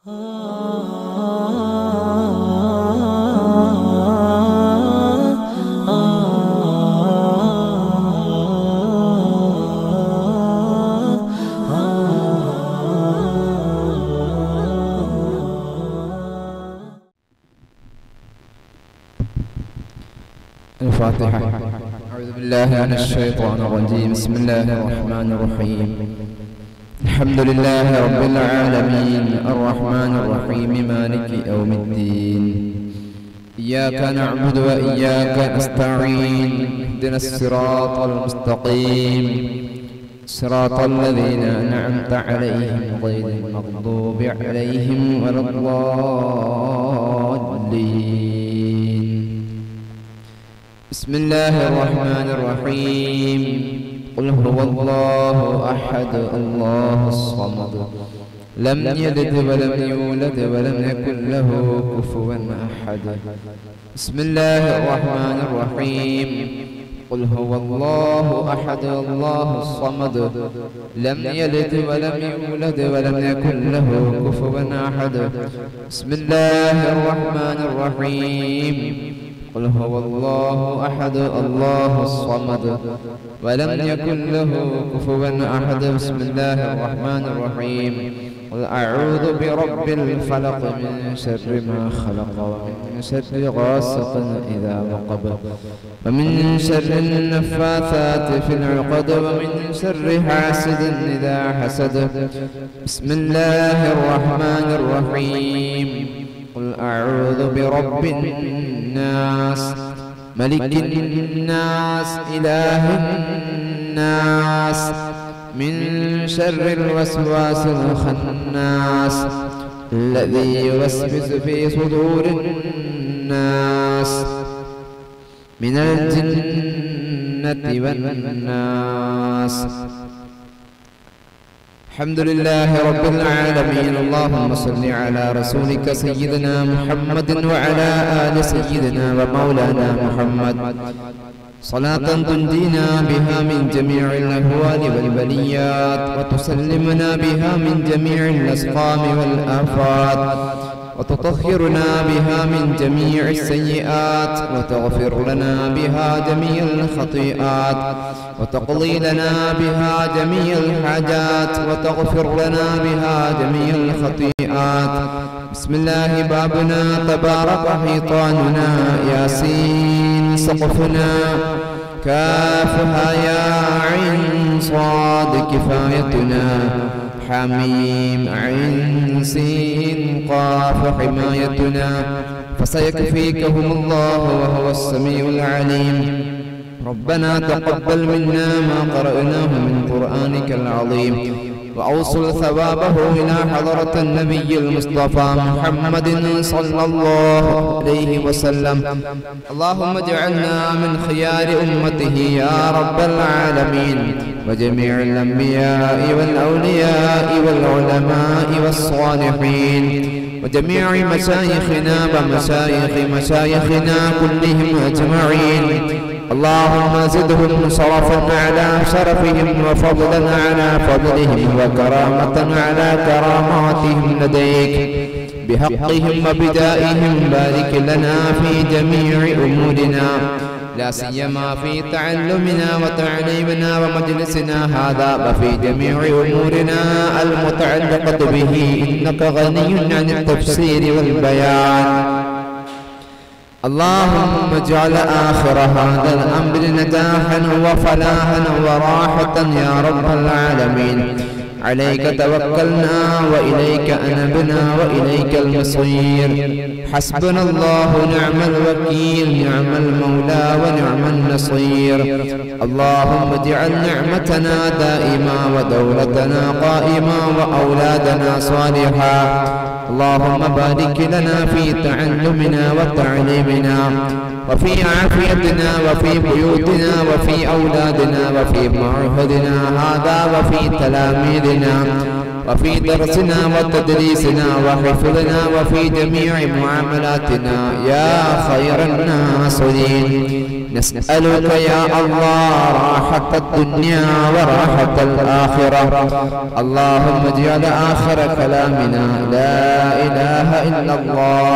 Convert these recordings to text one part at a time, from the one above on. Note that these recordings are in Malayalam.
الفاتحة أعوذ بالله من الشيطان الرجيم بسم الله الرحمن الرحيم الحمد لله رب العالمين الرحمن الرحيم مالك يوم الدين إياك نعبد وإياك نستعين اهدنا الصراط المستقيم صراط الذين أنعمت عليهم غير المغضوب عليهم ولا الضالين بسم الله الرحمن الرحيم قل هو الله أحد الله الصمد لم يلد ولم يولد ولم يكن له كفوا أحد بسم الله الرحمن الرحيم قل هو الله أحد الله الصمد لم يلد ولم يولد ولم يكن له كفوا أحد بسم الله الرحمن الرحيم قل هو الله أحد الله الصمد ولم يكن له كفوا أحد بسم الله الرحمن الرحيم قل أعوذ برب الفلق من شر ما خلق ومن شر غاسق إذا وقب ومن شر النفاثات في العقد ومن شر حاسد إذا حسد بسم الله الرحمن الرحيم قل أعوذ برب الناس ملك الناس إله الناس من شر الوسواس الخناس الذي يوسوس في صدور الناس من الجنة والناس الحمد لله رب العالمين اللهم صل على رسولك سيدنا محمد وعلى آل سيدنا ومولانا محمد صلاة تنجينا بها من جميع الأهوال والبليات وتسلمنا بها من جميع الأسقام والآفات وتطهرنا بها من جميع السيئات وتغفر لنا بها جميع الخطيئات وتقضي لنا بها جميع الحاجات وتغفر لنا بها جميع الخطيئات بسم الله بابنا تبارك حيطاننا ياسين سقفنا كافها يا عين صاد كفايتنا حميم عين سين قاف حمايتنا فسيكفيكهم الله وهو السميع العليم ربنا تقبل منا ما قرأناه من قرآنك العظيم وأوصل ثوابه إلى حضرة النبي المصطفى محمد صلى الله عليه وسلم اللهم اجعلنا من خيار أمته يا رب العالمين وجميع الأنبياء والأولياء والعلماء والصالحين وجميع مشايخنا ومشايخ مشايخنا كلهم أجمعين اللهم زدهم شرفا على شرفهم وفضلا على فضلهم وكرامة على كراماتهم لديك بحقهم وبدائهم بارك لنا في جميع أمورنا لا سيما في تعلمنا وتعليمنا ومجلسنا هذا وفي جميع أمورنا المتعلقة به إنك غني عن التفسير والبيان اللهم اجعل آخر هذا الأمر نجاحا وفلاحا وراحة يا رب العالمين عليك توكلنا وإليك أنبنا وإليك المصير حسبنا الله نعم الوكيل نعم المولى ونعم النصير اللهم اجعل نعمتنا دائما ودولتنا قائما وأولادنا صالحا اللهم بارك لنا في تعلمنا وتعليمنا وفي عافيتنا وفي بيوتنا وفي أولادنا وفي معهدنا هذا وفي تلاميذنا وفي درسنا وتدريسنا وحفظنا وفي جميع معاملاتنا يا خير الناصرين نسألك يا الله راحة الدنيا وراحة الآخرة اللهم اجعل آخر كلامنا لا إله إلا الله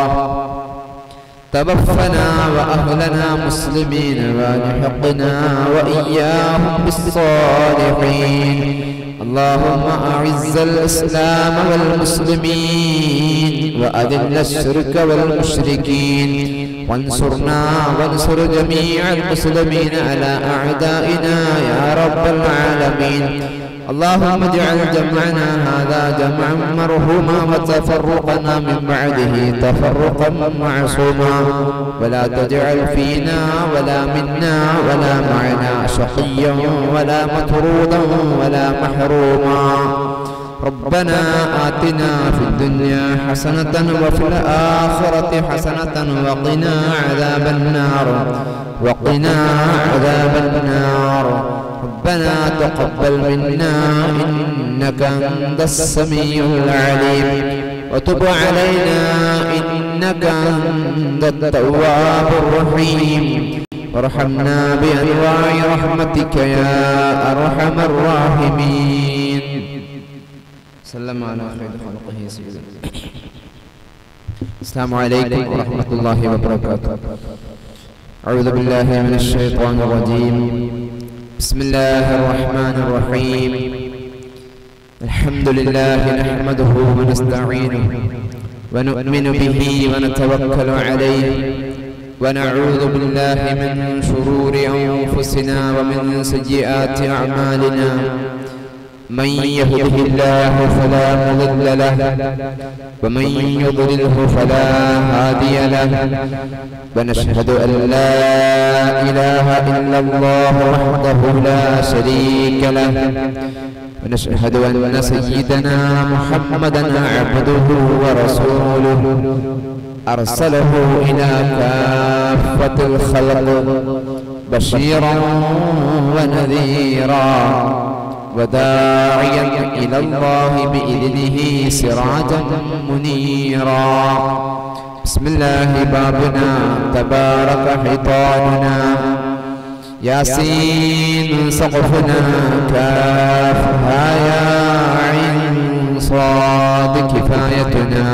توفنا وأهلنا مسلمين والحقنا وإياهم بالصالحين اللهم أعز الإسلام والمسلمين وأذل الشرك والمشركين وانصرنا وانصر جميع المسلمين على أعدائنا يا رب العالمين اللهم اجعل جمعنا هذا جمعا مرحوما وتفرقنا من بعده تفرقا معصوما ولا تجعل فينا ولا منا ولا معنا شقيا ولا مطرودا ولا محروما ربنا آتنا في الدنيا حسنة وفي الآخرة حسنة وقنا عذاب النار وقنا عذاب النار ربنا تقبل منا إنك أنت السميع العليم وتب علينا إنك أنت التواب الرحيم وارحمنا بأنواع رحمتك يا أرحم الراحمين سلم على خير خلقه سيدنا السلام عليكم ورحمة الله وبركاته أعوذ بالله من الشيطان الرجيم بسم الله الرحمن الرحيم الحمد لله نحمده ونستعينه ونؤمن به ونتوكل عليه ونعوذ بالله من شرور أنفسنا ومن سيئات أعمالنا من يهده الله فلا مضل له ومن يضلله فلا هادي له ونشهد أن لا إله إلا الله وحده لا شريك له ونشهد أن سيدنا محمدا عبده ورسوله أرسله إلى كافة الخلق بشيرا ونذيرا وداعيا إلى الله بإذنه سراجا منيرا بسم الله بابنا تبارك حيطاننا ياسين سقفنا كافها يا عين صاد كفايتنا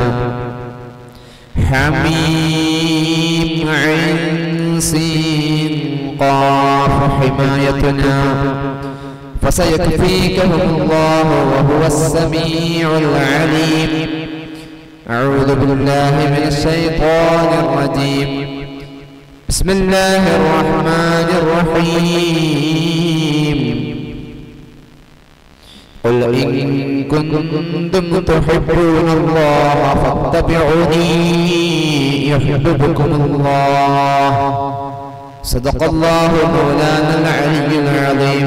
حميم عين سين قاف حمايتنا فسيكفيكهم الله وهو السميع العليم أعوذ بالله من الشيطان الرجيم بسم الله الرحمن الرحيم قل إن كنتم تحبون الله فاتبعوني يحببكم الله صدق الله مولانا العلي العظيم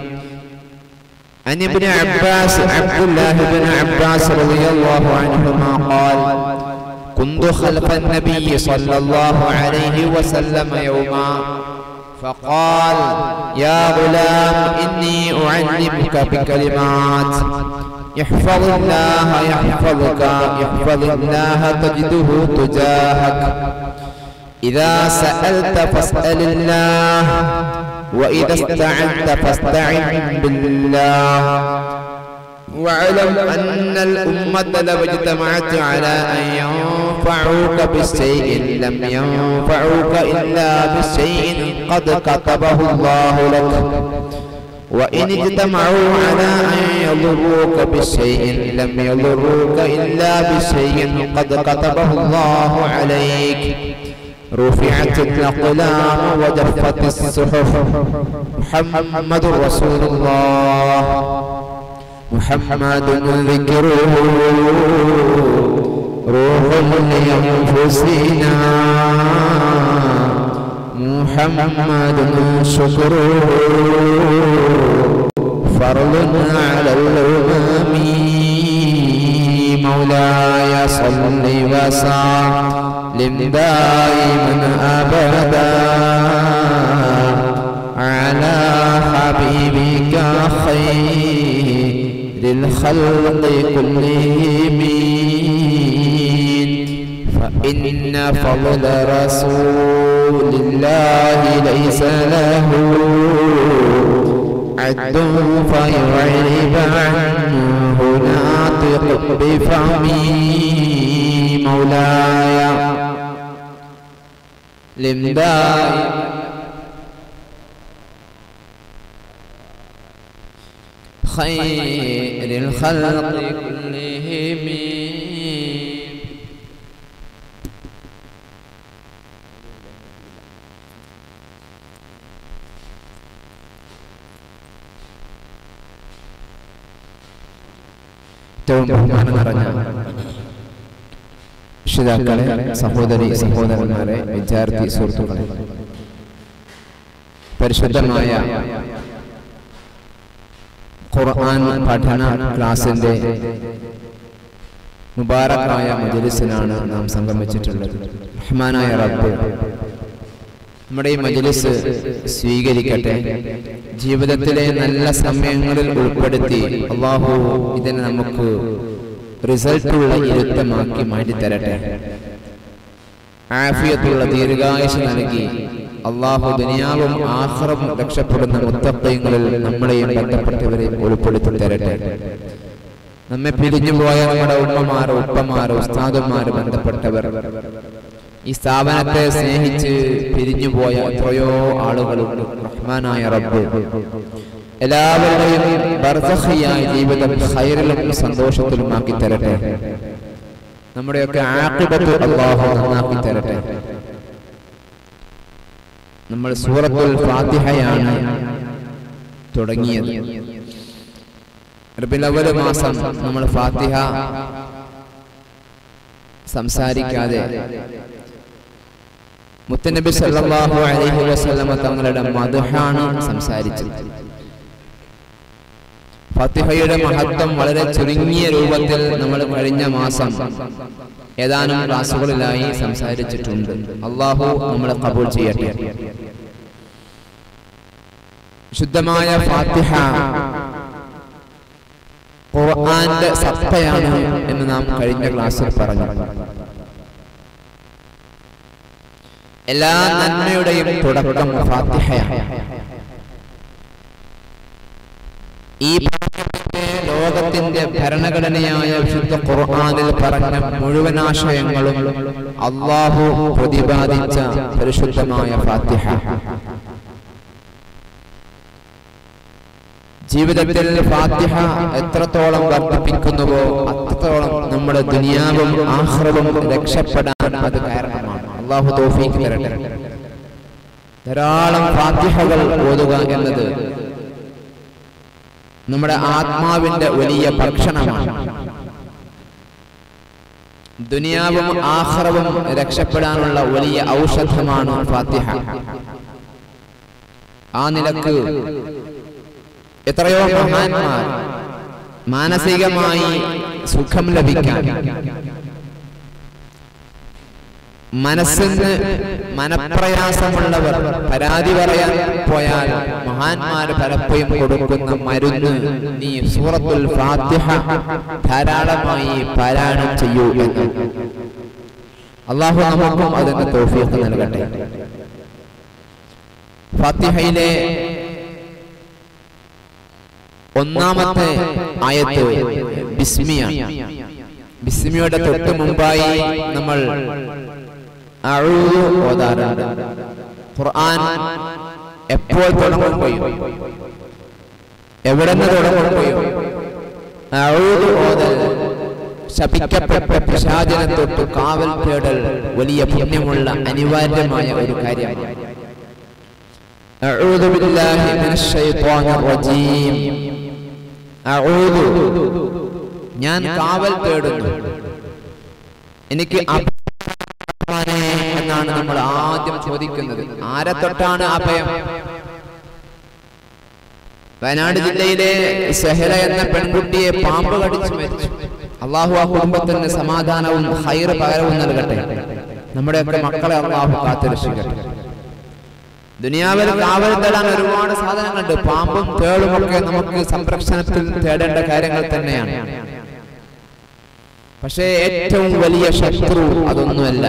عن ابن عباس عبد الله بن عباس رضي الله عنهما قال كنت خلف النبي صلى الله عليه وسلم يوما فقال يا غلام إني أعلمك بكلمات يحفظ الله يحفظك يحفظ الله تجده تجاهك إذا سألت فاسأل الله وإذا استعنت فاستعن بالله واعلم أن الأمة لو اجتمعت على أن ينفعوك بشيء لم ينفعوك إلا بشيء قد كتبه الله لك وإن اجتمعوا على أن يضروك بشيء لم يضروك إلا بشيء قد كتبه الله عليك رفعت الأقلام وجفت الصحف محمد رسول الله محمد ذكره روح لأنفسنا محمد شكره فرض على الأمم مولاي صل وسلم دائما أبدا على حبيبك خير للخلق كلهم فإن فضل رسول الله ليس له عد فيعرب عنه ناطق بفمي مولاي لمداي خير الخلق كلهم ഏറ്റവും ബഹുമാനം നിറഞ്ഞ രക്ഷിതാക്കളെ സഹോദരി സഹോദരന്മാരെ വിദ്യാർത്ഥി സുഹൃത്തുക്കളെ പരിശുദ്ധമായ ഖുർആൻ പഠന ക്ലാസിന്റെ മുബാറക്കായ മജലിസിനാണ് നാം സംഗമിച്ചിട്ടുള്ളത് റഹ്മാനായ റബ്ബ് നമ്മുടെ ഈ മജലിസ് സ്വീകരിക്കട്ടെ ജീവിതത്തിലെ നല്ല സമയങ്ങളിൽ ഉൾപ്പെടുത്തി അള്ളാഹു ഇതിനെ നമുക്ക് റിസൾട്ടുള്ള ഇരുത്തമാക്കി മാറ്റിത്തരട്ടെ ആഫിയത്തുള്ള ദീർഘായുസ് നൽകി അള്ളാഹു ദുനിയാവും ആഹ്റവും രക്ഷപ്പെടുന്ന മുത്തപ്പയങ്ങളിൽ നമ്മളെയും ബന്ധപ്പെട്ടവരെയും ഉൾപ്പെടുത്തി തരട്ടെ നമ്മെ പിരിഞ്ഞുപോയ നമ്മുടെ ഉമ്മമാരോ ഉപ്പമാരോ ഉസ്താദന്മാരോ ബന്ധപ്പെട്ടവർ ഈ സ്ഥാപനത്തെ സ്നേഹിച്ച് പിരിഞ്ഞുപോയ എത്രയോ ആളുകളുണ്ട് റഹ്മാനായ റബ്ബ് എല്ലാവരുടെയും ബർസഹിയായ ജീവിതം ഹൈറിലും സന്തോഷത്തിലുമാക്കി തരട്ടെ നമ്മുടെയൊക്കെ ആക്കിബത്ത് അള്ളാഹു നന്നാക്കി തരട്ടെ നമ്മൾ സൂറത്തുൽ ഫാത്തിഹയാണ് തുടങ്ങിയത് റബിലവൽ മാസം നമ്മൾ ഫാത്തിഹ സംസാരിക്കാതെ മുത്തനബി സല്ലല്ലാഹു അലൈഹി വസല്ലമ തങ്ങളുടെ മധുഹാണ് സംസാരിച്ചത് ഫാത്തിഹയുടെ മഹത്വം വളരെ ചുരുങ്ങിയ രൂപത്തിൽ നമ്മൾ കഴിഞ്ഞ മാസം ഏതാനും ക്ലാസുകളിലായി സംസാരിച്ചിട്ടുണ്ട് അള്ളാഹു നമ്മളെ കബൂൾ ചെയ്യട്ടെ ശുദ്ധമായ ഫാത്തിഹ ഖുർആന്റെ സത്തയാണ് എന്ന് നാം കഴിഞ്ഞ ക്ലാസ്സിൽ പറഞ്ഞു എല്ലാ നന്മയുടെയും തുടക്കം ഫാത്തിഹയാണ് ഈ പാഠത്തിന്റെ ലോകത്തിന്റെ ഭരണഘടനയായ വിശുദ്ധ ഖുർആനിൽ പറഞ്ഞ മുഴുവൻ ആശയങ്ങളും അള്ളാഹു പ്രതിപാദിച്ച പരിശുദ്ധമായ ഫാത്തിഹ ജീവിതത്തിൽ ഫാത്തിഹ എത്രത്തോളം വർദ്ധിപ്പിക്കുന്നുവോ അത്രത്തോളം നമ്മുടെ ദുനിയാവും ആഹ്റവും രക്ഷപ്പെടാൻ അത് കാരണമാണ് അള്ളാഹു തോഫീക്ക് തരട്ടെ ധാരാളം ഫാത്തിഹകൾ ഓതുക എന്നത് നമ്മുടെ ആത്മാവിന്റെ വലിയ ഭക്ഷണമാണ് ദുനിയാവും ആഹ്റവും രക്ഷപ്പെടാനുള്ള വലിയ ഔഷധമാണ് ഫാത്തിഹ ആ നിലക്ക് എത്രയോ മഹാന്മാർ മാനസികമായി സുഖം ലഭിക്കാൻ മനസ്സിന് മനപ്രയാസമുള്ളവർ പരാതി പറയാൻ പോയാൽ മഹാന്മാർ പലപ്പോഴും കൊടുക്കുന്ന മരുന്ന് നീ സൂറത്തുൽ ഫാത്തിഹ ധാരാളമായി പാരായണം ചെയ്യൂ എന്ന് അള്ളാഹു നമുക്കും അതിന്റെ തോഫീക്ക് നൽകട്ടെ ഫാത്തിഹയിലെ ഒന്നാമത്തെ ആയത്ത് ബിസ്മിയാണ് ബിസ്മിയുടെ തൊട്ട് മുമ്പായി നമ്മൾ അഴൂദ് ഓതാറുണ്ട് ഖുർആൻ എപ്പോൾ തുടങ്ങുമ്പോഴും എവിടെ നിന്ന് തുടങ്ങുമ്പോഴും അഴൂദ് ഓതൽ ശപിക്കപ്പെട്ട പിശാചിനെ തൊട്ട് കാവൽ തേടൽ വലിയ പുണ്യമുള്ള അനിവാര്യമായ ഒരു കാര്യമാണ് أعوذ بالله من الشيطان الرجيم أعوذ ഞാൻ കാവൽ തേടുന്നു എനിക്ക് അഭയമാണേ എന്നാണ് നമ്മൾ ആദ്യം ചോദിക്കുന്നത് ആരെ തൊട്ടാണ് അഭയം വയനാട് ജില്ലയിലെ സെഹല എന്ന പെൺകുട്ടിയെ പാമ്പ് കടിച്ചു മരിച്ചു അള്ളാഹു ആ കുടുംബത്തിന് സമാധാനവും ഹൈർ പകരവും നൽകട്ടെ നമ്മുടെയൊക്കെ മക്കളെ അള്ളാഹു കാത്തുരക്ഷിക്കട്ടെ ദുനിയാവിൽ കാവൽ തേടാൻ ഒരുപാട് സാധനങ്ങളുണ്ട് പാമ്പും തേളും ഒക്കെ നമുക്ക് സംരക്ഷണത്തിൽ തേടേണ്ട കാര്യങ്ങൾ തന്നെയാണ് പക്ഷേ ഏറ്റവും വലിയ ശത്രു അതൊന്നുമല്ല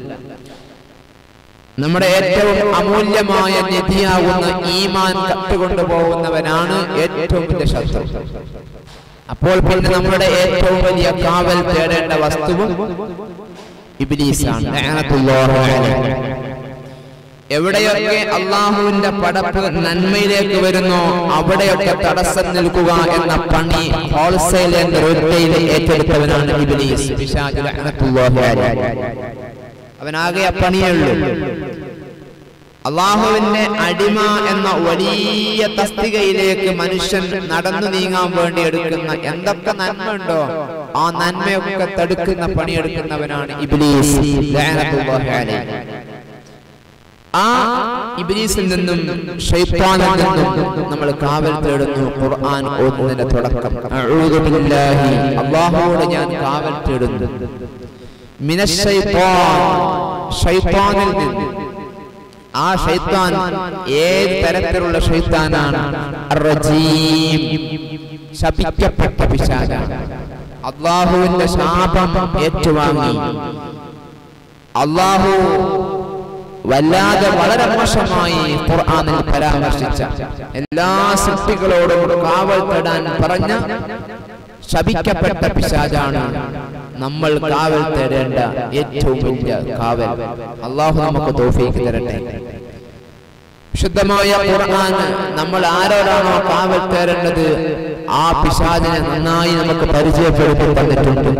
നമ്മുടെ ഏറ്റവും അമൂല്യമായ നിധിയാകുന്ന ഈമാൻ കട്ടുകൊണ്ടുപോകുന്നവനാണ് ഏറ്റവും വലിയ ശത്രു അപ്പോൾ പിന്നെ നമ്മുടെ ഏറ്റവും വലിയ കാവൽ തേടേണ്ട വസ്തുവും ഇബിലീസാണ് ലഅനത്തുല്ലാഹി അലൈഹി. എവിടെയൊക്കെ അള്ളാഹുവിന്റെ പടപ്പ് നന്മയിലേക്ക് വരുന്നോ അവിടെയൊക്കെ തടസ്സം നിൽക്കുക എന്ന പണി ഹോൾസെയിൽ എന്ന റീറ്റെയിൽ ഏറ്റെടുത്തവനാണ് ഇബ്ലീസ് പിശാച് ലഅനത്തുല്ലാഹി അലൈഹി. അവനാകെ ആ പണിയേ ഉള്ളൂ അള്ളാഹുവിന്റെ അടിമ എന്ന വലിയ തസ്തികയിലേക്ക് മനുഷ്യൻ നടന്നു നീങ്ങാൻ വേണ്ടി എടുക്കുന്ന എന്തൊക്കെ നന്മ ഉണ്ടോ ആ നന്മയൊക്കെ തടുക്കുന്ന പണിയെടുക്കുന്നവനാണ് ഇബ്ലീസ് ലഅനത്തുല്ലാഹി അലൈഹി. ആ ഇബ്ലീസിൽ നിന്നും ഷൈത്താനിൽ നിന്നും നമ്മൾ കാവൽ തേടുന്നു ഖുർആൻ ഓതുന്നതിന്റെ തുടക്കം അഊദു ബില്ലാഹി അല്ലാഹുവോട് ഞാൻ കാവൽ തേടുന്നു മിനശ് ശൈത്താൻ ഷൈത്താനിൽ നിന്ന് ആ ഷൈത്താൻ ഏത് തരത്തിലുള്ള ഷൈത്താനാണ് അർറജീം ശപിക്കപ്പെട്ട പിശാചാണ് അള്ളാഹുവിന്റെ ശാപം ഏറ്റുവാങ്ങി അള്ളാഹു വല്ലാതെ വളരെ മോശമായി ഖുർആനിൽ പരാമർശിച്ച എല്ലാ സൃഷ്ടികളോടും കാവൽ തേടാൻ പറഞ്ഞ ശപിക്കപ്പെട്ട പിശാചാണ് നമ്മൾ കാവൽ തേടേണ്ട ഏറ്റവും വലിയ കാവൽ അള്ളാഹു നമുക്ക് തോഫീക്ക് തരട്ടെ വിശുദ്ധമായ ഖുർആൻ നമ്മൾ ആരോടാണോ കാവൽ തേടേണ്ടത് ആ പിശാചിനെ നന്നായി നമുക്ക് പരിചയപ്പെടുത്തി തന്നിട്ടുണ്ട്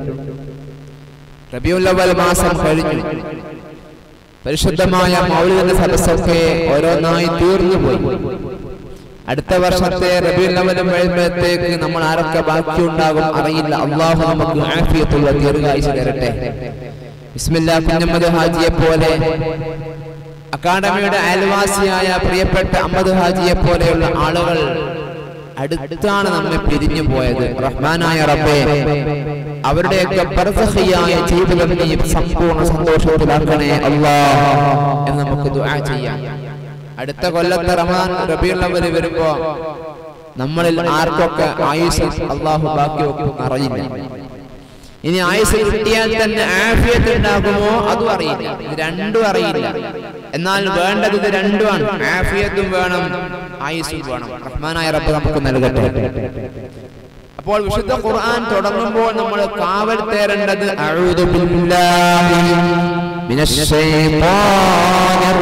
റബിയുല്ലവൽ മാസം കഴിഞ്ഞു പരിശുദ്ധമായ മൗലിക സദസ്സൊക്കെ ഓരോന്നായി തീർന്നു പോയി അടുത്ത വർഷത്തെ റബിയുല്ലവലും വരുമ്പോഴത്തേക്ക് നമ്മൾ ആരൊക്കെ ബാക്കിയുണ്ടാകും അറിയില്ല അള്ളാഹു നമുക്ക് ആഫിയത്തുള്ള ദീർഘായുസ് തരട്ടെ ബിസ്മില്ലാ കുഞ്ഞമ്മദ് ഹാജിയെ പോലെ അക്കാഡമിയുടെ അയൽവാസിയായ പ്രിയപ്പെട്ട അഹമ്മദ് ഹാജിയെ പോലെയുള്ള ആളുകൾ അടുത്താണ് നമ്മെ പിരിഞ്ഞു പോയത് റഹ്മാനായ റബ്ബേ അവരുടെയൊക്കെ ബർസഖിയായ ജീവിതം നീ സമ്പൂർണ്ണ സന്തോഷത്തിലാക്കണേ അല്ലാ എന്ന് നമുക്ക് ദുആ ചെയ്യാം അടുത്ത കൊല്ലത്തെ റമദാൻ റബീഉൽ അവ്വൽ വരുമ്പോ നമ്മളിൽ ആർക്കൊക്കെ ആയുസ് അള്ളാഹു ബാക്കി വെക്കും അറിയില്ല ഇനി ആയുസ് കിട്ടിയാൽ തന്നെ ആഫിയത്ത് ഉണ്ടാകുമോ അതും അറിയില്ല ഇത് രണ്ടും അറിയില്ല എന്നാൽ വേണ്ടത് ഇത് രണ്ടുമാണ് ആഫിയത്തും വേണം ആയുസും വേണം റഹ്മാനായ റബ്ബ് നമുക്ക് നൽകട്ടെ അപ്പോൾ വിശുദ്ധ ഖുർആൻ തുടങ്ങുമ്പോൾ നമ്മൾ കാവൽ തേരേണ്ടത് അഊദു ബില്ലാഹി മിനശ് ശൈത്വാനിർ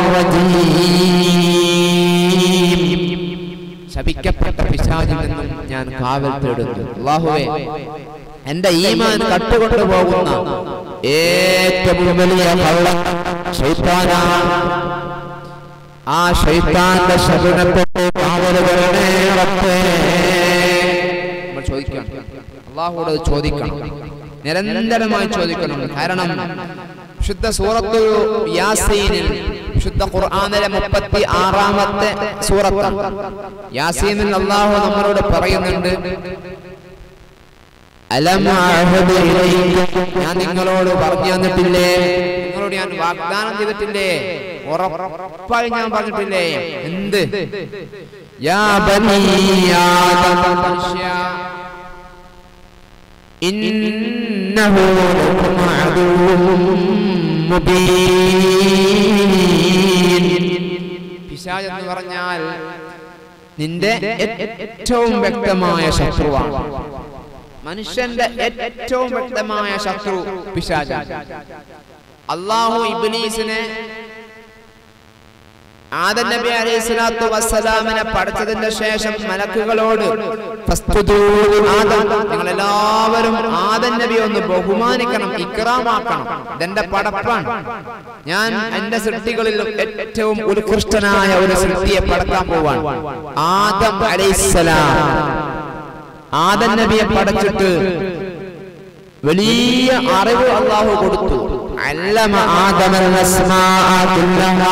റജീം ശപിക്കപ്പെട്ട പിശാചിൽ നിന്നും ഞാൻ കാവൽ തേടുന്നു അല്ലാഹുവേ എന്റെ ഈമാൻ കട്ടുകൊണ്ടു പോകുന്ന ഏറ്റവും വലിയ കള്ളം ശൈത്താനാണ് ആ ശൈത്താന്റെ ശകുനത്തെ കാവൽ വരണേ റബ്ബേ നമ്മൾ ചോദിക്കണം അള്ളാഹുവോട് അത് ചോദിക്കണം നിരന്തരമായി ചോദിക്കണം കാരണം ശുദ്ധ സൂറത്തു യാസീനിൽ ശുദ്ധ ഖുർആനിലെ മുപ്പത്തി ആറാമത്തെ സൂറത്താണ് യാസീനിൽ അള്ളാഹു നമ്മളോട് പറയുന്നുണ്ട് അലം അഅഹദ് ഇലൈക്കും ഞാൻ നിങ്ങളോട് പറഞ്ഞു തന്നിട്ടില്ലേ നിങ്ങളോട് ഞാൻ വാഗ്ദാനം ചെയ്തിട്ടില്ലേ ഉറപ്പായി ഞാൻ പറഞ്ഞിട്ടില്ലേ എന്ത് യാ ബനി ആദം മനുഷ്യ ഇന്നഹു ലക്കും അദുവ്വും മുബീൻ പിശാച് എന്ന് പറഞ്ഞാൽ നിന്റെ ഏറ്റവും വ്യക്തമായ ശത്രുവാണ് മനുഷ്യന്റെ ഏറ്റവും വ്യക്തമായ ശത്രു പിശാച അള്ളാഹു ഇബ്ലീസിനെ ആദം നബി അലൈഹി സ്വലാത്തു വസ്സലാമിനെ പഠിച്ചതിന്റെ ശേഷം മലക്കുകളോട് ഫസ്തുദൂ ആദം നിങ്ങൾ എല്ലാവരും ആദം നബി ഒന്ന് ബഹുമാനിക്കണം ഇക്രാമാക്കണം ഇതെന്റെ പടപ്പാണ് ഞാൻ എന്റെ സൃഷ്ടികളിൽ ഏറ്റവും ഉത്കൃഷ്ടനായ ഒരു സൃഷ്ടിയെ പടക്കാൻ പോവാൻ ആദം അലൈഹിസ്സലാം ആദം നബിയെ പടച്ചിട്ട് വലിയ അറിവ് അള്ളാഹു കൊടുത്തു അല്ലമ ആദമൽ അസ്മാഅ കുല്ലഹാ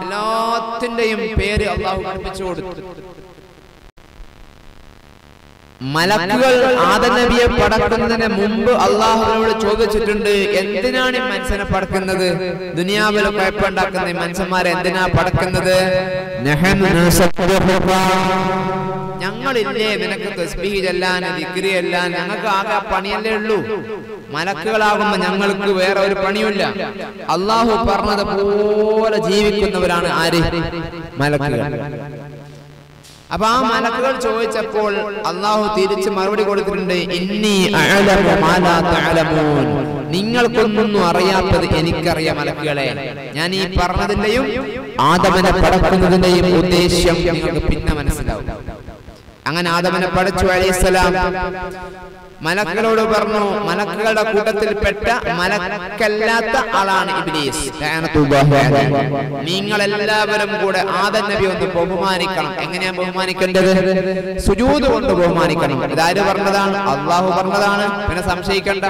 എല്ലാത്തിന്റെയും പേര് അള്ളാഹു പഠിപ്പിച്ചു കൊടുത്തു മലക്കുകൾ ആദം നബിയെ പടക്കുന്നതിന് മുമ്പ് അള്ളാഹുവിനോട് ചോദിച്ചിട്ടുണ്ട് എന്തിനാണ് ഈ മനുഷ്യനെ പടക്കുന്നത് ദുനിയാവിൽ കുഴപ്പമുണ്ടാക്കുന്ന ഈ മനുഷ്യന്മാരെ എന്തിനാ പടക്കുന്നത് നഹ്നു നസബ്ബിഹുക. ഞങ്ങളില്ലേ നിനക്ക് തസ്ബീഹ് ചെല്ലാൻ ദിക്രി ചെല്ലാൻ ഞങ്ങൾക്ക് ആകെ ആ പണിയല്ലേ ഉള്ളൂ മലക്കുകളാകുമ്പോ ഞങ്ങൾക്ക് വേറെ ഒരു പണിയുമില്ല അള്ളാഹു പറഞ്ഞത് പോലെ ജീവിക്കുന്നവരാണ് ആര് മലക്കുകൾ അപ്പൊ ആ മലക്കുകൾ ചോദിച്ചപ്പോൾ അള്ളാഹു തിരിച്ച് മറുപടി കൊടുത്തിട്ടുണ്ട് ഇന്നി അഅലമു മാ ലാ തഅലമൂൻ. നിങ്ങൾക്കൊന്നും അറിയാത്തത് എനിക്കറിയാം മലക്കുകളെ ഞാൻ ഈ പറഞ്ഞതിന്റെയും ആദമനെ പടക്കുന്നതിന്റെയും ഉദ്ദേശ്യം നിങ്ങൾക്ക് പിന്നെ മനസ്സിലാവും അങ്ങനെ ആദമനെ പടച്ചു അലൈഹിസ്സലാം മലക്കുകളോട് പറഞ്ഞു മലക്കുകളുടെ കൂട്ടത്തിൽപ്പെട്ട മലക്കല്ലാത്ത ആളാണ് ഇബ്ലീസ് ലഅനത്തുല്ലാഹി അലൈഹി. നിങ്ങൾ എല്ലാവരും കൂടെ ആദം നബി ഒന്ന് ബഹുമാനിക്കണം എങ്ങനെയാ ബഹുമാനിക്കേണ്ടത് സുജൂദ് കൊണ്ട് ബഹുമാനിക്കണം ഇതാര് പറഞ്ഞതാണ് അള്ളാഹു പറഞ്ഞതാണ് പിന്നെ സംശയിക്കണ്ട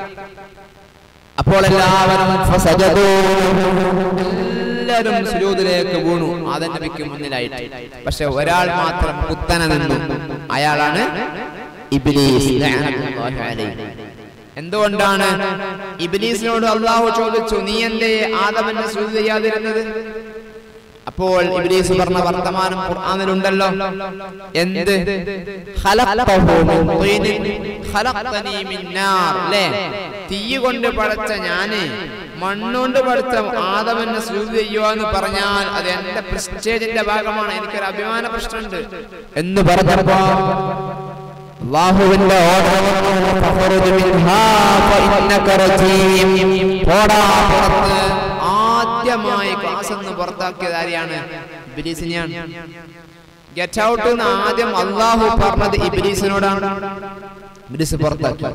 അപ്പോൾ എല്ലാവരും ഫസജദൂ. എല്ലാവരും സുജൂദിലേക്ക് വീണു ആദം നബിക്ക് മുന്നിലായിട്ട് പക്ഷെ ഒരാൾ മാത്രം കുത്തനെ നിന്നു അയാളാണ് ഇബ്ലീസ് ലഅനത്തുല്ലാഹി അലൈഹി. എന്തുകൊണ്ടാണ് ഇബ്ലീസിനോട് അള്ളാഹു ചോദിച്ചു നീ എന്തേ ആദമന്റെ സുജൂദ് ചെയ്യാതിരുന്നത് അപ്പോൾ ഇബ്ലീസ് പറഞ്ഞ വർത്തമാനം ഖുർആനിലുണ്ടല്ലോ എന്ത് ഖലഖതഹു മിൻ തീനിൻ ഖലഖതനി മിൻ നാർ ല്ലേ തീ കൊണ്ട് പടച്ച ഞാന് മണ്ണുകൊണ്ട് പടച്ച ആദമനെ സുജൂദ് ചെയ്യുക എന്ന് പറഞ്ഞാൽ അത് എന്റെ പ്രസ്റ്റേജിന്റെ ഭാഗമാണ് എനിക്കൊരു അഭിമാന പ്രശ്നമുണ്ട് എന്ന് പറഞ്ഞപ്പോ അള്ളാഹുവിന്റെ ഓർഡർ ഫഖറുജ് മിൻഹാ ഫഇന്നക റജീം പോടാ പുറത്ത് ആദ്യമായി ക്ലാസ് എന്ന് പുറത്താക്കിയത് ആരെയാണ് ഇബ്ലീസിനെയാണ് ഗെറ്റ് ഔട്ട് എന്ന് ആദ്യം അള്ളാഹു പറഞ്ഞത് ഇബ്ലീസിനോടാണ് ഇബ്ലീസ് പുറത്താക്കി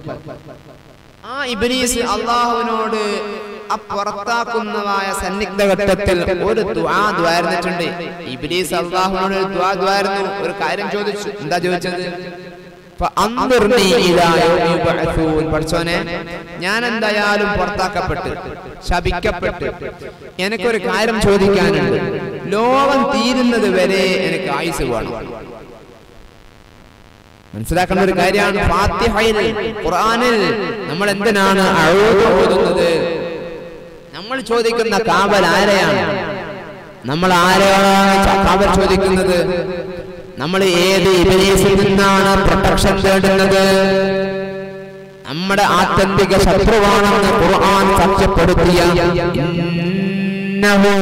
ആ ഇബ്ലീസ് അള്ളാഹുവിനോട് ആ പുറത്താക്കുന്നതായ സന്നിഗ്ധ ഘട്ടത്തിൽ ഒരു ദ്വാ ദ്വാരുന്നിട്ടുണ്ട് ഇബ്ലീസ് അള്ളാഹുവിനോട് ഒരു ദ്വാ ദ്വാരുന്നു ഒരു കാര്യം ചോദിച്ചു എന്താ ചോദിച്ചത് ഫഅൻദിർനി ഇലാ യൗമി യുബ്അസൂൻ. പഠിച്ചോനെ ഞാൻ എന്തായാലും പുറത്താക്കപ്പെട്ട് ശപിക്കപ്പെട്ട് എനിക്കൊരു കാര്യം ചോദിക്കാനുണ്ട് ലോകം തീരുന്നത് വരെ എനിക്ക് ആയുസ് വേണം മനസ്സിലാക്കേണ്ട ഒരു കാര്യമാണ് ഫാത്തിഹയിൽ ഖുർആനിൽ നമ്മൾ എന്തിനാണ് അഴുത് ഓതുന്നത് നമ്മൾ ചോദിക്കുന്ന കാവൽ ആരെയാണ് നമ്മൾ ആരെയാണ് ച- കാവൽ ചോദിക്കുന്നത് നമ്മൾ ഏത് ഇബലീസിൽ നിന്നാണ് പ്രൊട്ടക്ഷൻ തേടുന്നത് നമ്മുടെ ആത്യന്തിക ശത്രുവാണെന്ന് ഖുർആൻ സാക്ഷ്യപ്പെടുത്തിയ ഇന്നഹു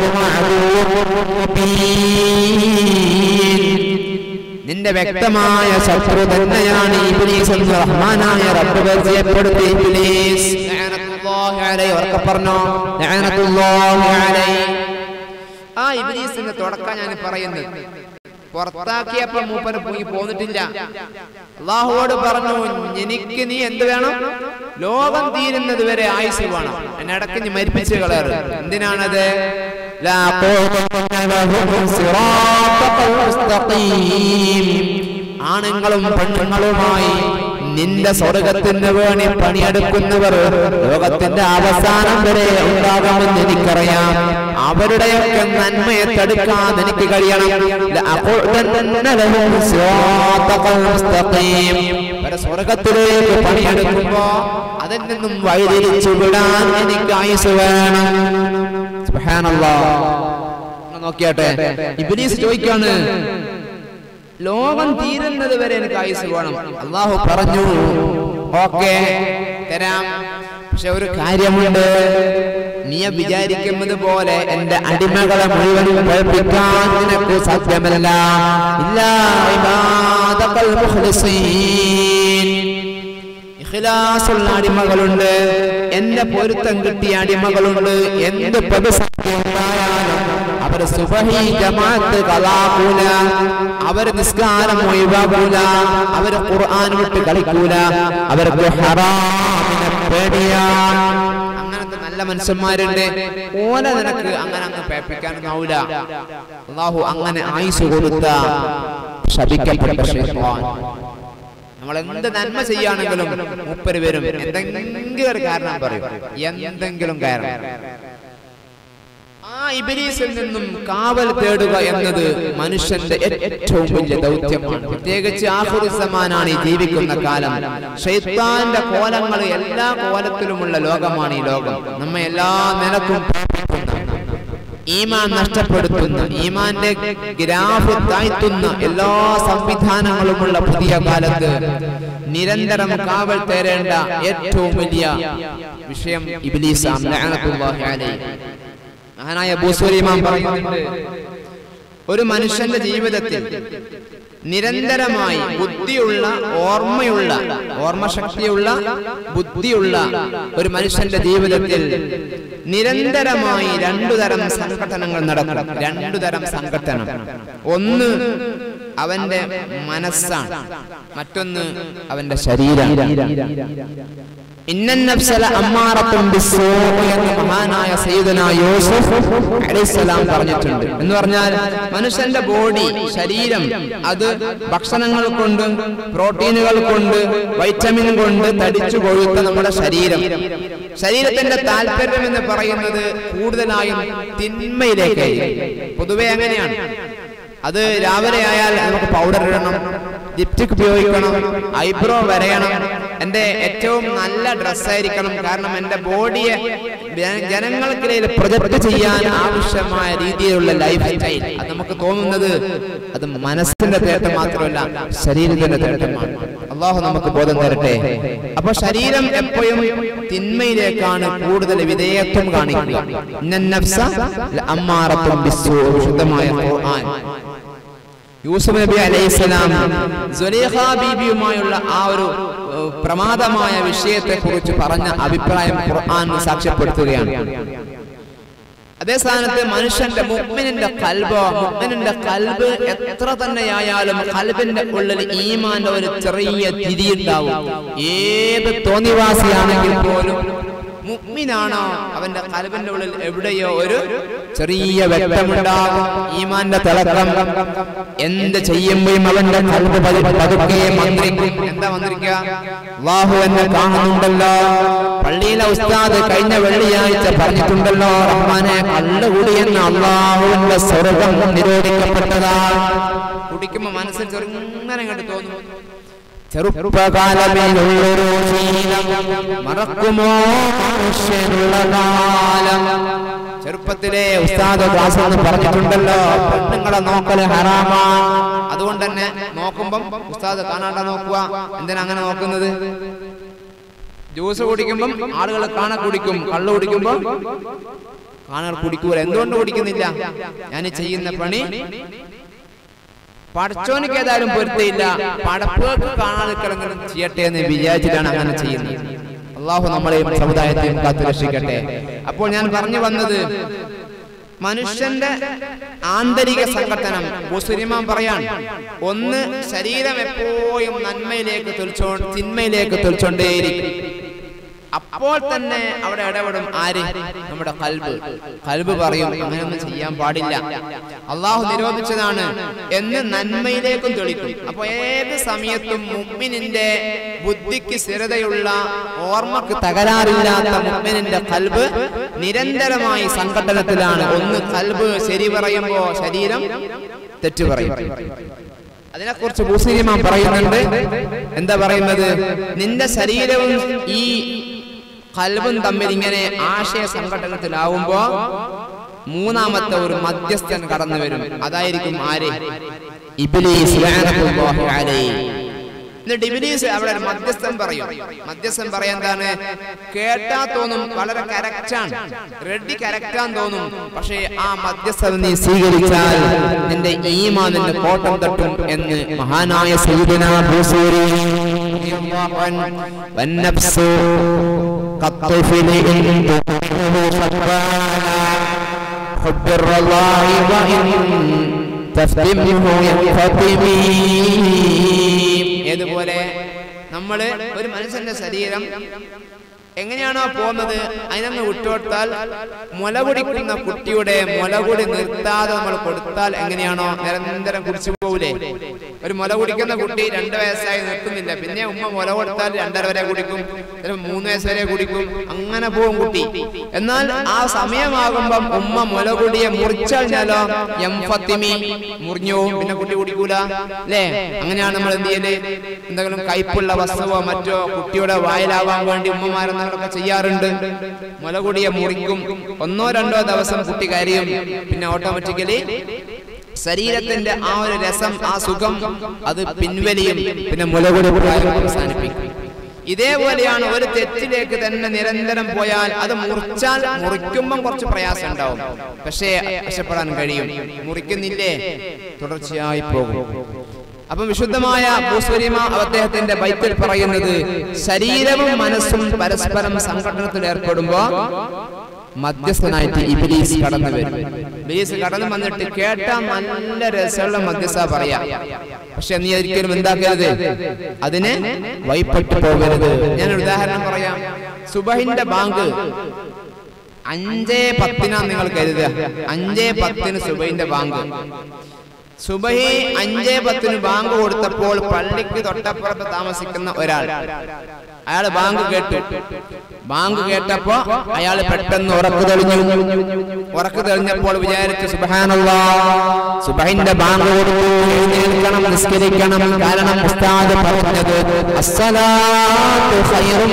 മുബീൻ. നിന്റെ വ്യക്തമായ ശത്രു തന്നെയാണ് ഇബ്ലീസ് എന്ന് റഹ്മാനായ റബ്ബ് പരിചയപ്പെടുത്തി ഇബ്ലീസ് ലഅനത്തുല്ലാഹി അലൈഹി ഉറക്കെ പറഞ്ഞോ ലഅനത്തുല്ലാഹി അലൈഹി ആ ഇബ്ലീസിന്റെ തുടക്കം ഞാൻ പറയുന്നത് പുറത്താക്കിയപ്പോ മൂപ്പര് പോയി പോന്നിട്ടില്ല അള്ളാഹുവോട് പറഞ്ഞു എനിക്ക് നീ എന്ത് വേണം ലോകം തീരുന്നത് വരെ ആയുസ് വേണം എന്നെ ഇടയ്ക്ക് നീ മരിപ്പിച്ച് കളയറ് എന്തിനാണത് ലാ ഖൂതന്ന ലഹും സിറാത്തൽ മുസ്തഖീം. ആണുങ്ങളും പെണ്ണുങ്ങളുമായി നിന്റെ സ്വർഗത്തിന് വേണ്ടി പണിയെടുക്കുന്നവർ ലോകത്തിന്റെ അവസാനം വരെ ഉണ്ടാകുമെന്ന് എനിക്കറിയാം അവരുടെയൊക്കെ നന്മയെ തടുക്കാൻ എനിക്ക് കഴിയണം ലഅഖുദന്ന ലഹും സിറാത്തൽ മുസ്തഖീം. അവരെ സ്വർഗത്തിലേക്ക് പണിയെടുക്കുമ്പോ അതിൽ നിന്നും വഴിതിരിച്ചു വിടാൻ എനിക്ക് ആയുസ് വേണം സുബ്ഹാനല്ലാഹ്. ഒന്ന് നോക്കിയാട്ടെ ഇബ്ലീസ് ചോദിക്കാണ് ലോകം തീരുന്നത് വരെ എനിക്ക് ആയുസ് വേണം അള്ളാഹു പറഞ്ഞു ഓക്കെ തരാം പക്ഷെ ഒരു കാര്യമുണ്ട് നീ വിചാരിക്കുന്നത് പോലെ എന്റെ അടിമകളെ മുഴുവനും പഠിപ്പിക്കാൻ നിനക്ക് സാധ്യമല്ല ഇല്ല ഇബാദക്കൽ മുഖ്ലിസീൻ ഇഖ്ലാസുള്ള അടിമകളുണ്ട് എന്റെ പൊരുത്തം കിട്ടിയ അടിമകളുണ്ട് എന്ത് പ്രതിസന്ധി ഉണ്ടായാലും അവർ സുബഹി ജമാഅത്ത് കളാക്കൂല അവര് നിസ്കാരം ഒഴിവാക്കൂല അവര് ഖുർആൻ വിട്ട് കളിക്കൂല അവർക്ക് ഹറാമിനെ പേടിയാണ് അങ്ങനത്തെ നല്ല മനുഷ്യന്മാരുണ്ട് ഓല നിനക്ക് അങ്ങനെ അങ്ങ് പേപ്പിക്കാനൊന്നാവൂല അള്ളാഹു അങ്ങനെ ആയുസ് കൊടുത്ത ശപിക്കപ്പെട്ട ശൈത്താൻ നമ്മൾ എന്ത് നന്മ ചെയ്യുകയാണെങ്കിലും മുപ്പര് വരും എന്തെങ്കിലും ഒരു കാരണം പറയും എന്തെങ്കിലും കാരണം ആ ഇബലീസിൽ നിന്നും കാവൽ തേടുക എന്നത് മനുഷ്യന്റെ ഏറ്റവും വലിയ ദൗത്യമാണ് പ്രത്യേകിച്ച് ആഹുറിസമാനാണ് ഈ ജീവിക്കുന്ന കാലം ഷെയ്ത്താന്റെ കോലങ്ങൾ എല്ലാ കോലത്തിലുമുള്ള ലോകമാണ് ഈ ലോകം നമ്മെ എല്ലാ നിലക്കും പ്രേരിപ്പിക്കുന്ന ഈമാൻ നഷ്ടപ്പെടുത്തുന്ന ഈമാന്റെ ഗ്രാഫ് താഴ്ത്തുന്ന എല്ലാ സംവിധാനങ്ങളുമുള്ള പുതിയ കാലത്ത് നിരന്തരം കാവൽ തേരേണ്ട ഏറ്റവും വലിയ വിഷയം ഇബ്ലീസാണ് ലഅനത്തുല്ലാഹി അലൈഹി മഹാനായ ബൂസുലിമാൻ പറയുന്നുണ്ട് ഒരു മനുഷ്യന്റെ ജീവിതത്തിൽ നിരന്തരമായി ബുദ്ധിയുള്ള ഓർമ്മയുള്ള ഓർമ്മശക്തിയുള്ള ബുദ്ധിയുള്ള ഒരു മനുഷ്യന്റെ ജീവിതത്തിൽ നിരന്തരമായി രണ്ടു തരം സംഘടനകൾ നടക്കും രണ്ടു തരം സംഘടന ഒന്ന് അവന്റെ മനസ്സാണ് മറ്റൊന്ന് അവന്റെ ശരീരം ഇന്നൻ നഫ്സല അമ്മാറത്തും ബിസ്സൂ എന്ന് മഹാനായ സയ്യിദന യൂസുഫ് അലൈഹിസ്സലാം പറഞ്ഞിട്ടുണ്ട് എന്ന് പറഞ്ഞാൽ മനുഷ്യന്റെ ബോഡി ശരീരം അത് ഭക്ഷണങ്ങൾ കൊണ്ട് പ്രോട്ടീനുകൾ കൊണ്ട് വൈറ്റമിൻ കൊണ്ട് തടിച്ചു കൊഴുത്ത നമ്മുടെ ശരീരം ശരീരത്തിന്റെ താല്പര്യം എന്ന് പറയുന്നത് കൂടുതലായും തിന്മയിലേക്ക് പൊതുവെ അങ്ങനെയാണ് അത് രാവിലെ ആയാൽ നമുക്ക് പൗഡർ ഇടണം ലിപ്സ്റ്റിക് ഉപയോഗിക്കണം ഐബ്രോ വരയണം എൻ്റെ ഏറ്റവും നല്ല ഡ്രസ്സായിരിക്കണം കാരണം എൻ്റെ ബോഡിയെ ജന- ജനങ്ങൾക്കിടയിൽ പ്രൊജക്ട് ചെയ്യാൻ ആവശ്യമായ രീതിയിലുള്ള ലൈഫ് സ്റ്റൈൽ അത് നമുക്ക് തോന്നുന്നത് അത് മനസ്സിന്റെ തേട്ടം മാത്രമല്ല ശരീരത്തിന്റെ തേട്ടമാണ് അള്ളാഹു നമുക്ക് ബോധം തരട്ടെ അപ്പൊ ശരീരം എപ്പോഴും തിന്മയിലേക്കാണ് കൂടുതൽ വിധേയത്വം കാണിക്കുക ഇന്നൻ നഫ്സ ലഅമ്മാറത്തും ബിസ്സൂ വിശുദ്ധമായ ഖുർആൻ യൂസുഫ് നബി അലൈഹിസ്സലാം സുലൈഖ ബീബിയുമായുള്ള ആ ഒരു ഏഹ്, പ്രമാദമായ വിഷയത്തെ കുറിച്ച് പറഞ്ഞ അഭിപ്രായം ഖുർആൻ സാക്ഷ്യപ്പെടുത്തുകയാണ് അതേ സ്ഥാനത്ത് മനുഷ്യന്റെ മുഅ്മിനിന്റെ കൽബോ മുഅ്മിനിന്റെ കൽബ് എത്ര തന്നെയായാലും കൽബിന്റെ ഉള്ളിൽ ഈമാന്റെ ഒരു ചെറിയ തിരിയുണ്ടാവും ഏത് തോന്നിവാസിയാണെങ്കിൽ പോലും മുഅ്മിനാണോ അവന്റെ കൽബിന്റെ ഉള്ളിൽ എവിടെയോ ഒരു ചെറിയ വ്യക്തമുണ്ടാകും ഈമാന്റെ തിളക്കം എന്ത് ചെയ്യുമ്പോഴും അവന്റെ കൽബ് പതി- പതുക്കെ മന്ത്രിക്കും എന്താ മന്ത്രിക്കുക അള്ളാഹു എന്നെ കാണുന്നുണ്ടല്ലോ പള്ളിയിലെ ഉസ്താദ് കഴിഞ്ഞ വെള്ളിയാഴ്ച പറഞ്ഞിട്ടുണ്ടല്ലോ റഹ്മാനെ കള്ളുകൂടി എന്ന അള്ളാഹുവിന്റെ സ്വർഗം നിരോധിക്കപ്പെട്ടതാ കുടിക്കുമ്പോ മനസ്സിൽ ചെറുങ്ങനെ അങ്ങോട്ട് തോന്നും ചെറുപ്പകാലമേലുള്ളൊരു ശീലം മറക്കുമോ മനുഷ്യനുള്ള കാലം ചെറുപ്പത്തിലെ ഉസ്താദ് ക്ലാസ് എന്ന് പറഞ്ഞിട്ടുണ്ടല്ലോ പെണ്ണുങ്ങളെ നോക്കല് ഹറാമാണ് അതുകൊണ്ട് തന്നെ നോക്കുമ്പം ഉസ്താദ് കാണാണ്ട നോക്കുക എന്തിനാ അങ്ങനെ നോക്കുന്നത് ജ്യൂസ് കുടിക്കുമ്പം ആളുകൾ കാണാൻ കുടിക്കും കള്ളു കുടിക്കുമ്പോ കാണാൻ കുടിക്കൂല എന്തുകൊണ്ട് കുടിക്കുന്നില്ല ഞാൻ ഈ ചെയ്യുന്ന പണി പടച്ചോനിക്ക് ഏതായാലും പൊരുത്തയില്ല പടപ്പുകൾക്ക് കാണാൻ നിൽക്കലെങ്കിലും ചെയ്യട്ടെ എന്ന് വിചാരിച്ചിട്ടാണ് അങ്ങനെ ചെയ്യുന്നത് അള്ളാഹു നമ്മളെയും സമുദായത്തെയും കാത്തു രക്ഷിക്കട്ടെ അപ്പോൾ ഞാൻ പറഞ്ഞു വന്നത് മനുഷ്യന്റെ ആന്തരിക സംഘട്ടനം മുസ്ലിമാൻ പറയാൻ ഒന്ന് ശരീരം എപ്പോഴും നന്മയിലേക്ക് തുൽച്ചോ തിന്മയിലേക്ക് തുൽച്ചോണ്ടേയിരിക്കും അപ്പോൾ തന്നെ അവിടെ ഇടപെടും ആര് നമ്മുടെ കൽബ് കൽബ് പറയും അങ്ങനെയൊന്നും ചെയ്യാൻ പാടില്ല അള്ളാഹു നിരോധിച്ചതാണ് എന്ന് നന്മയിലേക്കും തെളിക്കും അപ്പൊ ഏത് സമയത്തും മുമ്മിനിന്റെ ബുദ്ധിക്ക് സ്ഥിരതയുള്ള ഓർമ്മക്ക് തകരാറില്ലാത്ത മുമ്മിനിന്റെ കൽബ് നിരന്തരമായി സംഘടനത്തിലാണ് ഒന്ന് കൽബ് ശരി പറയുമ്പോ ശരീരം തെറ്റു പറയും അതിനെക്കുറിച്ച് ഭൂസിരിമാൻ പറയുന്നുണ്ട് എന്താ പറയുന്നത് നിന്റെ ശരീരവും ഈ കൽബും തമ്മിൽ ഇങ്ങനെ ആശയ സംഘടനത്തിലാവുമ്പോ മൂന്നാമത്തെ ഒരു മധ്യസ്ഥൻ കടന്നു വരും അതായിരിക്കും ആര് ഇബ്ലീസ് ലഅനത്തുല്ലാഹി അലൈഹി എന്നിട്ട് ഇബ്ലീസ് അവിടെ ഒരു മധ്യസ്ഥൻ പറയും മധ്യസ്ഥൻ പറയാൻ എന്താണ് കേട്ടാ തോന്നും വളരെ കറക്റ്റാണ് റെഡി കറക്റ്റാൻ തോന്നും പക്ഷേ ആ മധ്യസ്ഥൻ നീ സ്വീകരിച്ചാൽ നിന്റെ ഈമാൻ നിന്റെ കോട്ടം തട്ടും എന്ന് മഹാനായ സയ്യിദുനാ ബൂസൂരി റളിയല്ലാഹു അൻഹു വന്നഫ്സു കത്ഫിലി ഇൻ തുഹിബ്ബു ഫത്വാന حب الرضاع وإن تفتمه ينفتمي ഏതുപോലെ നമ്മള് ഒരു മനുഷ്യന്റെ ശരീരം എങ്ങനെയാണോ പോകുന്നത് അതിനങ്ങ് വിട്ടുകൊടുത്താൽ മുല കുടിക്കുന്ന കുട്ടിയുടെ മുല കുടി നിർത്താതെ നമ്മൾ കൊടുത്താൽ എങ്ങനെയാണോ നിരന്തരം കുടിച്ചു പോകൂലേ ഒരു മുല കുടിക്കുന്ന കുട്ടി രണ്ട് വയസ്സായി നിർത്തുന്നില്ല പിന്നെ ഉമ്മ മുല കൊടുത്താൽ രണ്ടര വരെ കുടിക്കും ചിലപ്പോൾ മൂന്ന് വയസ്സ് വരെ കുടിക്കും അങ്ങനെ പോവും കുട്ടി എന്നാൽ ആ സമയമാകുമ്പം ഉമ്മ മുല കുടിയെ മുറിച്ചറിഞ്ഞാലോ എംഫത്തിമി മുറിഞ്ഞു പോവും പിന്നെ കുട്ടി കുടിക്കൂല അല്ലേ അങ്ങനെയാണ് നമ്മൾ എന്ത് ചെയ്യല് എന്തെങ്കിലും കയ്പുള്ള വസ്തുവോ മറ്റോ കുട്ടിയുടെ വായിലാവാൻ വേണ്ടി ഉമ്മമാരെന്നൊക്കെ ചെയ്യാറുണ്ട് മുല കുടിയെ മുറിക്കും ഒന്നോ രണ്ടോ ദിവസം കുട്ടി കരയും പിന്നെ ഓട്ടോമാറ്റിക്കലി ശരീരത്തിന്റെ ആ ഒരു രസം ആ സുഖം അത് പിൻവലിയും പിന്നെ മുലകുടി പ്രായം അവസാനിപ്പിക്കും ഇതേപോലെയാണ് ഒരു തെറ്റിലേക്ക് തന്നെ നിരന്തരം പോയാൽ അത് മുറിച്ചാൽ മുറിക്കുമ്പം കുറച്ച് പ്രയാസം ഉണ്ടാവും പക്ഷേ രക്ഷപ്പെടാൻ കഴിയും മുറിക്കുന്നില്ലേ തുടർച്ചയായി പോകും അപ്പം വിശുദ്ധമായ ഭൂസ്വരിമ അദ്ദേഹത്തിന്റെ ബൈത്തിൽ പറയുന്നത് ശരീരവും മനസ്സും പരസ്പരം സംഘടനത്തിൽ ഏർപ്പെടുമ്പോ മധ്യസ്ഥനായിട്ട് ഇബിലീസ് കടന്നു വരും ഇബിലീസ് കടന്നു വന്നിട്ട് കേട്ട നല്ല രസമുള്ള മധ്യസ്ഥ പറയാ പക്ഷെ നീ ഒരിക്കലും എന്താക്കരുത് അതിന് വൈപ്പെട്ടു പോകരുത് ഞാനൊരു ഉദാഹരണം പറയാം സുബഹിന്റെ ബാങ്ക് അഞ്ചേ പത്തിനാ നിങ്ങൾ കരുതുക അഞ്ചേ പത്തിന് സുബഹിന്റെ ബാങ്ക് സുബഹി അഞ്ചേ പത്തിന് ബാങ്ക് കൊടുത്തപ്പോൾ പള്ളിക്ക് തൊട്ടപ്പുറത്ത് താമസിക്കുന്ന ഒരാൾ അയാൾ ബാങ്ക് കേട്ടു ബാങ്ക് കേട്ടപ്പോ അയാൾ പെട്ടെന്ന് ഉറക്കു തെളിഞ്ഞു ഉറക്കു തെളിഞ്ഞപ്പോൾ വിചാരിച്ചു സുബഹാനല്ലാ സുബഹിന്റെ ബാങ്ക് കൊടുത്തു എഴുന്നേൽക്കണം നിസ്കരിക്കണം കാരണം ഉസ്താദ് പറഞ്ഞത് അസ്സലാത്തു ഖൈറും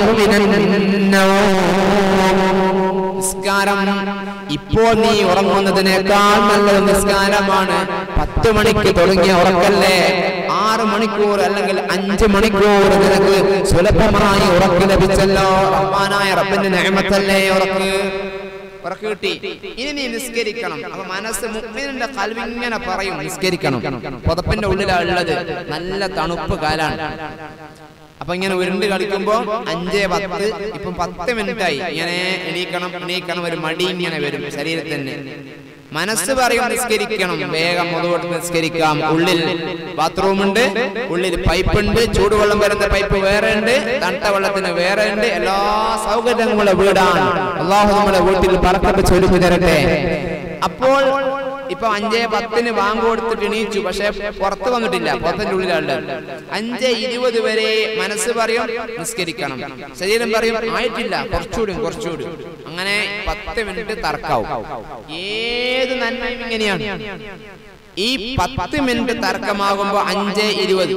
മിനന്നൗം നിസ്കാരം ഇപ്പോൾ നീ ഉറങ്ങുന്നതിനേക്കാൾ നല്ലൊരു നിസ്കാരമാണ് പത്ത് മണിക്ക് തുടങ്ങിയ ഉറക്കല്ലേ ആറ് മണിക്കൂർ അല്ലെങ്കിൽ അഞ്ച് മണിക്കൂർ നിനക്ക് സുലഭമായി ഉറക്ക് ലഭിച്ചല്ലോ റഹ്മാനായ റബ്ബിന്റെ നിയമത്തല്ലേ ഉറക്ക് ഉറക്ക് കിട്ടി ഇനി നീ നിസ്കരിക്കണം അപ്പൊ മനസ്സ് മുഗ്മിനിന്റെ കൽവിങ്ങനെ പറയും നിസ്കരിക്കണം പുതപ്പിന്റെ ഉള്ളിലാണ് ഉള്ളത് നല്ല തണുപ്പ് കാലാണ് അപ്പൊ ഇങ്ങനെ ഉരുണ്ട് കളിക്കുമ്പോ അഞ്ചേ പത്ത് ഇപ്പം പത്ത് മിനിറ്റ് ആയി ഇങ്ങനെ എണീക്കണം എണീക്കണം ഒരു മടി ഇങ്ങനെ വരും ശരീരത്തിന് മനസ്സ് പറയും നിസ്കരിക്കണം വേഗം മുതോട്ട് നിസ്കരിക്കാം ഉള്ളിൽ ബാത്റൂം ഉണ്ട് ഉള്ളിൽ പൈപ്പ് ഉണ്ട് ചൂടുവെള്ളം വരുന്ന പൈപ്പ് വേറെ ഉണ്ട് തണുത്ത വെള്ളത്തിന് വേറെ ഉണ്ട് എല്ലാ സൗകര്യങ്ങളുള്ള വീടാണ് അള്ളാഹു നമ്മുടെ വീട്ടിൽ പറക്കത്ത് ചൊരിഞ്ഞു തരട്ടെ അപ്പോൾ ഇപ്പൊ അഞ്ചേ പത്തിന് വാങ്ങ് കൊടുത്തിട്ട് എണീച്ചു പക്ഷെ പുറത്ത് വന്നിട്ടില്ല പുറത്തിന്റെ ഉള്ളിലാണ് അഞ്ചേ ഇരുപത് വരെ മനസ്സ് പറയും നിസ്കരിക്കണം ശരീരം പറയും ആയിട്ടില്ല കുറച്ചുകൂടി കുറച്ചുകൂടി അങ്ങനെ പത്ത് മിനിറ്റ് തർക്കാവും ഏത് നന്മയും ഇങ്ങനെയാണ് ഈ പത്ത് മിനിറ്റ് തർക്കമാകുമ്പോ അഞ്ചേ ഇരുപത്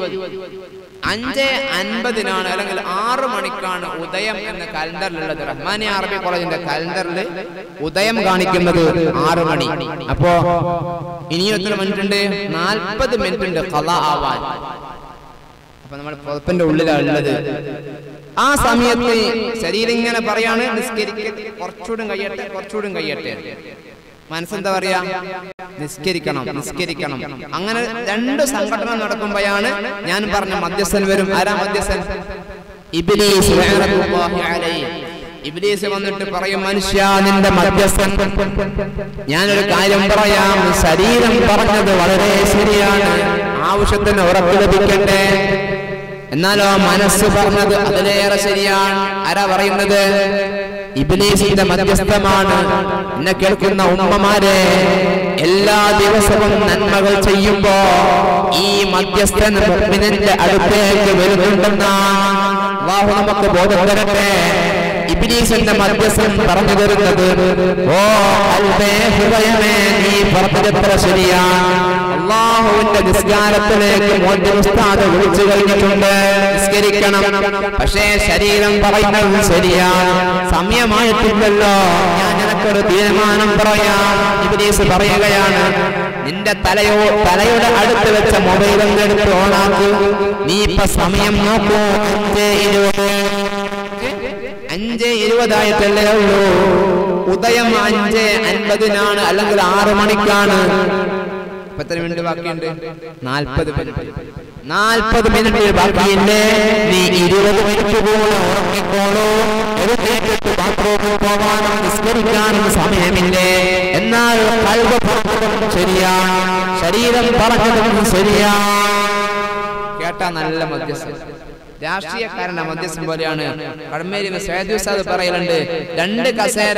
അഞ്ച് അൻപതിനാണ് അല്ലെങ്കിൽ ആറ് മണിക്കാണ് ഉദയം എന്ന കലണ്ടറിലുള്ളത് റഹ്മാനി അറബി കോളേജിന്റെ കലണ്ടറിൽ ഉദയം കാണിക്കുന്നത് ആറ് മണി അപ്പോ ഇനിയും എത്ര മിനിറ്റ് ഉണ്ട് നാൽപ്പത് മിനിറ്റ് ഉണ്ട് കഥ ആവാൻ അപ്പൊ നമ്മൾ പുതപ്പിന്റെ ഉള്ളിലാണ് ഉള്ളത് ആ സമയത്ത് ശരീരം ഇങ്ങനെ പറയാണ് നിസ്കരിക്കരുത് കുറച്ചുകൂടും കഴിയട്ടെ കുറച്ചുകൂടും കഴിയട്ടെ മനസ്സെന്താ പറയാ നിസ്കരിക്കണം നിസ്കരിക്കണം അങ്ങനെ രണ്ട് സംഘടന നടക്കുമ്പോഴാണ് ഞാൻ പറഞ്ഞ മധ്യസ്ഥൻ വരും ആരാ മധ്യസ്ഥൻ ഇബ്ലീസ് ലഅനത്തുല്ലാഹി അലൈഹി ഇബ്ലീസ് വന്നിട്ട് പറയും മനുഷ്യ നിന്റെ മധ്യസ്ഥൻ ഞാനൊരു കാര്യം പറയാം ശരീരം പറഞ്ഞത് വളരെ ശരിയാണ് ആവശ്യത്തിന് ഉറപ്പ് ലഭിക്കട്ടെ എന്നാലോ മനസ്സ് പറഞ്ഞത് അതിലേറെ ശരിയാണ് ആരാ പറയുന്നത് ഇബിലീസിന്റെ മധ്യസ്ഥമാണ് എന്നെ കേൾക്കുന്ന ഉമ്മമാരെ എല്ലാ ദിവസവും നന്മകൾ ചെയ്യുമ്പോ ഈ മധ്യസ്ഥൻ മുഅ്മിനിന്റെ അടുത്തേക്ക് വരുന്നുണ്ടെന്നാണ് അള്ളാഹു നമുക്ക് ബോധം തരട്ടെ ഇബിലീസിന്റെ മധ്യസ്ഥൻ പറഞ്ഞു തരുന്നത് ഓ അൽബേ ഹൃദയമേ നീ പറഞ്ഞതെത്ര ശരിയാണ് അള്ളാഹുവിന്റെ നിസ്കാരത്തിലേക്ക് മോന്റെ ഉസ്താദ് വിളിച്ചു കഴിഞ്ഞിട്ടുണ്ട് നിസ്കരിക്കണം പക്ഷേ ശരീരം പറയുന്നത് ശരിയാണ് സമയമായിട്ടില്ലല്ലോ ഞാൻ നിനക്കൊരു തീരുമാനം പറയാം ഇബിലീസ് പറയുകയാണ് നിന്റെ തലയോ തലയുടെ അടുത്ത് വെച്ച മൊബൈൽ എടുത്ത് ഓണാക്കൂ നീ ഇപ്പൊ സമയം നോക്കൂ അഞ്ചേ ഇരുപത് അഞ്ച് ഇരുപതായിട്ടല്ലേ ഉള്ളൂ ഉദയം അഞ്ച് അൻപതിനാണ് അല്ലെങ്കിൽ ആറ് മണിക്കാണ് ഇപ്പൊ എത്ര മിനിറ്റ് ബാക്കിയുണ്ട് നാൽപ്പത് മിനിറ്റ് നാൽപ്പത് മിനിറ്റ് ബാക്കിയില്ലേ നീ ഇരുപത് മിനിറ്റ് പോലെ ഉറങ്ങിക്കോളൂ എഴുന്നേറ്റിട്ട് ബാത്റൂമിൽ പോവാനും നിസ്കരിക്കാനും സമയമില്ലേ എന്നാൽ കൽവ് പറഞ്ഞതും ശരിയാണ് ശരീരം പറഞ്ഞതും ശരിയാണ് കേട്ടാ നല്ല മധ്യസ്ഥ രാഷ്ട്രീയക്കാരന്റെ മധ്യസ്ഥം പോലെയാണ് കടമേരി സേദ് ഉസ്താദ് പറയലുണ്ട് രണ്ട് കസേര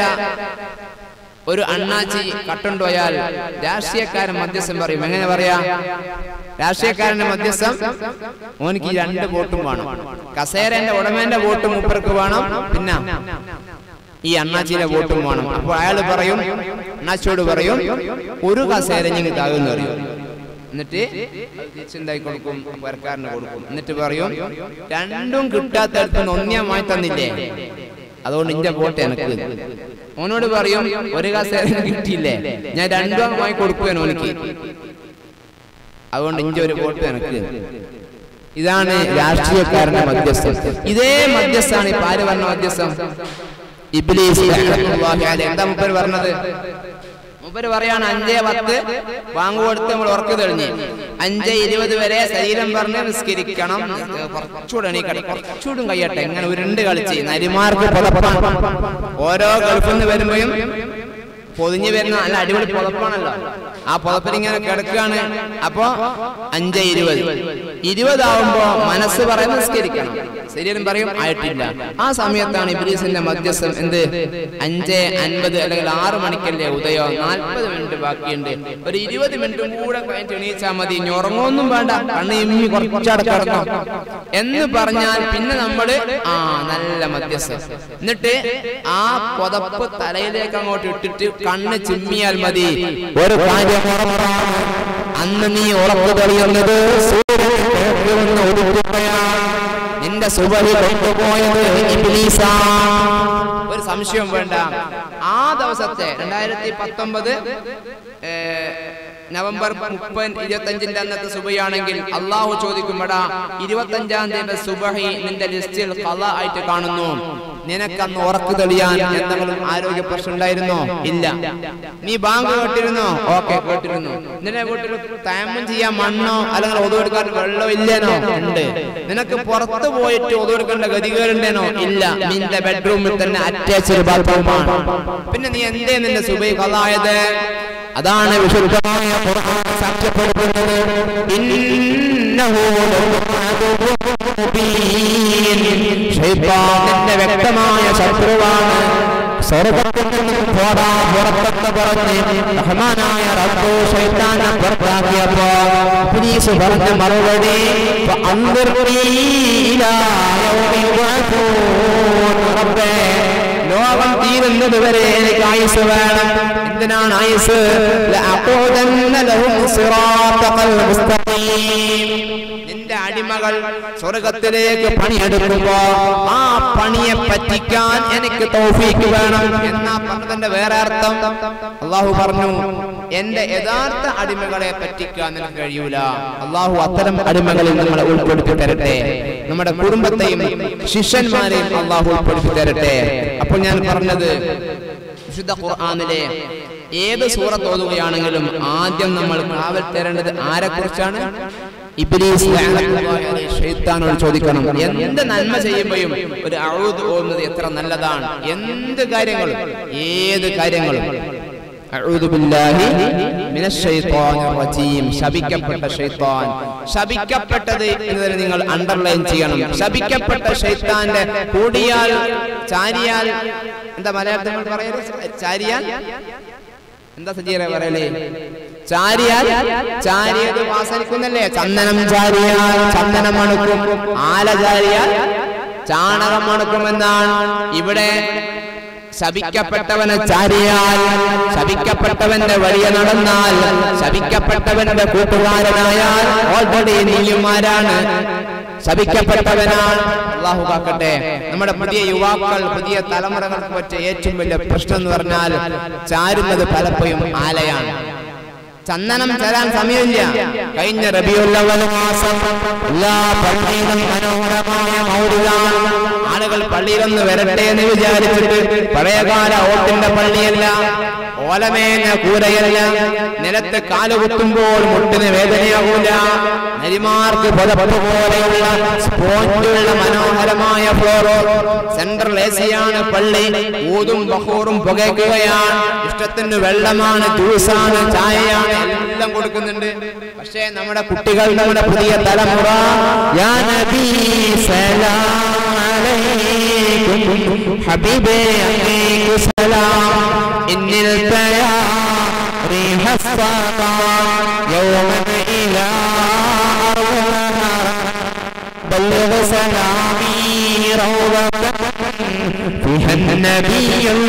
ഒരു അണ്ണാച്ചി കട്ടുണ്ടോയാൽ രാഷ്ട്രീയക്കാരൻ മധ്യസ്ഥം പറയും എങ്ങനെ പറയാ രാഷ്ട്രീയക്കാരന്റെ മധ്യസ്ഥം ഓനിക്ക് ഈ രണ്ട് വോട്ടും വേണം കസേരന്റെ ഉടമേന്റെ വോട്ട് മൂപ്പർക്ക് വേണം പിന്നെ ഈ അണ്ണാച്ചിയുടെ വോട്ടും വേണം അപ്പൊ അയാൾ പറയും അണ്ണാച്ചിയോട് പറയും ഒരു കസേര ഞങ്ങൾക്ക് ആകുമെന്ന് പറയും എന്നിട്ട് തിരിച്ചുണ്ടായി കൊടുക്കും പുരക്കാരന് കൊടുക്കും എന്നിട്ട് പറയും രണ്ടും കിട്ടാത്തടത്ത് ഒന്നിയമായി തന്നില്ലേ അതുകൊണ്ട് ഇന്റെ വോട്ട് എനിക്ക് ഓനോട് പറയും ഒരു കസേര കിട്ടിയില്ലേ ഞാൻ രണ്ടും വാങ്ങി കൊടുക്കുവാൻ ഓനിക്ക് അതുകൊണ്ട് ഇഞ്ച ഒരു വോട്ട് എനിക്ക് ഇതാണ് രാഷ്ട്രീയക്കാരന്റെ മധ്യസ്ഥം ഇതേ മധ്യസ്ഥാണ് ഈ പാല് പറഞ്ഞ മധ്യസ്ഥം ഇബ്ലീസ് ലഅനത്തുല്ലാഹി അലൈഹി. എന്താ മുപ്പര് പറഞ്ഞത് മുപ്പര് പറയാണ് അഞ്ചേ പത്ത് വാങ്ങു കൊടുത്ത് നമ്മൾ ഉറക്കു തെളിഞ്ഞ് അഞ്ച് ഇരുപത് വരെ ശരീരം പറഞ്ഞ് നിസ്കരിക്കണം കുറച്ചുകൂടെ എണീക്കട്ടെ കുറച്ചുകൂടും കഴിയട്ടെ ഇങ്ങനെ ഉരുണ്ട് കളിച്ച് നരിമാർക്ക് പുതപ്പാണ് ഓരോ ഗൾഫിൽ നിന്ന് വരുമ്പോഴും പൊതിഞ്ഞു വരുന്ന നല്ല അടിപൊളി പുതപ്പാണല്ലോ ആ പുതപ്പിൽ ഇങ്ങനെ കിടക്കുകയാണ് അപ്പോ അഞ്ച് ഇരുപത് ഇരുപതാവുമ്പോ മനസ്സ് പറയുന്നത് നിസ്കരിക്കണം ശരീരം പറയും ആയിട്ടില്ല ആ സമയത്താണ് ഇബ്ലീസിന്റെ മധ്യസ്ഥം എന്ത് അഞ്ച് അൻപത് അല്ലെങ്കിൽ ആറ് മണിക്കല്ലേ ഉദയോ നാൽപ്പത് മിനിറ്റ് ബാക്കിയുണ്ട് ഒരു ഇരുപത് മിനിറ്റും കൂടെ കഴിഞ്ഞിട്ട് എണീച്ചാൽ മതി ഇനി ഉറങ്ങൊന്നും വേണ്ട കണ്ണ് ഇമ്മി കുറച്ചട കിടക്കാം എന്ന് പറഞ്ഞാൽ പിന്നെ നമ്മള് ആ നല്ല മധ്യസ്ഥം എന്നിട്ട് ആ പുതപ്പ് തലയിലേക്ക് അങ്ങോട്ട് ഇട്ടിട്ട് കണ്ണ് ചിമ്മിയാൽ മതി ഒരു കാര്യം ഉറപ്പാണ് അന്ന് നീ ഉറപ്പ് തെളിയുന്നത് സൂര്യൻ കിഴക്ക് വന്ന് ഒതുക്കുകയാണ് നിന്റെ സുബഹി കൊണ്ടുപോയത് ഇബ്ലീസാ ഒരു സംശയം വേണ്ട ആ ദിവസത്തെ രണ്ടായിരത്തി പത്തൊമ്പത് നവംബർ മുപ്പത് ഇരുപത്തഞ്ചിന്റെ അന്നത്തെ സുബയാണെങ്കിൽ അള്ളാഹു ചോദിക്കുമ്പോടാ ഇരുപത്തഞ്ചാം തീയതി സുബഹി നിന്റെ ലിസ്റ്റിൽ കല ആയിട്ട് കാണുന്നു നിനക്കന്ന് ഉറക്കു തെളിയാൻ എന്തെങ്കിലും ആരോഗ്യ പ്രശ്നം ഉണ്ടായിരുന്നോ ഇല്ല നീ ബാങ്ക് കേട്ടിരുന്നോ ഓക്കെ കേട്ടിരുന്നു നിന്റെ വീട്ടിൽ തയമ്മം ചെയ്യാൻ മണ്ണോ അല്ലെങ്കിൽ ഒതുവെടുക്കാൻ വെള്ളോ ഇല്ലേനോ ഉണ്ട് നിനക്ക് പുറത്ത് പോയിട്ട് ഒതുവെടുക്കേണ്ട ഗതികേടുണ്ടേനോ ഇല്ല നിന്റെ ബെഡ്റൂമിൽ തന്നെ അറ്റാച്ച്ഡ് ബാത്റൂമാണ് പിന്നെ നീ എന്തേ നിന്റെ സുബൈ കലായത് അതാണ് വിശുദ്ധമായ ഖുർആൻ സാക്ഷ്യപ്പെടുത്തുന്നത് ഇന്നഹു ലഅദുവ്വുൻ മുബീൻ. ശൈത്താനിന്റെ വ്യക്തമായ ശത്രുവാണ് സ്വർഗത്തിൽ നിന്നും പോടാ പുറത്തെന്ന് പറഞ്ഞ് റഹ്മാനായ റബ്ബു ശൈത്താനെ പുറത്താക്കിയപ്പോ ഇബ്ലീസ് പറഞ്ഞ മറുപടി "ഫഅൻദിർനീ ഇലാ യൗമി യുബ്അസൂൻ." റബ്ബേ ലോകം തീരുന്നത് വരെ എനിക്ക് ആയുസ് വേണം എന്തിനാണ് ആയുസ് ലഅഖൂദന്ന ലഹും സിറാത്തൽ മുസ്തഖീം നിന്റെ അടിമകൾ സ്വർഗത്തിലേക്ക് പണിയെടുക്കുമ്പോ ആ പണിയെ പറ്റിക്കാൻ എനിക്ക് തൗഫീക്ക് വേണം എന്നാ പറഞ്ഞതിന്റെ വേറെ അർത്ഥം അള്ളാഹു പറഞ്ഞു എന്റെ യഥാർത്ഥ അടിമകളെ പറ്റിക്കാൻ നിനക്ക് കഴിയൂല അള്ളാഹു അത്തരം അടിമകളിൽ നമ്മളെ ഉൾപ്പെടുത്തി തരട്ടെ നമ്മുടെ കുടുംബത്തെയും ശിഷ്യന്മാരെയും അള്ളാഹു ഉൾപ്പെടുത്തി തരട്ടെ അപ്പോൾ ഞാൻ പറഞ്ഞത് വിശുദ്ധ ഖുർആനിലെ ഏത് സൂറത്ത് ഓതുകയാണെങ്കിലും ആദ്യം നമ്മൾ കാവൽ തരേണ്ടത് ആരെ കുറിച്ചാണ് ഇബ്ലീസ് ലഅനത്തുല്ലാഹി അലൈഹി ഷൈത്താനോട് ചോദിക്കണം എന്ത് നന്മ ചെയ്യുമ്പോഴും ഒരു അഊദ് ഓതുന്നത് എത്ര നല്ലതാണ് എന്ത് കാര്യങ്ങളും ഏത് കാര്യങ്ങളും അഊദു ബില്ലാഹി മിനശ് ശൈത്വാനിർ റജീം ശപിക്കപ്പെട്ട ശൈത്താൻ ശപിക്കപ്പെട്ടത് എന്നതിന് നിങ്ങൾ അണ്ടർലൈൻ ചെയ്യണം ശപിക്കപ്പെട്ട ശൈത്താന്റെ കൂടിയാൽ ചാരിയാൽ എന്താ മലയാളത്തിൽ നമ്മൾ പറയല് ചാരിയാൽ എന്താ സജീറെ പറയലേ ചാരിയാൽ ചാരിയത് വാസനിക്കുന്നല്ലേ ചന്ദനം ചാരിയാൽ ചന്ദനം മണുക്കും ആല ചാരിയാൽ ചാണകം മണക്കുമെന്നാണ് ഇവിടെ ശപിക്കപ്പെട്ടവനെ ചാരിയാൽ ശപിക്കപ്പെട്ടവന്റെ വഴിയെ നടന്നാൽ ശപിക്കപ്പെട്ടവന്റെ കൂട്ടുകാരനായാൽ ഓൾറെഡി നീയുമാരാണ് ശപിക്കപ്പെട്ടവനാണ് അള്ളാഹു കാക്കട്ടെ നമ്മുടെ പുതിയ യുവാക്കൾ പുതിയ തലമുറകൾക്ക് പറ്റിയ ഏറ്റവും വലിയ പ്രശ്നം എന്ന് പറഞ്ഞാൽ ചാരുന്നത് പലപ്പോഴും ആലയാണ് ചന്ദനം തരാൻ സമയമില്ല കഴിഞ്ഞ റബിയുള്ളവൽ മാസം എല്ലാ പള്ളിയിലും മനോഹരമായ മൗലിലാണ് ആളുകൾ പള്ളിയിലൊന്ന് വരട്ടെ എന്ന് വിചാരിച്ചിട്ട് പഴയകാല ഓട്ടിന്റെ പള്ളിയല്ല ഓലമേഞ്ഞ കൂരയല്ല നിലത്ത് കാല് കുത്തുമ്പോൾ മുട്ടിന് വേദനയാകൂല നരിമാർക്ക് പുതപ്പ് പോലെയുള്ള സ്പോഞ്ചുള്ള മനോഹരമായ ഫ്ലോറോ സെൻട്രൽ എ സിയാണ് പള്ളി ഊതും ബഹൂറും പുകയ്ക്കുകയാണ് ഇഷ്ടത്തിന് വെള്ളമാണ് ജ്യൂസാണ് ചായയാണ് എല്ലാം കൊടുക്കുന്നുണ്ട് പക്ഷേ നമ്മുടെ കുട്ടികൾ നമ്മുടെ പുതിയ തലമുറ യാ നബി സലാം അലൈക്കും ഹബീബേ അങ്ങേക്കു സലാം ഇന്നിൽ തയാ ريح الصبا يوما إلى فيها النبي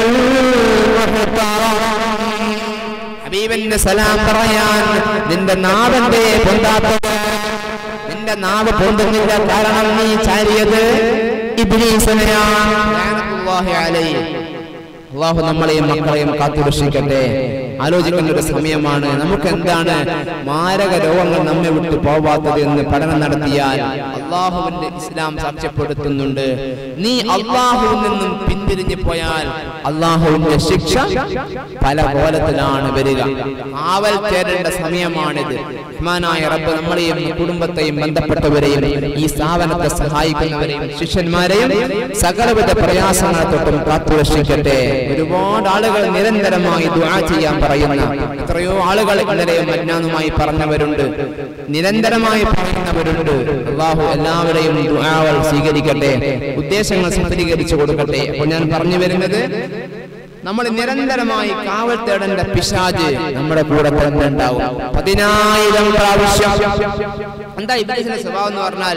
المحترم ഹബീബിന്റെ സലാം പറയാൻ നിന്റെ നാവന്റെ പൊന്താത്തത് നിന്റെ നാവ് പൊന്തുന്നില്ല കാരണം നീ ചാരിയത് ഇബ്ലീസിനെയാണ് ലഅനത്തുല്ലാഹി അലൈഹി അള്ളാഹു നമ്മളെയും മക്കളെയും കാത്തുരക്ഷിക്കട്ടെ ആലോചിക്കുന്ന ഒരു സമയമാണ് നമുക്ക് എന്താണ് മാരക രോഗങ്ങൾ നമ്മെ വിട്ടു പോവാത്തത് എന്ന് പഠനം നടത്തിയാൽ അള്ളാഹുവിന്റെ ഇസ്ലാം സാക്ഷ്യപ്പെടുത്തുന്നുണ്ട് നീ അള്ളാഹുവിൽ നിന്നും പിന്തിരിഞ്ഞു പോയാൽ അള്ളാഹുവിന്റെ ശിക്ഷ പല കോലത്തിലാണ് വരിക ആവൽ ചേരേണ്ട സമയമാണിത് റഹ്മാനായ റബ്ബ് നമ്മളെയും കുടുംബത്തെയും ബന്ധപ്പെട്ടവരെയും ഈ സ്ഥാപനത്തെ സഹായിക്കുന്നവരെയും ശിഷ്യന്മാരെയും സകലവിധ പ്രയാസങ്ങളെ തൊട്ടും കാത്തുരക്ഷിക്കട്ടെ ഒരുപാട് ആളുകൾ നിരന്തരമായി ദുആ ചെയ്യാൻ പറയുന്ന എത്രയോ ആളുകൾ ഇന്നലെയും മജ്ഞാനുമായി പറഞ്ഞവരുണ്ട് നിരന്തരമായി പറയുന്നവരുണ്ട് അള്ളാഹു എല്ലാവരെയും ദുആകൾ സ്വീകരിക്കട്ടെ ഉദ്ദേശങ്ങൾ സഫലീകരിച്ചു കൊടുക്കട്ടെ അപ്പോൾ ഞാൻ പറഞ്ഞു വരുന്നത് നമ്മൾ നിരന്തരമായി കാവൽ തേടേണ്ട പിശാജ് നമ്മുടെ കൂടെ തന്നെ ഉണ്ടാവും പതിനായിരം പ്രാവശ്യം എന്താ ഇബ്ലീസിന്റെ സ്വഭാവം എന്ന് പറഞ്ഞാൽ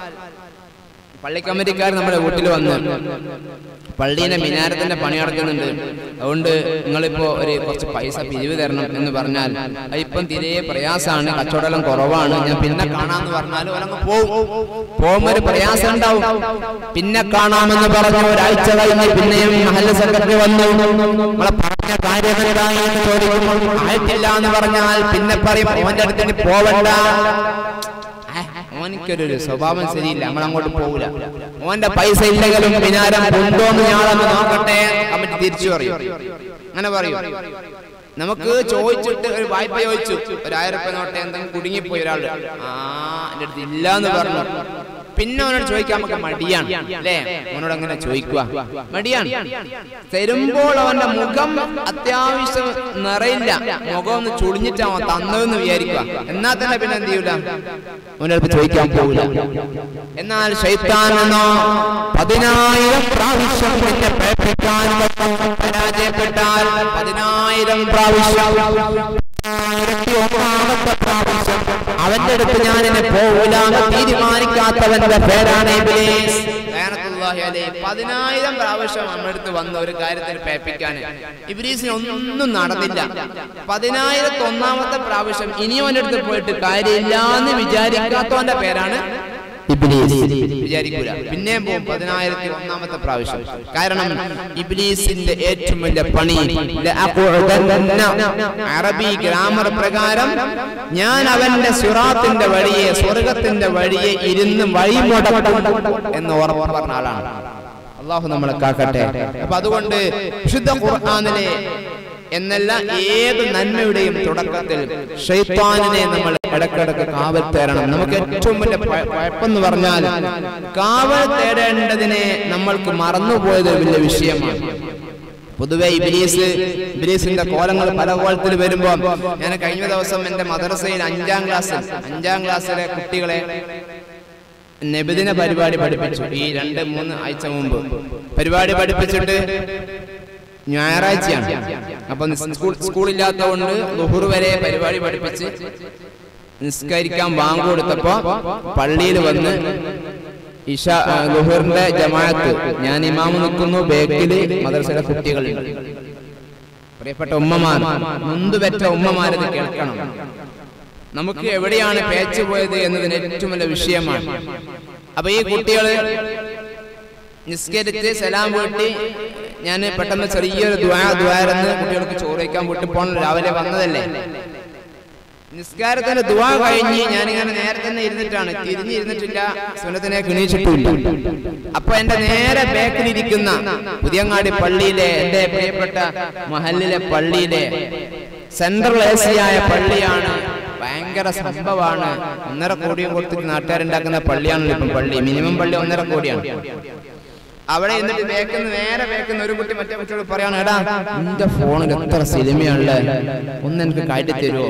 പള്ളി കമ്മിറ്റിക്കാർ നമ്മുടെ വീട്ടിൽ വന്ന് പള്ളിയിലെ മിനാരത്തിന്റെ പണി നടക്കുന്നുണ്ട് അതുകൊണ്ട് നിങ്ങളിപ്പോ ഒരു കുറച്ച് പൈസ പിരിവ് തരണം എന്ന് പറഞ്ഞാൽ അത് ഇപ്പം തീരെ പ്രയാസമാണ് കച്ചവടം കുറവാണ് ഞാൻ പിന്നെ കാണാന്ന് പറഞ്ഞാൽ ഒരങ്ങ് പോവും പോകുമ്പോ ഒരു പ്രയാസം ഉണ്ടാവും പിന്നെ കാണാമെന്ന് പറഞ്ഞു ഒരാഴ്ച കഴിഞ്ഞ് പിന്നെയും മഹല്ല സെക്രട്ടറി വന്നു നമ്മളെ പറഞ്ഞ കാര്യം എന്തായി എന്ന് ചോദിക്കുമ്പോൾ ആയിട്ടില്ല എന്ന് പറഞ്ഞാൽ പിന്നെ പറയും ഓന്റെ അടുത്തിന് പോവണ്ട ഓനിക്കൊരു സ്വഭാവം ശരിയില്ല നമ്മൾ അങ്ങോട്ട് പോകില്ല ഓന്റെ പൈസ ഇല്ലെങ്കിലും വിനാരം കൊണ്ടോന്ന് ഞാളൊന്ന് നോക്കട്ടെ കമ്മിറ്റി തിരിച്ചു പറയും അങ്ങനെ പറയും നമുക്ക് ചോദിച്ചിട്ട് ഒരു വായ്പ ചോദിച്ചു ഒരു ആയിരം രൂപ നോട്ടെ എന്തെങ്കിലും കുടുങ്ങിപ്പോയി ഒരാൾ ആ എന്റെ അടുത്ത് ഇല്ല എന്ന് പറഞ്ഞു പിന്നെ അവനോട് ചോദിക്കാൻ നമുക്ക് മടിയാണ് അല്ലേ അവനോട് അങ്ങനെ ചോദിക്കുക മടിയാണ് തരുമ്പോൾ അവന്റെ മുഖം അത്യാവശ്യം നിറയില്ല മുഖം ഒന്ന് ചുളിഞ്ഞിട്ടാവോ തന്നതെന്ന് വിചാരിക്കുക എന്നാൽ തന്നെ പിന്നെ എന്ത് ചെയ്യൂല അവൻ്റെ അടുത്ത് ചോദിക്കാൻ പോകില്ല എന്നാൽ ശൈത്താനെന്നോ പതിനായിരം പ്രാവശ്യം നിന്നെ പ്രേക്ഷിക്കാൻ പരാജയപ്പെട്ടാൽ പതിനായിരം പ്രാവശ്യം ആയിരത്തി ഒന്നാമത്തെ പ്രാവശ്യം അവന്റെ അടുത്ത് ഞാൻ എന്നെ പോകില്ല എന്ന് തീരുമാനിക്കാത്തവന്റെ പേരാണ് ഇബ്ലീസ് ലഅനത്തുല്ലാഹി അലൈഹി. പതിനായിരം പ്രാവശ്യം നമ്മുടെ അടുത്ത് വന്ന ഒരു കാര്യത്തിന് പേപ്പിക്കാൻ ഇബ്ലീസിന് ഒന്നും നടന്നില്ല പതിനായിരത്തി ഒന്നാമത്തെ പ്രാവശ്യം ഇനിയും അവന്റെ അടുത്ത് പോയിട്ട് കാര്യമില്ല എന്ന് വിചാരിക്കാത്തവന്റെ പേരാണ് ഇബ്ലീസ് വിചാരിക്കൂല പിന്നെയും പോകും പതിനായിരത്തി ഒന്നാമത്തെ പ്രാവശ്യം കാരണം ഇബ്ലീസിന്റെ ഏറ്റവും വലിയ പണി ലഅഖുദന്ന അറബി ഗ്രാമർ പ്രകാരം ഞാൻ അവന്റെ സുറാത്തിന്റെ വഴിയെ സ്വർഗത്തിന്റെ വഴിയെ ഇരുന്ന് വഴിമുടക്കും എന്ന് ഉറപ്പ് പറഞ്ഞ ആളാണ് അള്ളാഹു നമ്മളെ കാക്കട്ടെ അപ്പൊ അതുകൊണ്ട് വിശുദ്ധ ഖുർആനിലെ എന്നല്ല ഏത് നന്മയുടെയും തുടക്കത്തിൽ ഷൈത്താനിനെ നമ്മൾ ഇടക്കിടക്ക് കാവൽ തേടണം നമുക്ക് ഏറ്റവും വലിയ പ- കുഴപ്പമെന്ന് പറഞ്ഞാൽ കാവൽ തേടേണ്ടതിനെ നമ്മൾക്ക് മറന്നുപോയത് ഒരു വലിയ വിഷയമാണ് പൊതുവെ ഇബിലീസ് ഇബിലീസിന്റെ കോലങ്ങൾ പല കോലത്തിൽ വരുമ്പോൾ ഞാൻ കഴിഞ്ഞ ദിവസം എന്റെ മദ്രസയിൽ അഞ്ചാം ക്ലാസ്സിൽ അഞ്ചാം ക്ലാസ്സിലെ കുട്ടികളെ നബിദിന പരിപാടി പഠിപ്പിച്ചു ഈ രണ്ട് മൂന്ന് ആഴ്ച മുമ്പ് പരിപാടി പഠിപ്പിച്ചിട്ട് ഞായറാഴ്ചയാണ് അപ്പൊ നിസ് സ്കൂൾ സ്കൂളില്ലാത്തതുകൊണ്ട് ലുഹുർ വരെ പരിപാടി പഠിപ്പിച്ച് നിസ്കരിക്കാൻ ബാങ്ക് കൊടുത്തപ്പോ പള്ളിയിൽ വന്ന് ഇഷ ആ, ലുഹറിന്റെ ജമാഅത്ത് ഞാൻ ഇമാമ് നിൽക്കുന്നു ബേക്കില് മദ്രസയിലെ കുട്ടികളുണ്ട് പ്രിയപ്പെട്ട ഉമ്മമാർ മുന്ത് പെറ്റ ഉമ്മമാരത് കേൾക്കണം നമുക്ക് എവിടെയാണ് പേച്ച് പോയത് എന്നതിന് ഏറ്റവും വലിയ വിഷയമാണ് അപ്പൊ ഈ കുട്ടികള് നിസ്കരിച്ച് സലാം വീട്ടി ഞാൻ പെട്ടെന്ന് ചെറിയൊരു ദ്വാ ദ്വാരെന്ന് കുട്ടികൾക്ക് ചോറ് വയ്ക്കാൻ വീട്ടിൽ പോകണം രാവിലെ വന്നതല്ലേ നിസ്കാരത്തിന്റെ ദുവാ കഴിഞ്ഞ് ഞാനിങ്ങനെ നേരെ തന്നെ ഇരുന്നിട്ടാണ് തിരിഞ്ഞിരുന്നിട്ടില്ല സുനത്തിനെ കിണീച്ചിട്ടില്ല അപ്പൊ എന്റെ നേരെ ബാക്കിലിരിക്കുന്ന പുതിയങ്ങാടി പള്ളിയിലെ എന്റെ പ്രിയപ്പെട്ട മഹലിലെ പള്ളിയിലെ സെൻട്രൽ ഏസിയായ പള്ളിയാണ് ഭയങ്കര സംഭവമാണ് ഒന്നര കോടിയും കൊടുത്തിട്ട് നാട്ടുകാരുണ്ടാക്കുന്ന പള്ളിയാണല്ലോ ഇപ്പം പള്ളി മിനിമം പള്ളി ഒന്നര കോടിയാണ് അവിടെ എന്നിട്ട് വേക്കുന്ന നേരെ വേക്കുന്ന ഒരു കുട്ടി മറ്റേ കുട്ടിയോട് പറയാണ് എടാ നിന്റെ ഫോണിൽ എത്ര സിനിമയാണല്ലേ ഒന്ന് എനിക്ക് കാട്ടി തരുമോ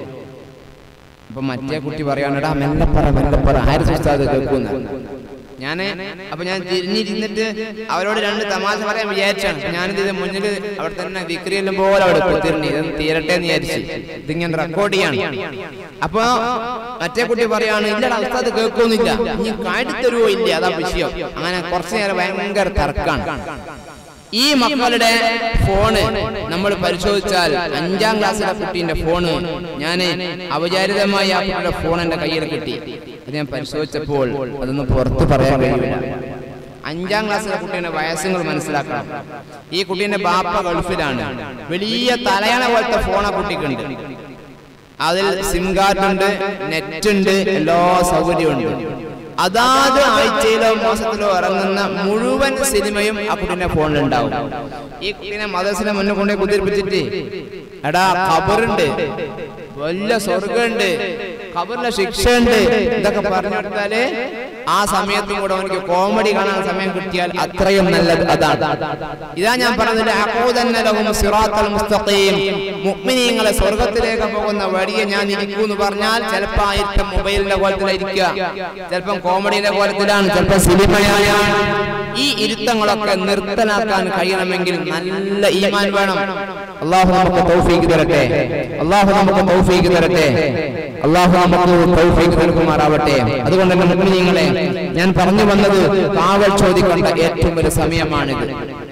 അപ്പൊ മറ്റേ കുട്ടി പറയാണ് എടാ മെല്ലപ്പറ മെല്ലപ്പറ ആര് ഉസ്താദ് കേൾക്കുന്ന ഞാന് അപ്പൊ ഞാൻ തിരിഞ്ഞിരുന്നിട്ട് അവരോട് രണ്ട് തമാശ പറയാൻ വിചാരിച്ചാണ് ഞാനിത് ഇത് മുന്നിൽ അവിടെ തന്നെ വിക്രിയെല്ലാം പോലെ അവിടെ കുത്തിരുന്നു ഇത് തീരട്ടെ എന്ന് വിചാരിച്ചു ഇതിങ്ങനെ റെക്കോർഡ് ചെയ്യാണ് അപ്പൊ മറ്റേ കുട്ടി പറയാണ് ഇല്ലടാ ഉസ്താദ് കേൾക്കൊന്നുമില്ല നീ കാട്ടി തരുവോ ഇല്ല അതാ വിഷയം അങ്ങനെ കുറച്ചു നേരം ഭയങ്കര തർക്കാണ് ഈ മക്കളുടെ ഫോണ് നമ്മൾ പരിശോധിച്ചാൽ അഞ്ചാം ക്ലാസ്സിലെ കുട്ടീന്റെ ഫോണ് ഞാൻ ഔപചാരികമായി ആ കുട്ടിയുടെ ഫോൺ എന്റെ കയ്യിൽ കിട്ടി അത് ഞാൻ പരിശോധിച്ചപ്പോൾ അതൊന്ന് പുറത്ത് പറയാൻ കഴിയില്ല അഞ്ചാം ക്ലാസ്സിലെ കുട്ടീന്റെ വയസ്സുകൾ മനസ്സിലാക്കണം ഈ കുട്ടീന്റെ ബാപ്പ ഗൾഫിലാണ് വലിയ തലയണ പോലത്തെ ഫോൺ ആ കുട്ടിക്കുണ്ട് അതിൽ സിം കാർഡ് ഉണ്ട് നെറ്റ് ഉണ്ട് എല്ലാ സൗകര്യമുണ്ട് അതാത് ആഴ്ചയിലോ മാസത്തിലോ ഇറങ്ങുന്ന മുഴുവൻ സിനിമയും ആ കുട്ടീന്റെ ഫോണിലുണ്ടാവും ഈ കുട്ടീനെ മദർസിനെ മുന്നേ കൊണ്ടേ കുതിരിപ്പിച്ചിട്ട് എടാ ഖബറുണ്ട് വലിയ സ്വർഗമുണ്ട് ഖബറിലെ ശിക്ഷയുണ്ട് ഇതൊക്കെ പറഞ്ഞു കൊടുത്താല് ആ സമയത്തും കൂടെ അവനക്ക് കോമഡി കാണാൻ സമയം കിട്ടിയാൽ അത്രയും നല്ലത് അതാണ് ഇതാ ഞാൻ പറഞ്ഞത് അഖൂദന്ന ലഹും സിറാത്തൽ മുസ്തഖീം മുഅ്മിനീങ്ങളെ സ്വർഗ്ഗത്തിലേക്ക് പോകുന്ന വഴിയെ ഞാൻ ഇരിക്കൂ എന്ന് പറഞ്ഞാൽ ചിലപ്പോൾ ആയിരിക്കും മൊബൈലിന്റെ കോലത്തിലായിരിക്കുക ചിലപ്പം കോമഡിയുടെ കോലത്തിലാണ് ചിലപ്പോൾ സിനിമയാണ് ഈ ഇരുത്തങ്ങളൊക്കെ നിർത്തലാക്കാൻ കഴിയണമെങ്കിൽ നല്ല ഈമാൻ വേണം അള്ളാഹു നമുക്ക് തൗഫീക്ക് തരട്ടെ അള്ളാഹു നമുക്ക് തൗഫീക്ക് തരട്ടെ അള്ളാഹു നമുക്ക് തൗഫീക്ക് നൽകുമാറാവട്ടെ അതുകൊണ്ട് തന്നെ മുഗ്മിനീങ്ങളെ ഞാൻ പറഞ്ഞു വന്നത് കാവൽ ചോദിക്കേണ്ട ഏറ്റവും ഒരു സമയമാണിത്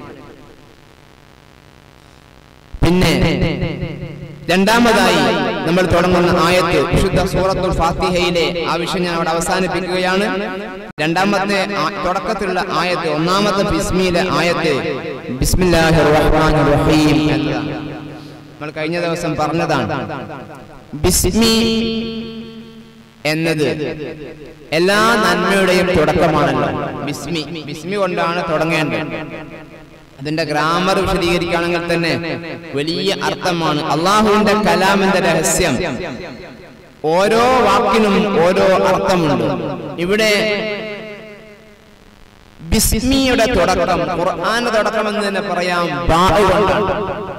പിന്നെ രണ്ടാമതായി നമ്മൾ തുടങ്ങുന്ന ആയത്ത് വിശുദ്ധ സൂറത്തുൽ ഫാത്തിഹയിലെ ആ വിഷയം ഞാൻ അവിടെ അവസാനിപ്പിക്കുകയാണ് രണ്ടാമത്തെ ആ- തുടക്കത്തിലുള്ള ആയത്ത് ഒന്നാമത്തെ ബിസ്മിയിലെ ആയത്ത് ബിസ്മില്ലാഹിർ റഹ്മാനിർ റഹീം എന്നതാണ്. നമ്മൾ കഴിഞ്ഞ ദിവസം പറഞ്ഞതാണ് ബിസ്മി എന്നത് എല്ലാ നന്മയുടെയും തുടക്കമാണല്ലോ ബിസ്മി ബിസ്മി കൊണ്ടാണ് തുടങ്ങേണ്ടത് അതിന്റെ ഗ്രാമർ വിശദീകരിക്കുകയാണെങ്കിൽ തന്നെ വലിയ അർത്ഥമാണ് അള്ളാഹുവിന്റെ കലാമിന്റെ രഹസ്യം ഓരോ വാക്കിനും ഓരോ അർത്ഥമുണ്ട് ഇവിടെ ബിസ്മിയുടെ തുടക്കം ഖുർആന്റെ തുടക്കം എന്ന് തന്നെ പറയാം ബാ കൊണ്ടാണ്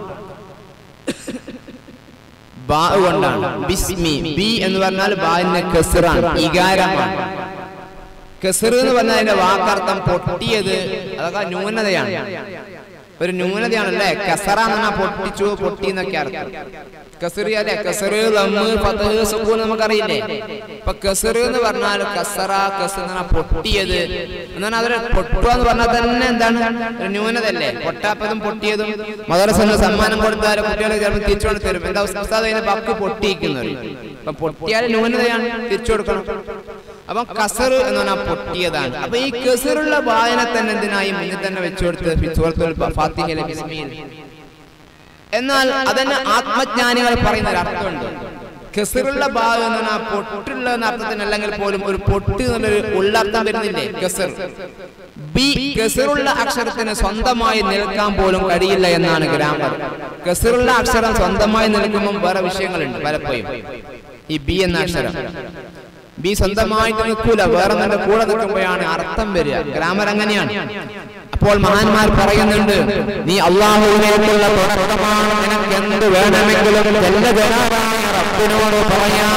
ബാ കൊണ്ടാണ് ബിസ്മി ബി എന്ന് പറഞ്ഞാൽ ബാന്റെ കെസിറാണ് ഇകാരമാണ് കെസിർ എന്ന് പറഞ്ഞാൽ അതിന്റെ വാക്കർത്ഥം പൊട്ടിയത് അതൊക്കെ ന്യൂനതയാണ് ഒരു ന്യൂനതയാണ് അല്ലേ കസറ എന്ന് പറഞ്ഞാൽ പൊട്ടിച്ചു പൊട്ടി എന്നൊക്കെ അർത്ഥം കസറി അല്ലെ കസറ് ലമ്മ് ഫതഹ് സുക്കൂൻ നമുക്കറിയില്ലേ ഇപ്പൊ കസറ് എന്ന് പറഞ്ഞാൽ കസറ കസർ എന്ന് പറഞ്ഞാൽ പൊട്ടിയത് എന്നാൽ അവര് പൊട്ടുക എന്ന് പറഞ്ഞാൽ തന്നെ എന്താണ് ഒരു ന്യൂനതല്ലേ പൊട്ടാപ്പതും പൊട്ടിയതും മദറസന് സമ്മാനം കൊടുത്താൽ കുട്ടികളെ ചിലപ്പോൾ തിരിച്ചു കൊണ്ട് തരും എന്താ ഉസ്താദ് അതിന്റെ ബക്ക് പൊട്ടിയിരിക്കുന്നവർ അപ്പൊ പൊട്ടിയാൽ ന്യൂനതയാണ് തിരിച്ചു കൊടുക്കണം അപ്പൊ കസർ എന്ന് പറഞ്ഞാൽ പൊട്ടിയതാണ് അപ്പൊ ഈ കസറുള്ള വായന തന്നെ എന്തിനായി മുന്നിൽ തന്നെ വെച്ചു കൊടുത്ത് സൂറത്തുൽ ഫാത്തിഹയിലെ ബിസ്മിയിൽ എന്നാൽ അതന്നെ ആത്മജ്ഞാനികൾ പറയുന്ന ഒരു അർത്ഥമുണ്ട് കെസറുള്ള ഭാഗം എന്ന് പറഞ്ഞാൽ പൊട്ടുള്ള എന്ന അർത്ഥത്തിനല്ലെങ്കിൽ പോലും ഒരു പൊട്ട് എന്നുള്ളൊരു ഉള്ളർത്ഥം വരുന്നില്ലേ കെസർ ബി കെസറുള്ള അക്ഷരത്തിന് സ്വന്തമായി നിൽക്കാൻ പോലും കഴിയില്ല എന്നാണ് ഗ്രാമർ കെസറുള്ള അക്ഷരം സ്വന്തമായി നിൽക്കുമ്പോൾ വേറെ വിഷയങ്ങളുണ്ട് പലപ്പോഴും ഈ ബി എന്ന അക്ഷരം ബി സ്വന്തമായിട്ട് നിൽക്കൂല വേറെ നല്ല കൂടെ നിൽക്കുമ്പോഴാണ് അർത്ഥം വരിക ഗ്രാമർ അങ്ങനെയാണ് അപ്പോൾ മഹാന്മാർ പറയുന്നുണ്ട് നീ അള്ളാഹുവിനേക്കുള്ള തുടക്കമാണ് നിനക്ക് എന്ത് വേണമെങ്കിലും എല്ലാ ജനാറായ റബ്ബിനോട് പറയാൻ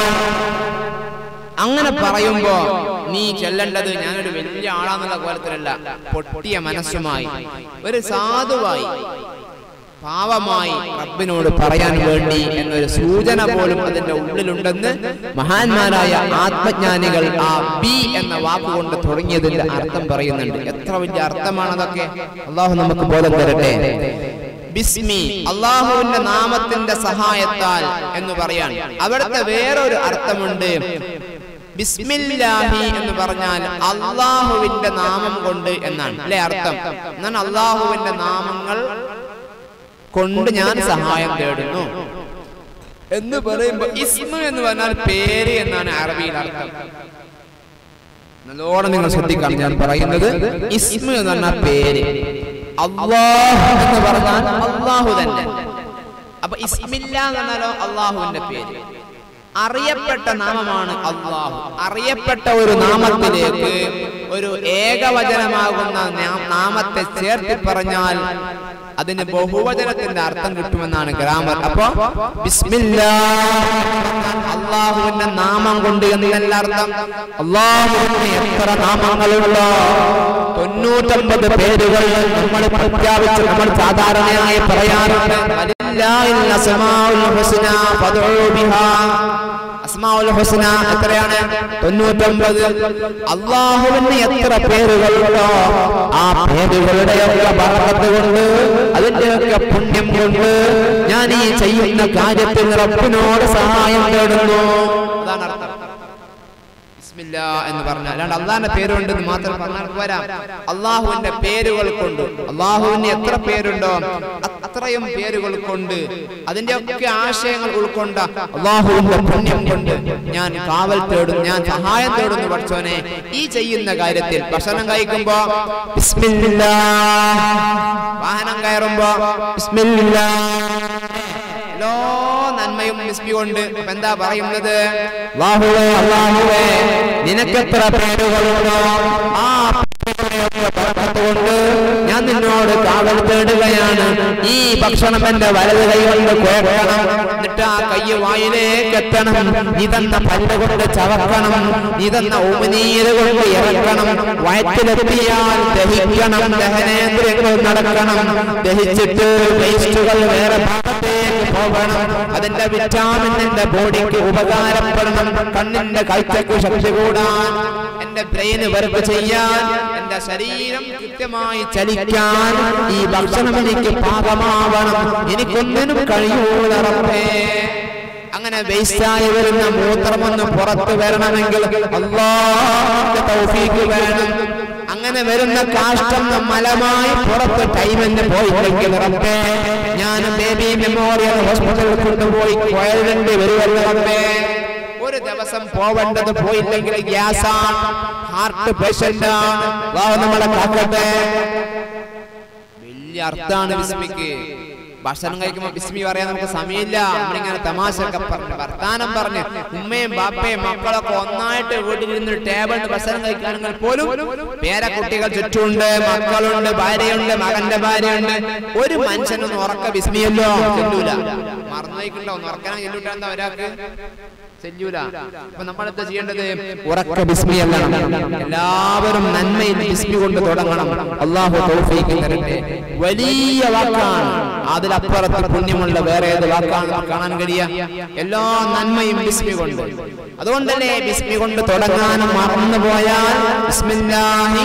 അങ്ങനെ പറയുമ്പോ നീ ചെല്ലേണ്ടത് ഞാനൊരു വലിയ ആളാന്നുള്ള കോലത്തിലല്ല പൊട്ടിയ മനസ്സുമായി ഒരു സാധുവായി പാവമായി റബ്ബിനോട് പറയാൻ വേണ്ടി എന്നൊരു സൂചന പോലും അതിന്റെ ഉള്ളിലുണ്ടെന്ന് മഹാന്മാരായ ആത്മജ്ഞാനികൾ ആ ബി എന്ന വാക്കുകൊണ്ട് തുടങ്ങിയതിന്റെ അർത്ഥം പറയുന്നുണ്ട് എത്ര വലിയ അർത്ഥമാണ് അതൊക്കെ അള്ളാഹു നമുക്ക് ബോധം തരട്ടെ ബിസ്മി അള്ളാഹുവിന്റെ നാമത്തിന്റെ സഹായത്താൽ എന്ന് പറയാൻ അവിടുത്തെ വേറൊരു അർത്ഥമുണ്ട് ബിസ്മില്ലാഹി എന്ന് പറഞ്ഞാൽ അള്ളാഹുവിന്റെ നാമം കൊണ്ട് എന്നാണ് അല്ലെ അർത്ഥം എന്നാണ് അള്ളാഹുവിന്റെ നാമങ്ങൾ കൊണ്ട് ഞാൻ സഹായം തേടുന്നു എന്ന് പറയുമ്പോ ഇസ്മ എന്ന് പറഞ്ഞാൽ പേര് എന്നാണ് അറബിയിൽ അർത്ഥം നല്ലോണം നിങ്ങൾ ശ്രദ്ധിക്കണം ഞാൻ പറയുന്നത് ഇസ്മ എന്ന് പറഞ്ഞാൽ പേര് അള്ളാഹു എന്ന് പറഞ്ഞാൽ അള്ളാഹു തന്നെ അപ്പൊ ഇസ്മില്ല എന്ന് പറഞ്ഞാലോ അള്ളാഹുവിന്റെ പേര് അറിയപ്പെട്ട നാമമാണ് അള്ളാഹു അറിയപ്പെട്ട ഒരു നാമത്തിലേക്ക് ഒരു ഏകവചനമാകുന്ന നാ- നാമത്തെ ചേർത്തി പറഞ്ഞാൽ അതിന് ബഹുവചനത്തിന്റെ അർത്ഥം കിട്ടുമെന്നാണ് ഗ്രാമർ അപ്പൊ ബിസ്മില്ലാ അള്ളാഹുവിന്റെ നാമം കൊണ്ട് എന്നല്ല അർത്ഥം അള്ളാഹുവിന് എത്ര നാമങ്ങളുണ്ടോ തൊണ്ണൂറ്റൊമ്പത് പേരുകൾ നമ്മൾ പ്രഖ്യാപിച്ച് നമ്മൾ സാധാരണയായി പറയാറുണ്ട് വലില്ലാഹിൽ അസ്മാഉൽ ഹുസ്ന ഫദ്ഉ ബിഹാ അസ്മാഉൽ ഹുസ്ന എത്രയാണ് തൊണ്ണൂറ്റൊമ്പത് അള്ളാഹുവിന് എത്ര പേരുകളുണ്ടോ ആ പേരുകളുടെയൊക്കെ ബറക്കത്ത് കൊണ്ട് അതിന്റെയൊക്കെ പുണ്യം കൊണ്ട് ഞാൻ ഈ ചെയ്യുന്ന കാര്യത്തിൽ റബ്ബിനോട് സഹായം തേടുന്നു അതാണ് അർത്ഥം ബിസ്മില്ല എന്ന് പറഞ്ഞാൽ അല്ലാണ്ട് അള്ളാഹിന്റെ പേരുണ്ട് എന്ന് മാത്രം പറഞ്ഞാൽ പോരാ അള്ളാഹുവിന്റെ പേരുകൾ കൊണ്ട് അള്ളാഹുവിന് എത്ര പേരുണ്ടോ അത്രയും പേരുകൾ കൊണ്ട് അതിന്റെ ഒക്കെ ആശയങ്ങൾ ഉൾക്കൊണ്ട അള്ളാഹുവിന്റെ പുണ്യം കൊണ്ട് ഞാൻ കാവൽ തേടും ഞാൻ സഹായം തേടുന്നു പഠിച്ചോനെ ഈ ചെയ്യുന്ന കാര്യത്തിൽ ഭക്ഷണം കഴിക്കുമ്പോ ബിസ്മില്ലാ വാഹനം കയറുമ്പോ ബിസ്മില്ലാ എല്ലാ നന്മയും ബിസ്മി കൊണ്ട് ഇപ്പൊ എന്താ പറയുന്നത് അല്ലാഹുവേ അല്ലാഹുവേ നിനക്കെത്ര പേരുകളുണ്ടോ ആ പേരുകളെയൊക്കെ ബർക്കത്ത് കൊണ്ട് ഞാൻ നിന്നോട് കാവൽ തേടുകയാണ് ഈ ഭക്ഷണം എന്റെ വലത് കൈ കൊണ്ട് കുഴക്കണം എന്നിട്ട് ആ കൈ വായിലേക്ക് എത്തണം നീ തന്ന പല്ല് കൊണ്ട് ചവക്കണം നീ തന്ന ഉമിനീര് കൊണ്ട് ഇറക്കണം വയറ്റിലെത്തിയാൽ ദഹിക്കണം ദഹനേന്ദ്രിയങ്ങൾ നടക്കണം ദഹിച്ചിട്ട് വേസ്റ്റുകൾ വേറെ ഭാഗത്തേക്ക് പോകണം അതിന്റെ വിറ്റാമിൻ എന്റെ ബോഡിക്ക് ഉപകാരപ്പെടണം കണ്ണിന്റെ കാഴ്ചക്ക് ശക്തി കൂടാൻ എന്റെ ബ്രെയിന് വർക്ക് ചെയ്യാൻ എന്റെ ശരീരം കൃത്യമായി ചലിക്കാൻ ഈ ഭക്ഷണം എനിക്ക് പാകമാവണം എനിക്കൊന്നിനും കഴിയൂല റബ്ബേ അങ്ങനെ വേസ്റ്റായി വരുന്ന മൂത്രമൊന്ന് പുറത്തു വരണമെങ്കിൽ അള്ളാഹുവിന്റെ തൗഫീക്ക് വേണം അങ്ങനെ വരുന്ന കാഷ്ടം മലമായി പുറത്ത് ടൈമിന് പോയില്ലെങ്കിൽ റബ്ബേ ഞാൻ ബേബി മെമ്മോറിയൽ ഹോസ്പിറ്റലിൽ കൊണ്ടുപോയി കുഴലിന്റെ വരുവല്ല റബ്ബേ ഒരു ദിവസം പോവേണ്ടത് പോയില്ലെങ്കിൽ ഗ്യാസാണ് ഹാർട്ട് പേഷ്യന്റ് ആണ് നമ്മളെ കാക്കട്ടെ വലിയ അർത്ഥാണ് വിസ്മിക്ക് ഭക്ഷണം കഴിക്കുമ്പോൾ ബിസ്മി പറയാൻ നമുക്ക് സമയമില്ല നമ്മളിങ്ങനെ തമാശയൊക്കെ പറഞ്ഞ് വർത്താനം പറഞ്ഞ് ഉമ്മയും ബാപ്പയും മക്കളൊക്കെ ഒന്നായിട്ട് വീട്ടിലിരുന്ന് ടേബിളിൽ ഭക്ഷണം കഴിക്കുകയാണെങ്കിൽ പോലും പേരക്കുട്ടികൾ ചുറ്റുമുണ്ട് മക്കളുണ്ട് ഭാര്യയുണ്ട് മകന്റെ ഭാര്യയുണ്ട് ഒരു മനുഷ്യനൊന്നും ഉറക്ക ബിസ്മിയല്ലോ ചെല്ലൂല മറന്നു വയ്ക്കണ്ടോ ഒന്ന് ഉറക്കാനാ ചെല്ലൂട്ട എന്താ ഒരാൾക്ക് ചെല്ലൂല അപ്പൊ നമ്മളെന്താ ചെയ്യേണ്ടത് ഉറക്ക ബിസ്മി അല്ലണം എല്ലാവരും നന്മയിൽ ബിസ്മി കൊണ്ട് തുടങ്ങണം അള്ളാഹു തൗഫീഖ് തരട്ടെ വലിയ വാക്കാണ് അതിലപ്പുറത്ത് പുണ്യമുള്ള വേറെ ഏത് വാക്കാണ് നമുക്ക് കാണാൻ കഴിയുക എല്ലാ നന്മയും ബിസ്മി കൊണ്ട് അതുകൊണ്ടല്ലേ ബിസ്മി കൊണ്ട് തുടങ്ങാനും മറന്നു പോയാൽ ബിസ്മില്ലാഹി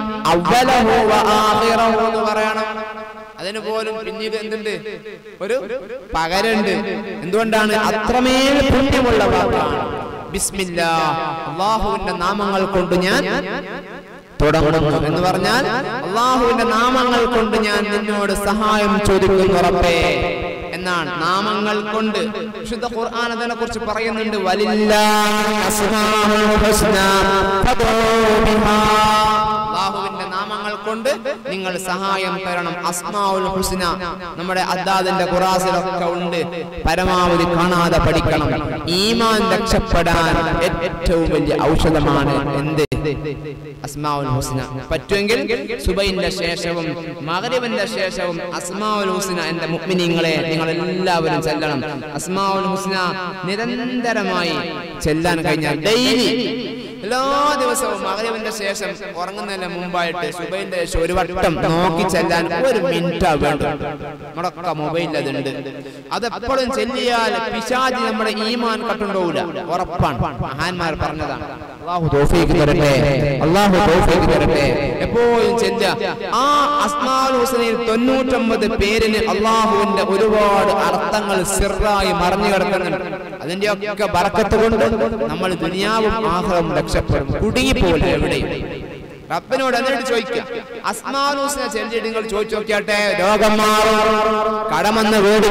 അവലഹു വ ആഖിറഹു എന്ന് പറയണം അതിന് പോലും പിന്നീട് എന്തുണ്ട് ഒരു പകരുണ്ട് എന്തുകൊണ്ടാണ് അത്രമേൽ പുണ്യമുള്ള വാക്കാണ് ബിസ്മില്ലാ അള്ളാഹുവിന്റെ നാമങ്ങൾ കൊണ്ട് ഞാൻ തുടങ്ങുന്നു എന്ന് പറഞ്ഞാൽ അള്ളാഹുവിന്റെ നാമങ്ങൾ കൊണ്ട് ഞാൻ നിന്നോട് സഹായം ചോദിക്കുന്നു റബ്ബേ എന്നാണ് നാമങ്ങൾ കൊണ്ട് വിശുദ്ധ ഖുർആൻ അതിനെ കുറിച്ച് പറയുന്നുണ്ട് വലില്ലാഹി അസ്മാഉൽ ഹുസ്ന ഫദ്ഉ ബിഹാ അള്ളാഹുവിന്റെ നാമങ്ങൾ കൊണ്ട് നിങ്ങൾ സഹായം തരണം അസ്മാഉൽ ഹുസ്ന നമ്മുടെ അദ്ദാദിന്റെ ഖുറാസിലൊക്കെ ഉണ്ട് പരമാവധി കാണാതെ പഠിക്കണം ഈമാൻ രക്ഷപ്പെടാൻ ഏറ്റവും വലിയ ഔഷധമാണ് എന്ത് അസ്മാഉൽ ഹുസ്ന പറ്റുമെങ്കിൽ സുബൈന്റെ ശേഷവും മഗ്രിബിന്റെ ശേഷവും അസ്മാഉൽ ഹുസ്ന എന്റെ മുഅ്മിനീങ്ങളെ നിങ്ങൾ എല്ലാവരും ചെല്ലണം അസ്മാഉൽ ഹുസ്ന നിരന്തരമായി ചെല്ലാൻ കഴിഞ്ഞാൽ ഡെയിലി എല്ലാ ദിവസവും മകരവിന്റെ ശേഷം ഉറങ്ങുന്നതിന് മുമ്പായിട്ട് സുബൈന്റെ ശേഷം ഒരു വട്ടം നോക്കി ചെല്ലാൻ ഒരു മിനിറ്റ് വേണ്ടു നമ്മളൊക്കെ മൊബൈലിൽ അതുണ്ട് അതെപ്പോഴും ചെല്ലിയാൽ പിശാജി നമ്മുടെ ഈമാൻ കട്ടുണ്ടാവൂല ഉറപ്പാണ് മഹാന്മാർ പറഞ്ഞതാണ് അള്ളാഹു തൗഫീഖ് തരട്ടെ അള്ളാഹു തൗഫീഖ് തരട്ടെ എപ്പോഴും ചെല്ല ആ അസ്മാൽ ഹുസനയിൽ തൊണ്ണൂറ്റൊമ്പത് പേരിന് അള്ളാഹുവിന്റെ ഒരുപാട് അർത്ഥങ്ങൾ സിറായി മറഞ്ഞു കിടക്കുന്നുണ്ട് അതിന്റെ ഒക്കെ ബറക്കത്ത് കൊണ്ട് നമ്മൾ ദുനിയാവും ആഹ്റവും രക്ഷപ്പെടും കുടുങ്ങിപ്പോലെ എവിടെയും റബ്ബിനോട് എന്നിട്ട് ചോദിക്കുക അസ്മാനൂസിനെ ചെല്ലിട്ട് നിങ്ങൾ ചോദിച്ചു നോക്കിയാട്ടെ രോഗം മാറും കടമെന്ന് വീട്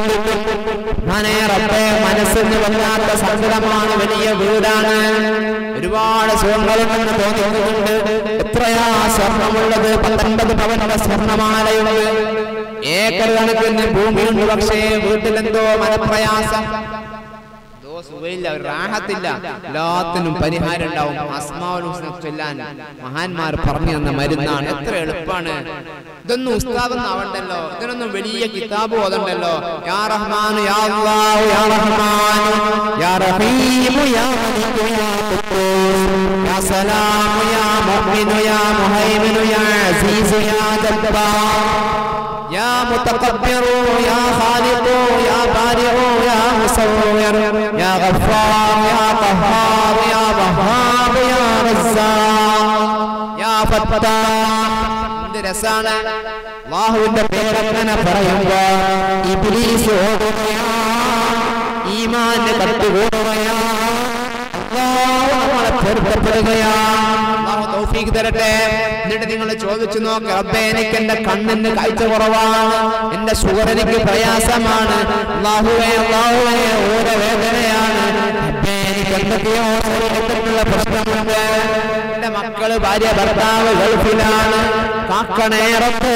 ഞാനേ റബ്ബേ മനസ്സിന് വല്ലാത്ത സങ്കടമാണ് വലിയ വീടാണ് ഒരുപാട് സുഖങ്ങളുണ്ടെന്ന് തോന്നിക്കുന്നുണ്ട് എത്രയാ സ്വർണമുള്ളത് പത്തൊൻപത് പവന്റെ സ്വർണമാലയുള്ളത് ഏക്കർ കണക്കിന് ഭൂമിയുണ്ട് പക്ഷേ വീട്ടിലെന്തോ മനപ്രയാസം എന്തോ സുഖമില്ല ഒരു റാഹത്തില്ല എല്ലാത്തിനും പരിഹാരം ഉണ്ടാവും അസ്മാവുൽ ഹുസ്ന ചൊല്ലാൻ മഹാന്മാർ പറഞ്ഞു തന്ന മരുന്നാണ് എത്ര എളുപ്പമാണ് ഇതൊന്നും ഉസ്താദൊന്നും ആവണ്ടല്ലോ ഇതിനൊന്നും വലിയ കിതാബ് ഓതണ്ടല്ലോ യാ റഹ്മാൻ യാ അല്ലാഹു യാ റഹ്മാൻ യാ റഹീം യാ മലിക് യാ ഖുദ്ദൂസ് യാ സലാം യാ മുഅ്മിൻ യാ മുഹൈമിൻ യാ അസീസ് യാ ജബ്ബാർ يا متكبر يا خالق يا بارئ يا مصور يا غفار يا قهار يا وهاب يا رزاق يا فتاح എന്ത് രസാണ് അള്ളാഹുവിന്റെ പേരങ്ങനെ പറയുമ്പോ ഇബ്ലീസ് ഓടുകയാ ഈമാന് കട്ടുകൂടുകയാ അള്ളാഹു നമ്മളെ പൊരുത്തപ്പെടുകയാ അള്ളാഹു തൗഫീഖ് തരട്ടെ എന്നിട്ട് നിങ്ങൾ ചോദിച്ചു നോക്ക് റബ്ബേ എനിക്ക് എന്റെ കണ്ണിന് കാഴ്ച കുറവാണ് എന്റെ ഷുഗർ എനിക്ക് പ്രയാസമാണ് അള്ളാഹുവേ അള്ളാഹുവേ ഓരോ വേദനയാണ് റബ്ബേ എനിക്ക് എന്തൊക്കെയോ ശരീരത്തിനുള്ള പ്രശ്നമുണ്ട് എന്റെ മക്കള് ഭാര്യ ഭർത്താവ് ഗൾഫിലാണ് കാക്കണേ റബ്ബേ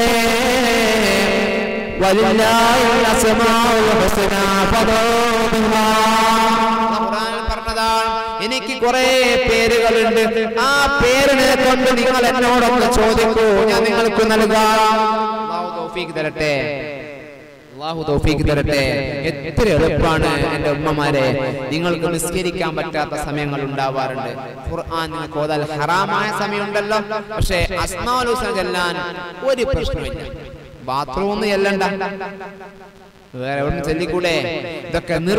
വലില്ലാഹിൽ അസ്മാഉൽ ഹുസ്നാ ഫദഊ ബിഹാ ഖുർആനിൽ പറഞ്ഞതാണ് എനിക്ക് കുറെ പേരുകളുണ്ട് ആ പേരിനെ കൊണ്ട് നിങ്ങൾ എന്നോടൊന്ന് ചോദിക്കൂ ഞാൻ നിങ്ങൾക്ക് നൽകാം അല്ലാഹു തൗഫീഖ് തരട്ടെ അള്ളാഹു തൗഫീഖ് തരട്ടെ എത്ര എളുപ്പമാണ് എൻ്റെ ഉമ്മമാരെ നിങ്ങൾക്ക് നിസ്കരിക്കാൻ പറ്റാത്ത സമയങ്ങൾ ഉണ്ടാവാറുണ്ട് ഖുർആൻ നിങ്ങൾക്ക് ഓതാൽ ഹറാമായ സമയമുണ്ടല്ലോ പക്ഷേ അസ്മാഉൽ ഹുസ്ന ചെല്ലാൻ ഒരു പ്രശ്നമില്ല ബാത്റൂം ചെല്ലണ്ട വേറെ എവിടെ ചെല്ലിക്കൂടെ ഇതൊക്കെ നിർ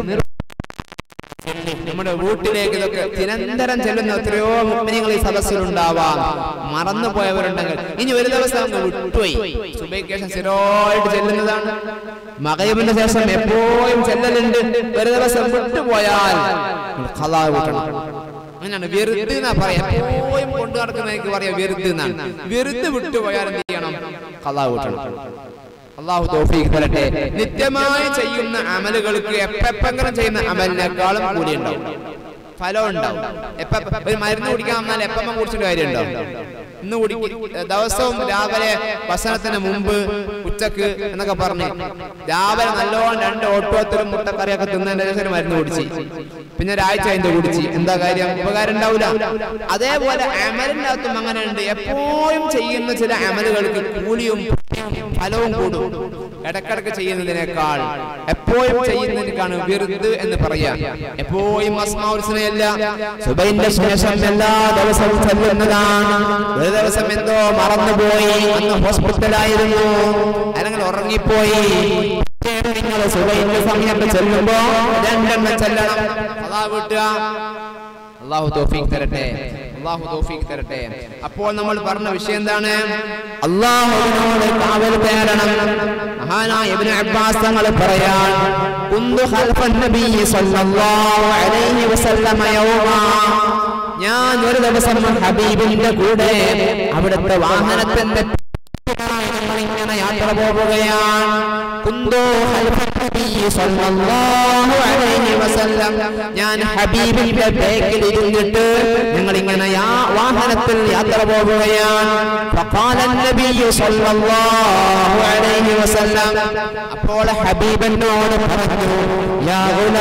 നമ്മുടെ വീട്ടിലേക്ക് ഇതൊക്കെ നിരന്തരം ചെല്ലുന്ന എത്രയോ മുഗ്മിനികൾ ഈ സദസ്സിലുണ്ടാവാം മറന്നു പോയവരുണ്ടെങ്കിൽ ഇനി ഒരു ദിവസം അങ്ങ് വിട്ടുപോയി സുബൈക്ക് ശേഷം സ്ഥിരമായിട്ട് ചെല്ലുന്നതാണ് മകയമിന് ശേഷം എപ്പോഴും ചെല്ലലുണ്ട് ഒരു ദിവസം വിട്ടുപോയാൽ ഖലാ വീട്ടണം അങ്ങനെയാണ് വെറുതെ എന്നാ പറയാ എപ്പോഴും കൊണ്ടു നടക്കുന്ന എനിക്ക് പറയാം വെറുതെ എന്നാണ് വെറുതെ വിട്ടുപോയാൽ എന്ത് ചെയ്യണം ഖലാ വീട്ടണം അള്ളാഹു തൗഫീഖ് തരട്ടെ നിത്യമായി ചെയ്യുന്ന അമലുകൾക്ക് എപ്പെപ്പെങ്കിലും ചെയ്യുന്ന അമലിനേക്കാളും കൂടി ഉണ്ടാവും ഫലം ഉണ്ടാവും എപ്പ ഒരു മരുന്ന് കുടിക്കാൻ വന്നാൽ എപ്പം കുടിച്ചിട്ട് കാര്യമുണ്ടോ ഇന്ന് കുടി ദിവസവും രാവിലെ ഭക്ഷണത്തിന് മുമ്പ് ഉച്ചക്ക് എന്നൊക്കെ പറഞ്ഞ് രാവിലെ നല്ലോണം രണ്ട് ഓട്ടോത്തിലും മുട്ടക്കറിയൊക്കെ തിന്നതിന്റെ ശേഷം ഒരു മരുന്ന് കുടിച്ച് പിന്നെ ഒരാഴ്ച അതിന്റെ കുടിച്ച് എന്താ കാര്യം ഉപകാരം ഉണ്ടാവില്ല അതേപോലെ അമലിന്റെ അകത്തും അങ്ങനെ ഉണ്ട് എപ്പോഴും ചെയ്യുന്ന ചില അമലുകൾക്ക് കൂലിയും ഫലവും കൂടും ഇടക്കിടക്ക് ചെയ്യുന്നതിനേക്കാൾ എപ്പോഴും ചെയ്യുന്നതിനേക്കാണ് വിരുദ് എന്ന് പറയാം എപ്പോഴും അസ്മാവുൽസിനെയല്ല സുബൈന്റെ ശേഷം എല്ലാ ദിവസവും ചെല്ലുന്നതാണ് ഒരു ദിവസം എന്തോ മറന്നുപോയി അന്ന് ഹോസ്പിറ്റലായിരുന്നു അല്ലെങ്കിൽ ഉറങ്ങിപ്പോയി നിങ്ങൾ സുബൈന്റെ സമയത്ത് ചെല്ലുമ്പോ രണ്ടെണ്ണം ചെല്ലണം അതാ വീട്ടുക അള്ളാഹു തൗഫീഖ് തരട്ടെ അള്ളാഹു തൗഫീഖ് തരട്ടെ അപ്പോൾ നമ്മൾ പറഞ്ഞ വിഷയം എന്താണ് അള്ളാഹുവിനോട് കാവൽ തേടണം മഹാനായ ഇബ്നു അബ്ബാസ് തങ്ങൾ പറയാൻ കുന്തു ഖൽഫൻ നബി സല്ലല്ലാഹു അലൈഹി വസല്ലമ യൗമാ ഞാൻ ഒരു ദിവസം ഹബീബിന്റെ കൂടെ അവിടുത്തെ വാഹനത്തിന്റെ ഇങ്ങനെ യാത്ര പോവുകയാണ് കുന്തോ ഖൽഫൻ നബി സല്ലല്ലാഹു അലൈഹി വസല്ലം ഞാൻ ഹബീബിന്റെ ബേക്കിൽ ഇരുന്നിട്ട് ഞങ്ങൾ ഇങ്ങനെ വാഹനത്തിൽ യാത്ര പോവുകയാണ് فقال النبي صلى الله عليه وسلم അപ്പോൾ ഹബീബിനോട് പറഞ്ഞു യാ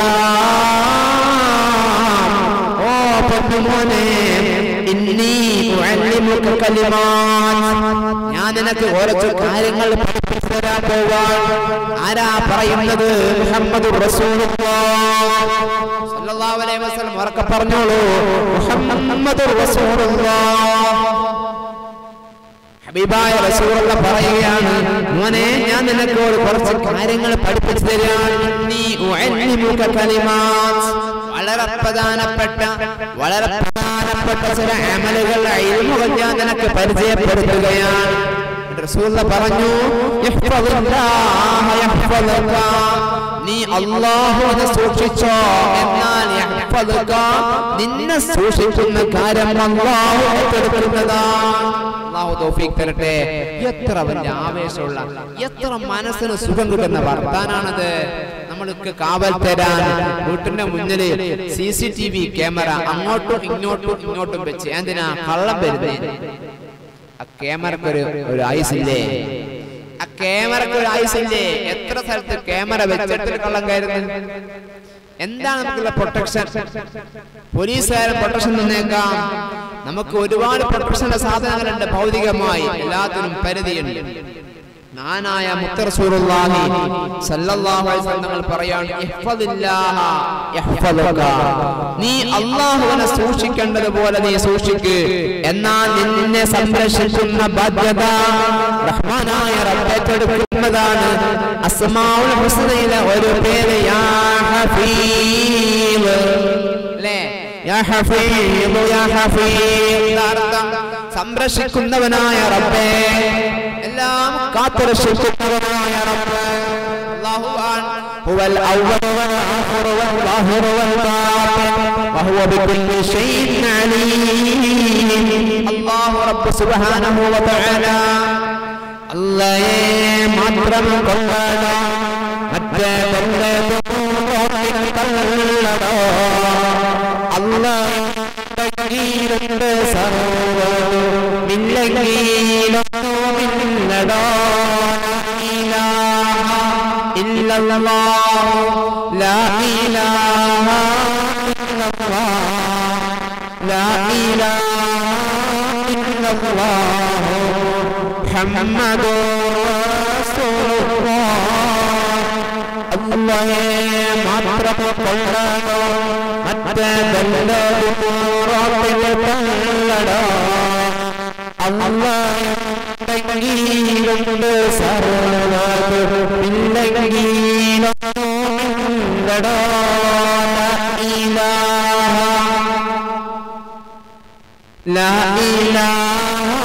ഗുലാം ഓ പൊന്നുമോനെ ഇന്നി ഉഅല്ലിമുക കലിമാത്ത് ഞാൻ നിനക്ക് കുറച്ച് കാര്യങ്ങൾ പഠിപ്പിച്ചു തരാൻ പോവാൻ ആരാ പറയുന്നത് മുഹമ്മദ് സല്ലല്ലാഹു അലൈഹി വസല്ലം ഉറക്കെ പറഞ്ഞോളൂ മുഹമ്മദ് ഹബീബായ റസൂലുള്ള പറയുകയാണ് മോനെ ഞാൻ നിനക്ക് ഒരു കുറച്ച് കാര്യങ്ങൾ പഠിപ്പിച്ചു തരാണ് നീ ഉഅല്ലിമുക കലിമാത്ത് വളരെ പ്രധാനപ്പെട്ട വളരെ പ്രധാനപ്പെട്ട ചില അമലുകൾ ഇൽമുകൾ ഞാൻ നിനക്ക് പരിചയപ്പെടുത്തുകയാണ് റസൂലുള്ള പറഞ്ഞു യഹ്ഫദുല്ലാഹ യഹ്ഫദുക നീ അല്ലാഹുവിനെ സൂക്ഷിച്ചോ എന്നാൽ യഹ്ഫദുക നിന്നെ സൂക്ഷിക്കുന്ന കാര്യം അല്ലാഹു ഏറ്റെടുക്കുന്നതാണ് അള്ളാഹു തൗഫീഖ് തരട്ടെ എത്ര വലിയ ആവേശമുള്ള എത്ര മനസ്സിന് സുഖം കിട്ടുന്ന വർത്താനാണത് നമ്മൾക്ക് കാവൽ തരാൻ വീട്ടിന്റെ മുന്നിൽ C C T V camera അങ്ങോട്ടും ഇങ്ങോട്ടും ഇങ്ങോട്ടും വെച്ച് എന്തിനാ കള്ളം വരുന്നേ ആ ക്യാമറക്കൊരു ഒരു ആയുസില്ലേ ആ ക്യാമറക്ക് ഒരു ആയുസില്ലേ എത്ര സ്ഥലത്ത് ക്യാമറ വെച്ചിട്ട് കള്ളം കയറുന്നത് എന്താണ് നമുക്കുള്ള പ്രൊട്ടക്ഷൻ പോലീസുകാരൻ പ്രൊട്ടക്ഷൻ നിന്നേക്കാം നമുക്ക് ഒരുപാട് പ്രൊട്ടക്ഷന്റെ സാധനങ്ങളുണ്ട് ഭൗതികമായി എല്ലാത്തിനും പരിധിയുണ്ട് നാനായ മുത്തറസൂറുള്ളാഹി സല്ലല്ലാഹു അലൈഹി വസല്ലം തങ്ങൾ പറയാണ് ഇഹ്ഫദില്ലാഹ യഹ്ഫദുക നീ അല്ലാഹുവിനെ സൂക്ഷിക്കേണ്ടതുപോലെ നീ സൂക്ഷിക്ക് എന്നാൽ നിന്നെ സംരക്ഷിക്കുന്ന ബാധ്യത റഹ്മാനായ റബ്ബ് ഏറ്റെടുക്കുന്നതാണ് അസ്മാഉൽ ഹുസ്നയിലെ ഒരു പേര് യാ ഹഫീദ് അല്ലേ യാ ഹഫീദ് യാ ഹഫീദ് അർത്ഥം സംരക്ഷിക്കുന്നവനായ റബ്ബേ എല്ലാം കാത്തുരക്ഷിക്കുന്നവനായ റബ്ബ് അല്ലാഹുവാൻ هو الأول والآخر والظاهر والباطن وهو بكل شيء عليم الله رب سبحانه وتعالى അല്ലയെ മാത്രം കൊല്ലടോ മറ്റേ കൊല്ലടോ അല്ലുണ്ട് സർവമില്ലെങ്കിലൊന്നുമില്ലടോ ഇല്ലല്ലാഹു ലാ ഇലാഹ ഇല്ലല്ലാഹ് ലാ ഇലാഹ ഇല്ലല്ലാഹു മുഹമ്മദ് അള്ളയെ മാത്രം കൊള്ളടോ മറ്റേ കൊള്ളടോ അള്ളയുണ്ട് സർവീലടോ ലാ ഇലാഹ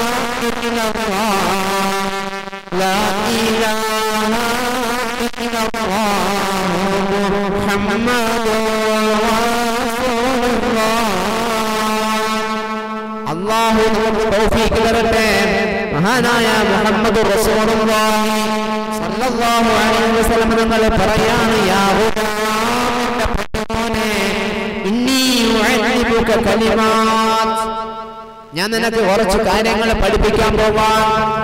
لا إله إلا الله محمد رسول الله അള്ളാഹു നമുക്ക് തൗഫീഖ് തരട്ടെ മഹാനായ മുഹമ്മദ് റസൂലുള്ളാഹി സല്ലല്ലാഹു അലൈഹി വസല്ലം തങ്ങൾ പറയാണ് യാ ഗുലാം എന്റെ പൊന്നുമോനെ ഇന്നി ഉഅല്ലിമുക കലിമാത്ത് ഞാൻ നിനക്ക് കുറച്ച് കാര്യങ്ങൾ പഠിപ്പിക്കാൻ പോവാൻ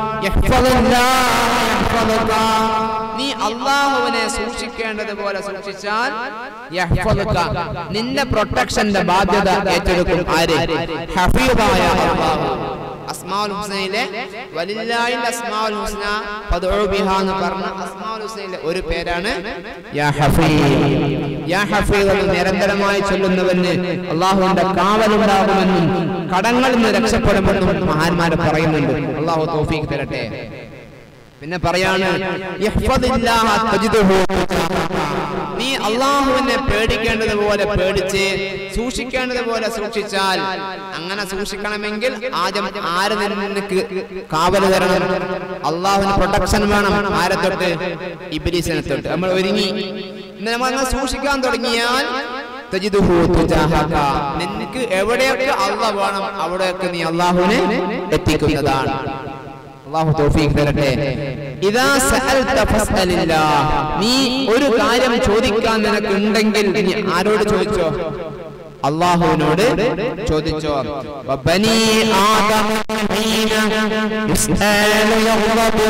നീ അള്ളാഹുവിനെ സൂക്ഷിക്കേണ്ടത് പോലെ സൂക്ഷിച്ചാൽ നിന്റെ പ്രൊട്ടക്ഷന്റെ ബാധ്യത ഏറ്റെടുക്കും ആര് ഹഫീദായ അള്ളാഹു അസ്മാഉൽ ഹുസ്നയിലെ വലില്ലാഹിൽ അസ്മാഉൽ ഹുസ്ന ഫദ്ഉ ബിഹാ എന്ന് പറഞ്ഞ അസ്മാഉൽ ഹുസ്നയിലെ ഒരു പേരാണ് യാ ഹഫീദ് യാ ഹഫീദ് എന്ന് നിരന്തരമായി ചൊല്ലുന്നവന് അള്ളാഹുവിന്റെ കാവലുണ്ടാകുമെന്നും കടങ്ങളിൽ നിന്ന് രക്ഷപ്പെടുമെന്നും മഹാന്മാര് പറയുന്നുണ്ട് അള്ളാഹു തൗഫീഖ് തരട്ടെ പിന്നെ പറയാണ് യഹ്ഫദില്ലാഹ തജിദുഹു നീ അള്ളാഹുവിനെ പേടിക്കേണ്ടത് പോലെ പേടിച്ച് സൂക്ഷിക്കേണ്ടത് പോലെ സൂക്ഷിച്ചാൽ അങ്ങനെ സൂക്ഷിക്കണമെങ്കിൽ ആദ്യം ആര് നിനക്ക് കാവല് തരണം അള്ളാഹുവിന് പ്രൊട്ടക്ഷൻ വേണം ആരെ തൊട്ട് ഇബിലീസിനെ തൊട്ട് നമ്മൾ ഒരുങ്ങി നമ്മൾ അങ്ങനെ സൂക്ഷിക്കാൻ തുടങ്ങിയാൽ തജിദുഹു തുജാഹക. നിനക്ക് എവിടെയൊക്കെ അള്ളാഹ് വേണം അവിടെയൊക്കെ നീ അള്ളാഹുവിനെ എത്തിക്കുന്നതാണ് അള്ളാഹു തൗഫീഖ് തരട്ടെ ഇദാ സഅൽത ഫസ്അലില്ലാഹ് നീ ഒരു കാര്യം ചോദിക്കാൻ നിനക്ക് ഉണ്ടെങ്കിൽ നീ ആരോട് ചോദിച്ചോ അള്ളാഹുവിനോട് ചോദിച്ചോ വബനി ആദം ഹീന യുസ്അലു യഗ്ളബു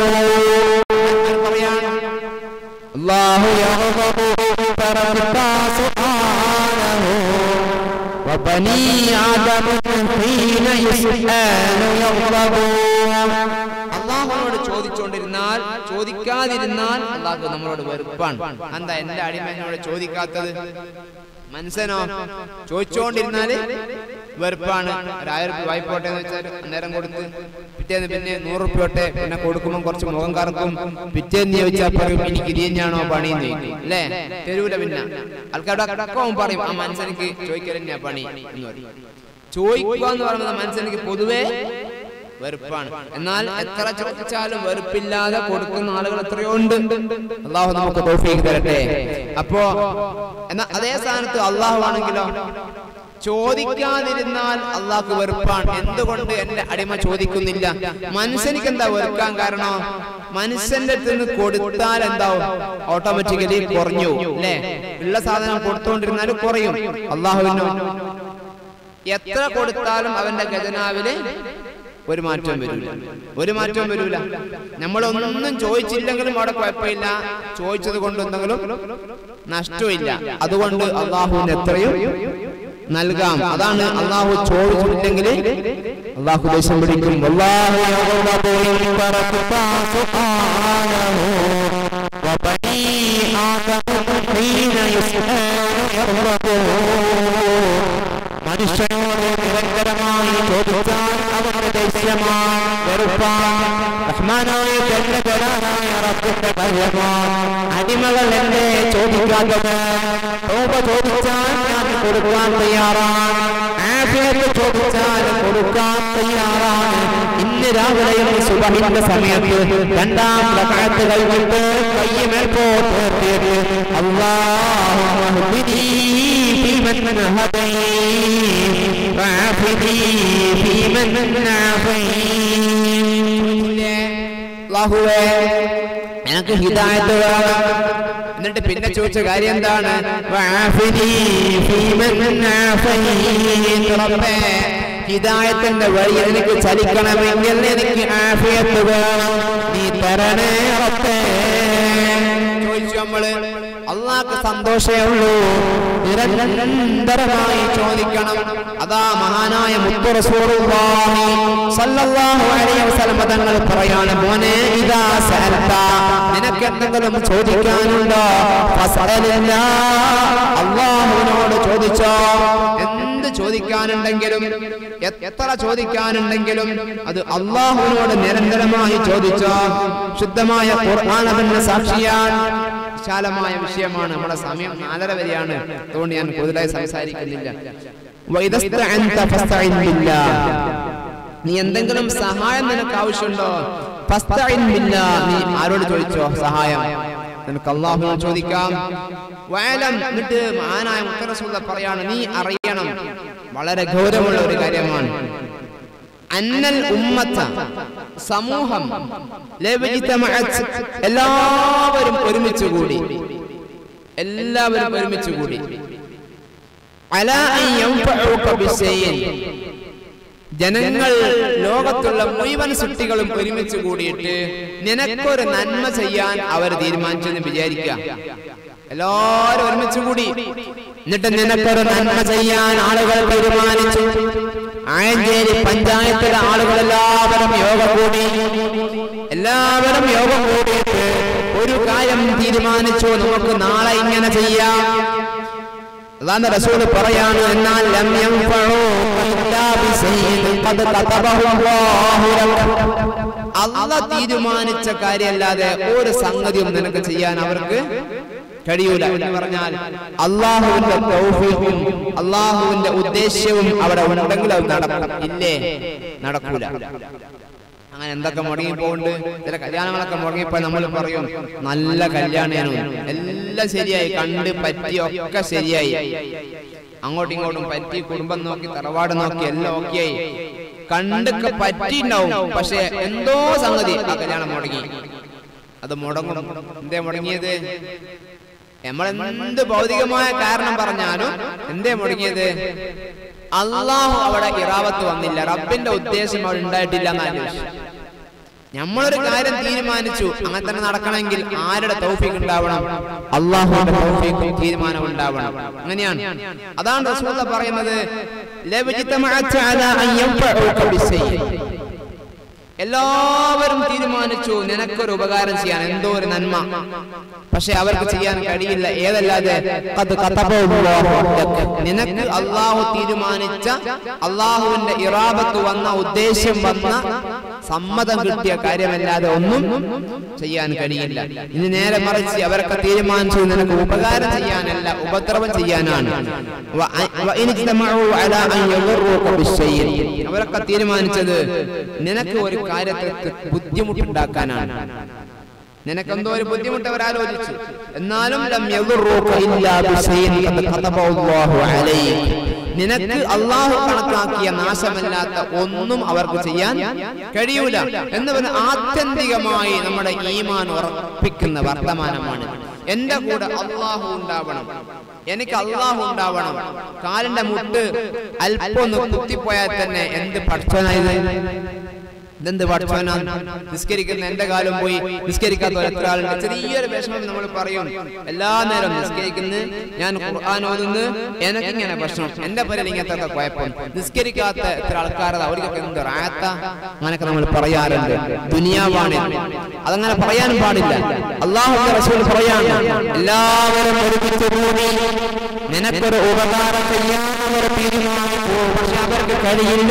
അല്ലാഹു യഗ്ളബു തറബിതാ സുബ്ഹാനഹു وبني آدم حين يسأل يغضبون അള്ളാഹുനോട് ചോദിച്ചുകൊണ്ടിരുന്നാൽ ചോദിക്കാതിരുന്നാൽ അള്ളാഹു നമ്മളോട് വെറുപ്പാണ് എന്താ എന്റെ അടിമ എന്നോട് ചോദിക്കാത്തത് മനസ്സനോ ചോദിച്ചുകൊണ്ടിരുന്നാല് വെറുപ്പാണ് ഒരു ആയിരം രൂപ വായ്പോട്ടെ എന്ന് വെച്ചാൽ അന്നേരം കൊടുത്ത് പിറ്റേന്ന് പിന്നെ നൂറ് റുപ്യ തൊട്ടെ പിന്നെ കൊടുക്കുമ്പോൾ കുറച്ച് മുഖം കറക്കും പിറ്റേന്ന് ചോദിച്ചാൽ പറയും എനിക്ക് ഇത് തന്നെയാണോ പണി എന്ന് ചോദിക്കും അല്ലേ തരൂല പിന്നെ ആൾക്കാരുടെ അടക്കവും പറയും ആ മനസ്സെനിക്ക് ചോദിക്കൽ തന്നെയാ പണി എന്ന് പറയും ചോദിക്കുക എന്ന് പറയുന്നത് മനസ്സെനിക്ക് പൊതുവേ വെറുപ്പാണ് എന്നാൽ എത്ര ചോദിച്ചാലും വെറുപ്പില്ലാതെ കൊടുക്കുന്ന ആളുകൾ എത്രയോ ഉണ്ട് അള്ളാഹു നമുക്ക് തൗഫീഖ് തരട്ടെ അപ്പോ എന്നാ അതേ സ്ഥാനത്ത് അള്ളാഹു ആണെങ്കിലോ ചോദിക്കാതിരുന്നാൽ അള്ളാഹ്ക്ക് വെറുപ്പാണ് എന്തുകൊണ്ട് എന്റെ അടിമ ചോദിക്കുന്നില്ല മനുഷ്യനിക്ക് എന്താ വെറുക്കാൻ കാരണം മനുഷ്യന്റെ അടുത്ത് നിന്ന് കൊടുത്താൽ എന്താവും ഓട്ടോമാറ്റിക്കലി കുറഞ്ഞു അല്ലേ ഉള്ള സാധനം കൊടുത്തുകൊണ്ടിരുന്നാൽ കുറയും അള്ളാഹുവിനോ എത്ര കൊടുത്താലും അവന്റെ ഖജനാവില് ഒരു മാറ്റവും വരില്ല ഒരു മാറ്റവും വരില്ല നമ്മളൊന്നും ചോദിച്ചില്ലെങ്കിലും അവിടെ കുഴപ്പമില്ല ചോദിച്ചത് കൊണ്ട് എന്തെങ്കിലും നഷ്ടമില്ല അതുകൊണ്ട് അള്ളാഹുവിന് എത്രയും നൽകാം അതാണ് അള്ളാഹു ചോദിച്ചിട്ടില്ലെങ്കിൽ അള്ളാഹു ദേഷ്യം പിടിക്കും അല്ലാഹു യഗ്ളബു ഇൻ തറക്ത സുബ്ഹാനഹു വബനി ആദം ഹീന യസ്അലു മനുഷ്യനോട് നിരന്തരമായി ചോദിച്ചാൽ അവന്റെ ദേഷ്യമാണ് വെറുപ്പാണ് റഹ്മാനായ ജല്ലജലാലായ റബ്ബിന്റെ ഭയമാണ് അടിമകൾ എന്നെ ചോദിക്കാത്തത് തോപ ചോദിച്ചാൽ ഞാൻ കൊടുക്കാൻ തയ്യാറാണ് ആഫിയത്ത് ചോദിച്ചാൽ കൊടുക്കാൻ തയ്യാറാണ് ഇന്ന് രാവിലെയും സുബഹിന്റെ സമയത്ത് രണ്ടാം റകഅത്ത് കഴിഞ്ഞിട്ട് കൈ മേൽപോട്ട് ഉയർത്തിയിട്ട് അല്ലാഹുമ്മ ഹ്ദിനി ഫീമൻ ഹദൈത് വഅഫിനി ഫീമൻ ആഫൈത് അല്ലാഹുവേ എനിക്ക് ഹിദായത്ത് വേണം എന്നിട്ട് പിന്നെ ചോദിച്ച കാര്യം എന്താണ് വഅഫിനി ഫീമൻ ആഫൈത് റബ്ബേ ഹിദായത്തിന്റെ വഴി എനിക്ക് ചലിക്കണമെങ്കിൽ എനിക്ക് ആഫിയത്ത് വേണം നീ തരണേ റബ്ബേ ചോദിച്ചു നമ്മള് അള്ളാഹ്ക്ക് സന്തോഷമേ ഉള്ളൂ നിരന്തരമായി ചോദിക്കണം അതാ മഹാനായ മുത്തു റസൂലുള്ളാഹി സല്ലല്ലാഹു അലൈഹി വസല്ലം തങ്ങൾ പറയാണ് മോനെ ഇദാ സഅൽത നിനക്ക് എന്തെങ്കിലും ചോദിക്കാനുണ്ടോ ഫസഅലില്ലാ അല്ലാഹുവിനോട് ചോദിച്ചോ എന്ത് ചോദിക്കാനുണ്ടെങ്കിലും എ- എത്ര ചോദിക്കാനുണ്ടെങ്കിലും അത് അള്ളാഹുവിനോട് നിരന്തരമായി ചോദിച്ചോ ശുദ്ധമായ ഖുർആൻ അതിന് സാക്ഷിയാണ് വിശാലമായ വിഷയമാണ് നമ്മുടെ സമയം നാലര വരെയാണ് അതുകൊണ്ട് ഞാൻ കൂടുതലായി സംസാരിക്കുന്നില്ല വൈദസ്തഅൻത ഫസ്തഇൻ ബില്ലാഹ്. നീ എന്തെങ്കിലും സഹായം നിനക്ക് ആവശ്യമുണ്ടോ ഫസ്തഇൻ ബില്ലാഹ്. നീ ആരോട് ചോദിച്ചോ സഹായം നിനക്ക് അള്ളാഹുവിനോട് ചോദിക്കാം വയലം എന്നിട്ട് മഹാനായ മുത്തറസൂല പറയാണ് നീ അറിയണം വളരെ ഗൗരവമുള്ള ഒരു കാര്യമാണ് അന്നൽ ഉമ്മത്ത സമൂഹം ലവജിതമഅത് എല്ലാവരും ഒരുമിച്ച് കൂടി എല്ലാവരും ഒരുമിച്ച് കൂടി അലാ അൻ യൻഫഉക ബിശൈഇൻ ജനങ്ങൾ ലോകത്തുള്ള മുഴുവൻ സൃഷ്ടികളും ഒരുമിച്ച് കൂടിയിട്ട് നിനക്കൊരു നന്മ ചെയ്യാൻ അവർ തീരുമാനിച്ചെന്ന് വിചാരിക്കുക എല്ലാവരും ഒരുമിച്ച് കൂടി എന്നിട്ട് നിനക്കൊരു നന്മ ചെയ്യാൻ ആളുകൾ തീരുമാനിച്ചു ആയഞ്ചേരി പഞ്ചായത്തിലെ ആളുകൾ എല്ലാവരും യോഗം കൂടി എല്ലാവരും യോഗം കൂടിയിട്ട് ഒരു കാര്യം തീരുമാനിച്ചു നമുക്ക് നാളെ ഇങ്ങനെ ചെയ്യാം അതാണ് റസൂല് പറയാണ് എന്നാൽ ലം യൻഫഉക ഇല്ലാ ബിശൈഇൻ ഖദ് കതബഹു അല്ലാഹു ലക അല്ലാഹ് തീരുമാനിച്ച കാര്യമല്ലാതെ ഒരു സംഗതിയും നിനക്ക് ചെയ്യാൻ അവർക്ക് കഴിയൂല എന്ന് പറഞ്ഞാൽ അള്ളാഹുവിന്റെ തൗഫീഖും അള്ളാഹുവിന്റെ ഉദ്ദേശ്യവും അവിടെ ഉണ്ടെങ്കിൽ അത് നടക്കും ഇല്ലേ നടക്കൂല അങ്ങനെ എന്തൊക്കെ മുടങ്ങി പോകുന്നുണ്ട് ചില കല്യാണങ്ങളൊക്കെ മുടങ്ങിയപ്പോൾ നമ്മൾ പറയും നല്ല കല്യാണേനു എല്ലാം ശരിയായി കണ്ട് പറ്റി ഒക്കെ ശരിയായി അങ്ങോട്ടും ഇങ്ങോട്ടും പറ്റി കുടുംബം നോക്കി തറവാട് നോക്കി എല്ലാം ഓക്കെയായി കണ്ടൊക്കെ പറ്റിണ്ടാവും പക്ഷെ എന്തോ സംഗതി ആ കല്യാണം മുടങ്ങി അത് മുടങ്ങും എന്തേ മുടങ്ങിയത് നമ്മൾ എന്ത് ഭൗതികമായ കാരണം പറഞ്ഞാലും എന്തേ മുടങ്ങിയത് അള്ളാഹു അവിടെ ഇറാവത്ത് വന്നില്ല റബ്ബിന്റെ ഉദ്ദേശം അവിടെ ഉണ്ടായിട്ടില്ല എന്നാണ് നമ്മളൊരു കാര്യം തീരുമാനിച്ചു അങ്ങനെ തന്നെ നടക്കണമെങ്കിൽ ആരുടെ തൗഫീഖ് ഉണ്ടാവണം അള്ളാഹുവിന്റെ തൗഫീഖും തീരുമാനം ഉണ്ടാവണം അങ്ങനെയാണ് അതാണ് റസൂല പറയുന്നത് ലവജിത്തമഅത അലാ അൻ യൻഫഉക ബിശൈഇൻ എല്ലാവരും തീരുമാനിച്ചു നിനക്കൊരു ഉപകാരം ചെയ്യാൻ എന്തോ ഒരു നന്മ പക്ഷെ അവർക്ക് ചെയ്യാൻ കഴിയില്ല ഏതല്ലാതെ അത് കതബല്ലാഹു ലക. നിനക്ക് അള്ളാഹു തീരുമാനിച്ച അള്ളാഹുവിന്റെ ഇറാബത്ത് വന്ന ഉദ്ദേശ്യം വന്ന സമ്മതം കിട്ടിയ കാര്യമല്ലാതെ ഒന്നും ചെയ്യാൻ കഴിയില്ല ഇനി നേരെ മറിച്ച് അവരൊക്കെ തീരുമാനിച്ചു നിനക്ക് ഉപകാരം ചെയ്യാനല്ല ഉപദ്രവം ചെയ്യാനാണ് വ- വ- ഇൻ ഇജ്തമഉ അലാ അൻ യദുറുക ബിശൈഇൻ. അവരൊക്കെ തീരുമാനിച്ചത് നിനക്ക് ഒരു കാര്യത്തെ ബുദ്ധിമുട്ടുണ്ടാക്കാനാണ് നിനക്കെന്തോ ഒരു ബുദ്ധിമുട്ട് അവർ ആലോചിച്ചു എന്നാലും ലം യദുറുക ഇല്ലാ ബിശൈഇൻ ഖദ് ഖതബല്ലാഹു അലൈക്. നിനക്ക് അള്ളാഹു കണക്കാക്കിയ നാശമല്ലാത്ത ഒന്നും അവർക്ക് ചെയ്യാൻ കഴിയൂല എന്ന് പറഞ്ഞ ആത്യന്തികമായി നമ്മുടെ ഈമാൻ ഉറപ്പിക്കുന്ന വർത്തമാനമാണ് എന്റെ കൂടെ അള്ളാഹു ഉണ്ടാവണം എനിക്ക് അള്ളാഹു ഉണ്ടാവണം കാലിന്റെ മുട്ട് അല്പം ഒന്ന് കുത്തിപ്പോയാൽ തന്നെ എന്ത് പഠിച്ചനായത് ഇതെന്ത് പഠിച്ചവനാ നിസ്കരിക്കുന്ന എന്റെ കാലം പോയി നിസ്കരിക്കാത്ത എത്ര ആളുണ്ട് ചെറിയൊരു വിഷമം നമ്മൾ പറയും എല്ലാ നേരം നിസ്കരിക്കുന്നു ഞാൻ ഖുർആൻ ഓതുന്നു എനിക്കിങ്ങനെ പ്രശ്നം എന്റെ പേരിൽ ഇങ്ങനത്തെ ഒക്കെ കുഴപ്പം നിസ്കരിക്കാത്ത എത്ര ആൾക്കാരത് അവർക്കൊക്കെ എന്ത് റാത്ത അങ്ങനെയൊക്കെ നമ്മൾ പറയാറുണ്ട് ദുനിയാവാണ് അതങ്ങനെ പറയാനും പാടില്ല അള്ളാഹു റസൂൽ പറയാണ് എല്ലാവരും ഒരുമിച്ച് കൂടി നിനക്കൊരു ഉപകാരം ചെയ്യാൻ അവർ തീരുമാനിച്ചു പക്ഷെ അവർക്ക് കഴിയില്ല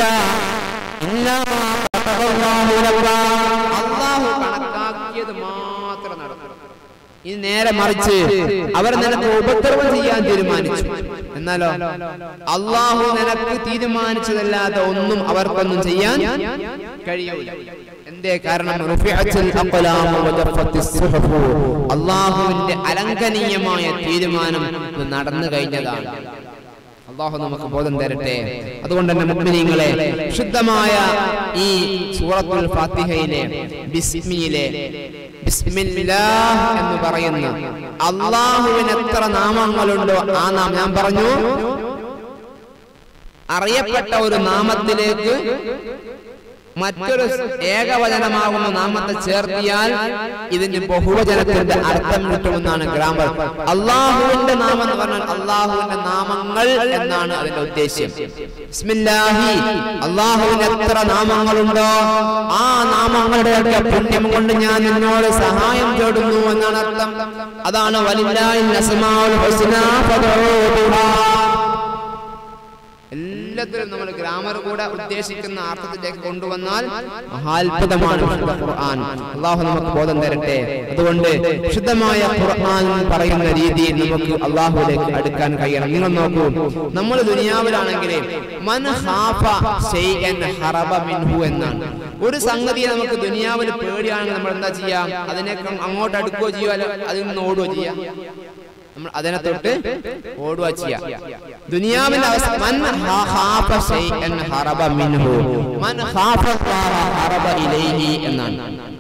അള്ളാഹു കണക്കാക്കിയത് മാത്രം നടക്കും ഇനി നേരെ മറിച്ച് അവർ നിനക്ക് ഉപദ്രവം ചെയ്യാൻ തീരുമാനിച്ചു എന്നാലോ അള്ളാഹു നിനക്ക് തീരുമാനിച്ചതല്ലാതെ ഒന്നും അവർക്കൊന്നും ചെയ്യാൻ കഴിയൂല എന്തേ കാരണം റുഫിഅത്തിൽ അഖ്ലാമു വജഫത്തിസ് സുഹഫു. അള്ളാഹുവിന്റെ അലംഘനീയമായ തീരുമാനം ഇത് നടന്നു കഴിഞ്ഞതാണ് അള്ളാഹു നമുക്ക് ബോധം തരട്ടെ അതുകൊണ്ട് തന്നെ മുഅ്മിനീങ്ങളെ ശുദ്ധമായ ഈ സൂറത്തുൽ ഫാത്തിഹയിലെ ബിസ്മിയിലെ ബിസ്മില്ലാഹ് എന്ന് പറയുന്ന അള്ളാഹുവിന് എത്ര നാമങ്ങളുണ്ടോ ആ നാം ഞാൻ പറഞ്ഞു അറിയപ്പെട്ട ഒരു നാമത്തിലേക്ക് മറ്റൊരു ഏകവചനമാകുന്ന നാമത്തെ ചേർത്തിയാൽ ഇതിന് ബഹുവചനത്തിന്റെ അർത്ഥം കിട്ടുമെന്നാണ് ഗ്രാമർ അള്ളാഹുവിന്റെ നാമം എന്ന് പറഞ്ഞാൽ അള്ളാഹുവിന്റെ നാമങ്ങൾ എന്നാണ് അതിന്റെ ഉദ്ദേശ്യം ബിസ്മില്ലാഹി അള്ളാഹുവിന് എത്ര നാമങ്ങളുണ്ടോ ആ നാമങ്ങളുടെയൊക്കെ പുണ്യം കൊണ്ട് ഞാൻ നിന്നോട് സഹായം തേടുന്നു എന്നാണ് അർത്ഥം അതാണ് വലില്ലാഹിൽ അസ്മാഉൽ ഹുസ്നാ ഫദ്ഉ ബിഹാ എല്ലാത്തിലും നമ്മൾ ഗ്രാമർ കൂടെ ഉദ്ദേശിക്കുന്ന അർത്ഥത്തിലേക്ക് കൊണ്ടുവന്നാൽ മഹാത്ഭുതമാണ് വിശുദ്ധ ഖുർആൻ അള്ളാഹു നമുക്ക് ബോധം തരട്ടെ അതുകൊണ്ട് ശുദ്ധമായ ഖുർആൻ പറയുന്ന രീതിയിൽ നമുക്ക് അള്ളാഹുവിലേക്ക് അടുക്കാൻ കഴിയണം നിങ്ങൾ നോക്കൂ നമ്മൾ ദുനിയാവിലാണെങ്കിൽ മൻ ഖാഫ ശൈഅൻ ഹറബ മിൻഹു എന്നാണ് ഒരു സംഗതിയെ നമുക്ക് ദുനിയാവിൽ പേടിയാണെങ്കിൽ നമ്മൾ എന്താ ചെയ്യാം അതിനെ അങ്ങോട്ട് അടുക്കുകയോ ചെയ്യുമോ അതിൽ നിന്ന് ഓടുകയോ ചെയ്യാം നമ്മൾ അതിനെ തൊട്ട് ഓടുക ചെയ്യാം ദുനിയാവിന്റെ അവസ്ഥ മൻ ഹാ- ഖാഫ ശൈഅൻ ഹറബ മിൻഹു മൻ ഖാഫ അല്ലാഹ ഹറബ ഇലൈഹി എന്നാണ്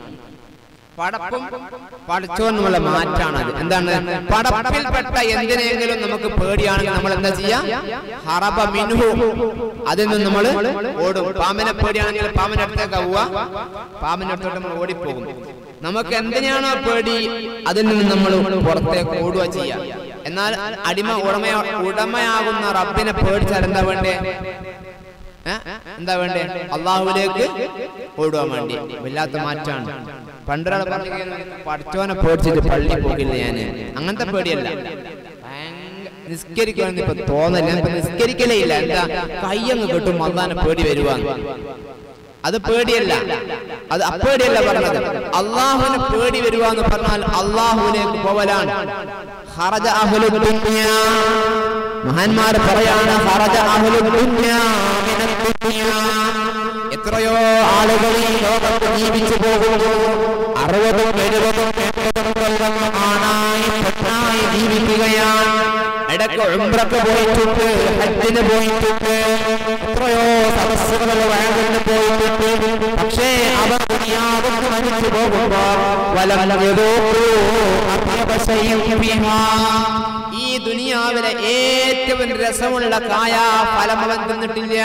പടപ്പും പഠിച്ചോ എന്നുള്ള മാറ്റാണ് അത് എന്താണ് പടപ്പിൽപ്പെട്ട എന്തിനെങ്കിലും നമുക്ക് പേടിയാണെങ്കിൽ നമ്മൾ എന്താ ചെയ്യാ ഹറബ മിൻഹു അതിൽ നിന്ന് നമ്മൾ ഓടും പാമ്പിനെ പേടിയാണെങ്കിൽ പാമ്പിന്റെ അടുത്തേക്ക് പോവുക പാമ്പിന്റെ അടുത്തോട്ട് നമ്മൾ ഓടിപ്പോകും നമുക്ക് എന്തിനാണോ പേടി അതിൽ നിന്ന് നമ്മൾ പുറത്തേക്ക് ഓടുക ചെയ്യാം എന്നാൽ അടിമ ഉടമ ഉടമയാകുന്ന റബ്ബിനെ പേടിച്ചാൽ എന്താ വേണ്ടേ ഏ? എന്താ വേണ്ടേ അള്ളാഹുവിലേക്ക് ഓടുവാൻ വേണ്ടി വല്ലാത്ത മാറ്റാണ് പണ്ടൊരാൾ പറഞ്ഞു പഠിച്ചോനെ പേടിച്ചിട്ട് പള്ളി പോകില്ല ഞാന് അങ്ങനത്തെ പേടിയല്ല ഭയങ്ക- നിസ്കരിക്കുവാന്ന് ഇപ്പൊ തോന്നല്ല ഞാൻ ഇപ്പൊ നിസ്കരിക്കലേ ഇല്ല എന്താ കയ്യങ്ങ് കിട്ടും അള്ളാനെ പേടി വരുവാന്ന് അത് പേടിയല്ല അത് അപ്പേടിയല്ല പറഞ്ഞത് അള്ളാഹുവിന് പേടി വരുക എന്ന് പറഞ്ഞാൽ അള്ളാഹുവിലേക്ക് പോവലാണ് ഹറജ അഹ്ലുദ് ദുനിയാ. മഹാന്മാർ പറയാണ് ഹറജ അഹ്ലുദ് ദുനിയാ മിനദ് ദുനിയാ. എത്രയോ ആളുകൾ ഈ ലോകത്ത് ജീവിച്ചു പോകുന്നു അറുപതും എഴുപതും എൺപതും കൊല്ലം ആണായി പെണ്ണായി ജീവിക്കുകയാണ് ഇടയ്ക്ക് ഉംറക്ക് പോയിട്ടുണ്ട് ഹജ്ജിന് പോയിട്ടുണ്ട് എത്രയോ സദസ്സുകൾ വഴങ്ങിന് പോയിട്ടുണ്ട് പക്ഷേ അവർ ദുനിയാവിന് മരിച്ചു പോകുമ്പോ വലം യദൂഖൂ അത്യബ ശൈഇൻ ഫീഹാ. ഈ ദുനിയാവിലെ ഏറ്റവും രസമുള്ള കായ ഫലം അവൻ തിന്നിട്ടില്ല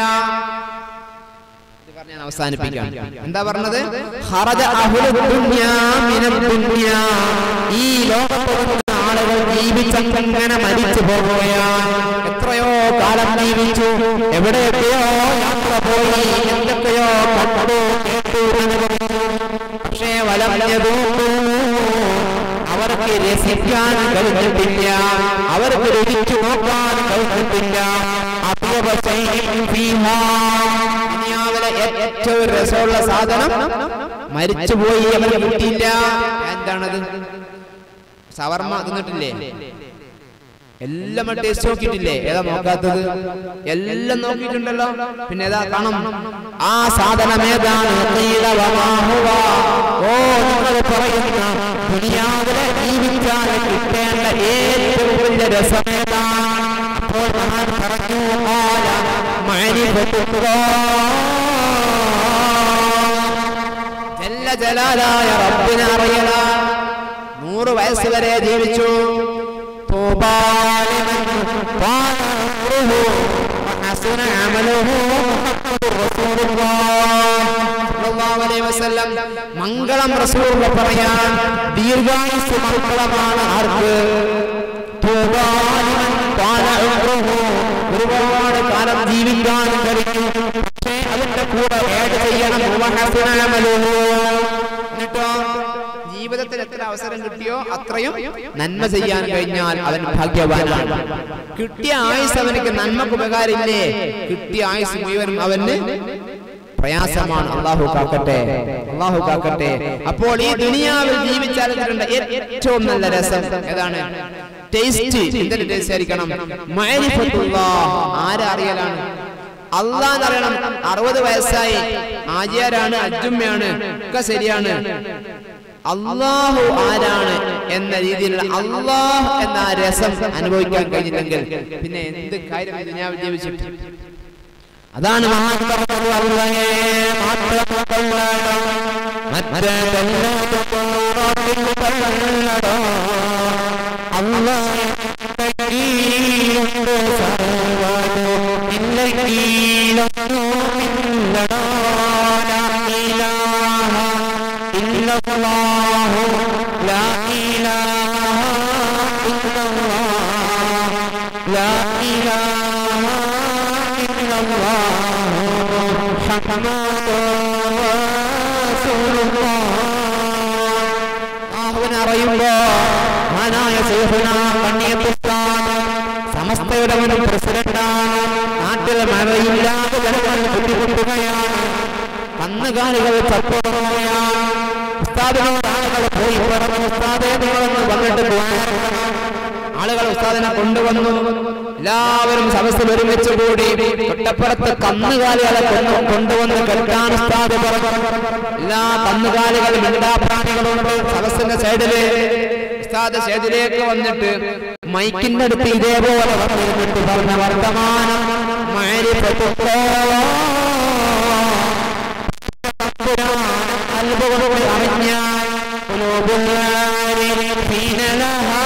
ഇത് പറഞ്ഞ് ഞാൻ അവസാനിപ്പിക്കാം എന്താ പറഞ്ഞത് ഖറജ അഹ്ലുദ് ദുനിയാ മിനദ് ദുനിയാ. ഈ ലോകത്ത് വന്ന ആളുകൾ ജീവിച്ചങ്ങനെ മരിച്ചു പോകുകയാണ് എത്രയോ കാലം ജീവിച്ചു എവിടെയൊക്കെയോ യാത്ര പോയി എന്തൊക്കെയോ കണ്ടു കേട്ടു അനുഭവിച്ചു പക്ഷേ വലം യദൂഖൂ. അവർക്ക് രസിക്കാൻ കഴിഞ്ഞിട്ടില്ല അവർക്ക് രുചിച്ചു നോക്കാൻ കഴിഞ്ഞിട്ടില്ല അത്യവ ശൈഇൻ ഫീഹാ. ദുനിയാവിലെ ഏറ്റവും രസമുള്ള സാധനം മരിച്ചുപോയി അവർ കിട്ടിയില്ല എന്താണത് സവർമ്മ തിന്നിട്ടില്ലേ എല്ലാം ടേസ്റ്റ് നോക്കിയിട്ടില്ലേ ഏതാ നോക്കാത്തത് എല്ലാം നോക്കിയിട്ടുണ്ടല്ലോ പിന്നെ ഏതാ കാണും ആ സാധനം ഏതാണ് ഖീല വമാ ഹുവ. ഓ നിങ്ങൾ പറയുന്ന ദുനിയാവിലെ ജീവിച്ചാൽ കിട്ടേണ്ട ഏറ്റവും വലിയ രസമേതാണ് അപ്പോൾ ഞാൻ പറഞ്ഞു "ഖാല മഅരിഫത്തുല്ലാഹ്." ജല്ല ജലാലായ റബ്ബിനെ അറിയണ നൂറ് വയസ്സ് വരെ ജീവിച്ചു طوبى لمن طال عمره وحسن عمله محمد رسول الله സല്ലല്ലാഹു അലൈഹി വസല്ലം മംഗളം റസൂൽ പറയാൻ ദീർഘായുസ് മംഗളമാണ് ആർക്ക് طوبى لمن طال عمره ഒരുപാട് കാലം ജീവിക്കാൻ കഴിഞ്ഞു പക്ഷേ അതിന്റെ കൂടെ ഏഡ് ചെയ്യണം വഹസന അമലുഹു. എന്നിട്ടോ ജീവിതത്തിൽ എത്ര അവസരം കിട്ടിയോ അത്രയും നന്മ ചെയ്യാൻ കഴിഞ്ഞാൽ അവൻ ഭാഗ്യവാനാണ് കിട്ടിയ ആയുസ് അവനക്ക് നന്മക്ക് ഉപകാരമില്ലേ കിട്ടിയ ആയുസ് മുഴുവനും അവന് പ്രയാസമാണ് അള്ളാഹു കാക്കട്ടെ അള്ളാഹു കാക്കട്ടെ അപ്പോൾ ഈ ദുനിയാവിൽ ജീവിച്ചാലുണ്ട് ഏറ്റവും നല്ല രസം ഏതാണ് ടേസ്റ്റ് എന്തൊരു ടേസ്റ്റ് ആയിരിക്കണം മഅരിഫത്തുല്ലാഹ് ആരറിയലാണ് അള്ളാന്ന് അറിയണം അറുപത് വയസ്സായി ആചാരാണ് അജുമ്മയാണ് ഒക്കെ ശരിയാണ് അള്ളാഹു ആരാണ് എന്ന രീതിയിലുള്ള അള്ളാഹ് എന്ന ആ രസം അനുഭവിക്കാൻ കഴിഞ്ഞില്ലെങ്കിൽ പിന്നെ എന്ത് കാര്യം ഈ ദുനിയാവിൽ ജീവിച്ചിട്ട് അതാണ് മഹാൻ പറഞ്ഞത് അള്ളാഹേ മാത്രം കൊള്ളണം മറ്റേതെല്ലാം കൊള്ളണം അള്ളാഹ് കീഴുണ്ട് സർവ്വതും ഇല്ല കീഴൊന്നുമില്ലടോ ലാ ഇലാഹ ഇല്ലല്ലാഹു ലാ ഇലാഹ ഇല്ലല്ലാഹ് ലാ ഇലാഹ ഇല്ലല്ലാഹു മുഹമ്മദുർ റസൂലുള്ളാഹ് ആഹുവിനെ അറിയുമ്പോ മഹാനായ ശൈഖുനാ കണ്ണിയത്തുസ്താദ് സമസ്തയുടെ മുൻ പ്രസിഡന്റാണ് നാട്ടിൽ മഴയില്ലാതെ ജനങ്ങൾ ബുദ്ധിമുട്ടുകയാണ് കന്നുകാലികൾ ചത്തുടങ്ങുകയാണ് ഉസ്താദിനോട് ആളുകൾ പോയി പറഞ്ഞു ഉസ്താദേ നിങ്ങളൊന്ന് വന്നിട്ട് ദ്വാരക്കണം." ആളുകൾ ഉസ്താദിനെ കൊണ്ടുവന്നു എല്ലാവരും സദസ്സിൽ ഒരുമിച്ച് കൂടി തൊട്ടപ്പുറത്ത് കന്നുകാലികളെ കൊണ്ടു കൊണ്ടുവന്ന് കെട്ടാൻ ഉസ്താദ് പറഞ്ഞു എല്ലാ കന്നുകാലികളും മിണ്ടാപ്രാണികളുണ്ട് സദസ്സിന്റെ സൈഡില് ഉസ്താദ് സൈഡിലേക്ക് വന്നിട്ട് മൈക്കിന്റെ അടുത്ത് ഇതേപോലെ വന്നിരുന്നിട്ട് പറഞ്ഞ വർത്തമാനം മഅരിഫത്തുല്ലാഹ് അത്ഭുതങ്ങൾ അറിഞ്ഞാൽ قلوبنا لها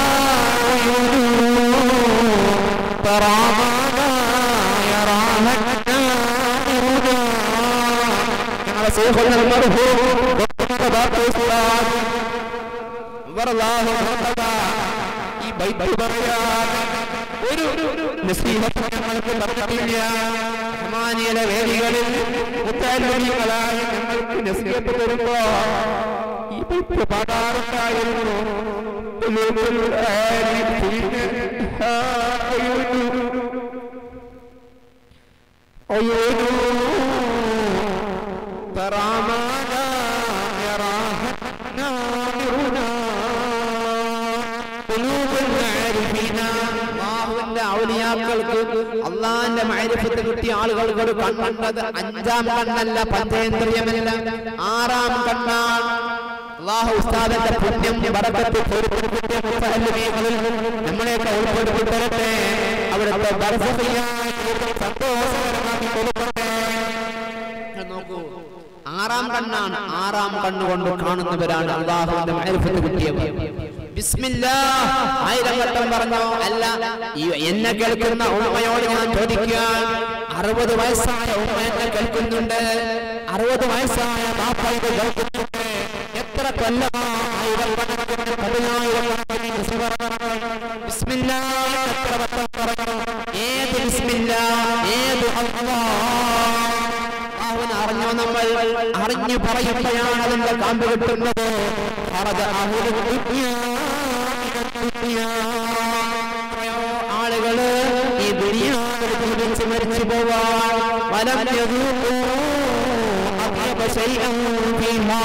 عيون ترى ما لا يراها النائرون ഞങ്ങളെ ശൈഖുൽ മർഹൂം ഡോക്ടർ ബാബു ഉസ്താദ് വറല്ലാഹു മുർത്തദ ഈ ബൈബിൾ പറയാൻ ഒരു നസീഹത്ത് ഞങ്ങൾക്ക് പറഞ്ഞിട്ടില്ല റഹ്മാനിയുടെ വേദികളിൽ മുത്തല്ലികളായ ഞങ്ങൾക്ക് നസീഹത്ത് തരുമ്പോ ഈ ബൈബിൾ പാടാറുണ്ടായിരുന്നു قلوب الآلفين عيون عيون ترى ما لا يراها الناظرون قلوب العارفين അള്ളാഹുവിന്റെ ഔലിയാക്കൾക്ക് അള്ളാഹിന്റെ മൈരിഫത്ത് കിട്ടിയ ആളുകൾക്ക് ഒരു കണ്ണുണ്ടത് അഞ്ചാം കണ്ണല്ല പഞ്ചേന്ദ്രിയമല്ല ആറാം കണ്ണാണ് അള്ളാഹു ഉസ്താദിന്റെ പുണ്യം ബറക്കത്ത് പൊരുത്തപ്പെട്ടിയ മുത്തഅല്ലിമീങ്ങളിൽ നമ്മളെയൊക്കെ ഉൾപ്പെടുത്തി തരട്ടെ അവിടുത്തെ ബർസഖിയായ ജീവിതം സന്തോഷകരമാക്കി കൊടുക്കട്ടെ നിങ്ങൾ നോക്കൂ ആറാം കണ്ണാണ് ആറാം കണ്ണുകൊണ്ട് കാണുന്നവരാണ് അള്ളാഹുവിന്റെ മൈരിഫത്ത് കിട്ടിയവർ ബിസ്മില്ലാ ആയിരം വട്ടം പറഞ്ഞോ അല്ല ഈ എന്നെ കേൾക്കുന്ന ഉമ്മയോട് ഞാൻ ചോദിക്കാൻ അറുപത് വയസ്സായ ഉമ്മ എന്നെ കേൾക്കുന്നുണ്ട് അറുപത് വയസ്സായ ബാപ്പ ഇത് കേൾക്കുന്നുണ്ട് എത്ര കൊല്ലമായി വർഷക്കണക്കിന് പതിനായിരം കണക്കിന് സുവർണ്ണങ്ങൾ. ബിസ്മില്ലാ എത്ര വട്ടം പറഞ്ഞു ഏത് ബിസ്മില്ലാ ഏത് അല്ലാഹ് അള്ളാഹുവിനെ അറിഞ്ഞോ നമ്മൾ അറിഞ്ഞു പറയുമ്പോഴാണ് അതിന്റെ കാമ്പ് കിട്ടുന്നത് ഖറജ അഹ്ലു ദുനിയാ മിനദ് ദുനിയാ. എത്രയോ ആളുകള് ഈ ദുനിയാവിൽ ജീവിച്ച് മരിച്ചു പോവാൻ വലം യദൂഖൂ അത്യബ ശൈഅൻ ഫീഹാ.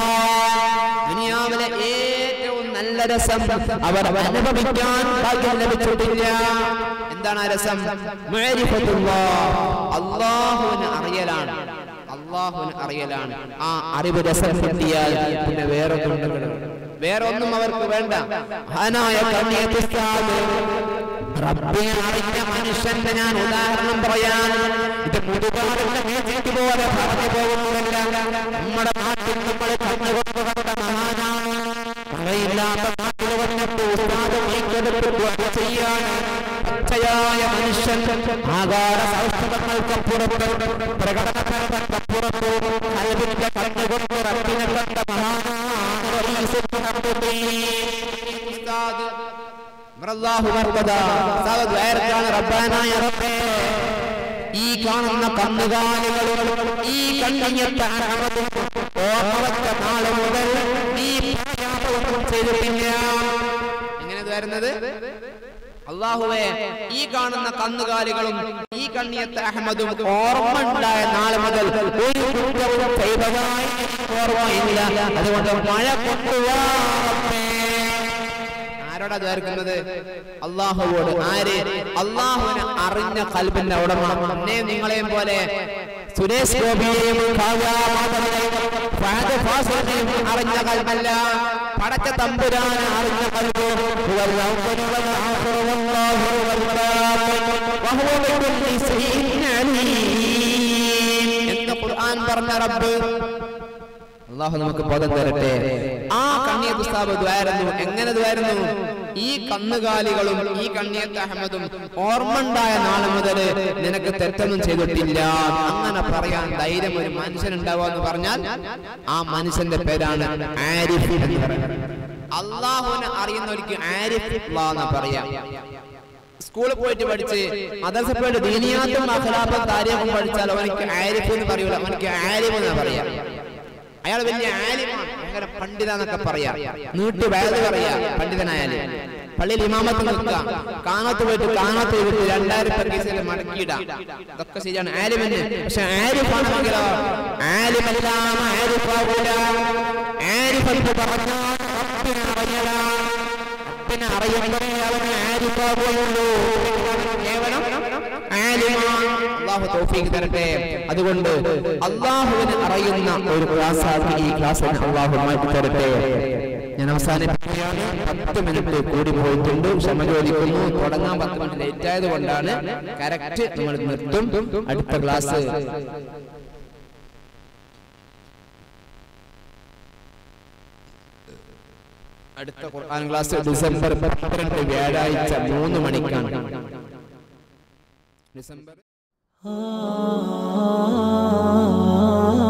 ദുനിയാവിലെ ഏറ്റവും നല്ല രസം അവർ അനുഭവിക്കാൻ ഭാഗ്യം ലഭിച്ചിട്ടില്ല എന്താണ് ആ രസം മഅരിഫത്തുല്ലാഹ്. അള്ളാഹുവിനെ അറിയലാണ് അള്ളാഹുവിനെ അറിയലാണ് ആ അറിവ് രസം കിട്ടിയാൽ പിന്നെ വേറെ ഒന്നുണ്ടെങ്കിൽ വേറെ ഒന്നും അവർക്ക് വേണ്ട മഹാനായ കണ്ണിയത്ത് ഉസ്താദ് റബ്ബിനെ അറിഞ്ഞ മനുഷ്യന്റെ ഞാൻ ഉദാഹരണം പറയാൻ ഇത് മുതുകാലിന്റെ മേച്ചിട്ട് പോലെ പറഞ്ഞു പോകുന്നതല്ല നമ്മുടെ നാട്ടിൽ നമ്മൾ കണ്ണുകൊണ്ട് കണ്ട മഹാനാണ് മഴയില്ലാത്ത നാട്ടിൽ വന്നിട്ട് ഉസ്താദ് മൈക്കെടുത്ത് ദുആ ചെയ്യാൻ പച്ചയായ മനുഷ്യൻ ആകാര സൗഷ്ഠവങ്ങൾക്കപ്പുറത്ത് പ്രകടനപരതക്കപ്പുറത്ത് അയവിന്റെ കണ്ണുകൊണ്ട് റബ്ബിനെ കണ്ട മഹാനാണ് റഈസുൽ മുഹമ്മദീൻ. ഉസ്താദ് അമറല്ലാഹു മർത്തദ. ഉസ്താദ് ദ്വാരക്കാണ് റബ്ബാനായ റബ്ബേ ഈ കാണുന്ന കന്നുകാലികളും ഈ കണ്ണിയത്ത അറമതും ഓർമ്മവച്ച നാളെ മുതൽ നീ പായാപവും ചെയ്തിട്ടില്ല എങ്ങനെ ഇത് വരുന്നത് അള്ളാഹുവെ ഈ കാണുന്ന കന്നുകാലികളും ഈ കണ്ണിയത്ത് അഹമ്മദും ഓർമ്മ ഉണ്ടായ നാൾ മുതൽ ഒരു കുറ്റവും ചെയ്തതായി എനിക്ക് ഓർമ്മയില്ല അതുകൊണ്ട് മഴ കൊണ്ടുവാ റബ്ബേ. ആരോടാ ചേർക്കുന്നത് അള്ളാഹുവോട് ആര് അള്ളാഹുവിനെ അറിഞ്ഞ കൽബിന്റെ ഉടമ എന്നെ നിങ്ങളെയും പോലെ സുരേഷ് ഗോപിയെയും കാവ്യ മാധവനെയും ഫഹദ് ഫാസിലിനെയും അറിഞ്ഞ കൽബല്ല പടച്ച തമ്പുരാനെ അറിഞ്ഞ കൽബ് ഹുവൽ അവ്വലു വൽ ആഖിറു വല്ലാഹു ഹുവൽ ബാഖി വഹുവ ബികുല്ലി ശൈഇൻ അലീം എന്ന് ഖുർആൻ പറഞ്ഞ റബ്ബ് അള്ളാഹു നമുക്ക് ബോധം തരട്ടെ ആ കണ്ണിയത്ത് സ്ഥാപ ദ്വായിരുന്നു എങ്ങനെ ദ്വായിരുന്നു ഈ കന്നുകാലികളും ഈ കണ്ണിയത്ത് അഹമ്മദും ഓർമ്മണ്ടായ നാൾ മുതൽ നിനക്ക് തെറ്റൊന്നും ചെയ്തിട്ടില്ല അങ്ങനെ പറയാൻ ധൈര്യം ഒരു മനുഷ്യൻ ഉണ്ടാവുക പറഞ്ഞാൽ ആ മനുഷ്യന്റെ പേരാണ് ആരിഫ് എന്ന് പറയുന്നത് അള്ളാഹുവിനെ അറിയുന്നവർക്ക് ആരിഫ് അല്ലാഹ് എന്നാ പറയാ സ്കൂളിൽ പോയിട്ട് പഠിച്ച് മദർസ പോയിട്ട് ദീനിയാത്തും അഖലാത്തും താരീഖും പഠിച്ചാൽ അവനക്ക് ആരിഫ് എന്ന് പറയൂല അവനക്ക് ആരിഫ് എന്നാ പറയാ അയാൾ വലിയ ആലിമാണ് ഭയങ്കര പണ്ഡിത എന്നൊക്കെ പറയാ നീട്ടി വയത് പറയാ പണ്ഡിതനായാല് പള്ളിയിൽ ഇമാമത്ത് നിൽക്കുക കാണാത്ത് പോയിട്ട് കാണാത്ത് ചെയ്തിട്ട് രണ്ടായിരം പക്കീസിൽ മടക്കിയിടാം ഇതൊക്കെ ശരിയാണ് ആലിമിന് പക്ഷെ ആരിഫാണെങ്കിലോ ആലിമെല്ലാം ആരിഫാകൂല ആരിഫ് എന്ന് പറഞ്ഞാൽ റബ്ബിനെ അറിയലാണ് റബ്ബിനെ അറിയുമ്പോഴേ അവന് ആരിഫാകുള്ളൂ കേവലം ആലിമാണ് അള്ളാഹു തൗഫീഖ് തരട്ടെ അതുകൊണ്ട് അള്ളാഹുവിനെ അറിയുന്ന ഒരു ക്ലാസ്സാണ് ഈ ക്ലാസ്സിന് അള്ളാഹു മാറ്റി തരട്ടെ ഞാൻ അവസാനിപ്പിക്കുകയാണ് പത്ത് മിനിറ്റ് കൂടി പോയിട്ടുണ്ട് ക്ഷമ ചോദിക്കുന്നു തുടങ്ങാൻ പത്ത് മിനിറ്റ് ലേറ്റ് ആയത് കൊണ്ടാണ് കറക്റ്റ് നമ്മൾ നിർത്തും അടുത്ത ക്ലാസ് അടുത്ത ഖുർആൻ ക്ലാസ് ഡിസംബർ പന്ത്രണ്ട് വ്യാഴാഴ്ച മൂന്ന് മണിക്കാണ് ഡിസംബർ ah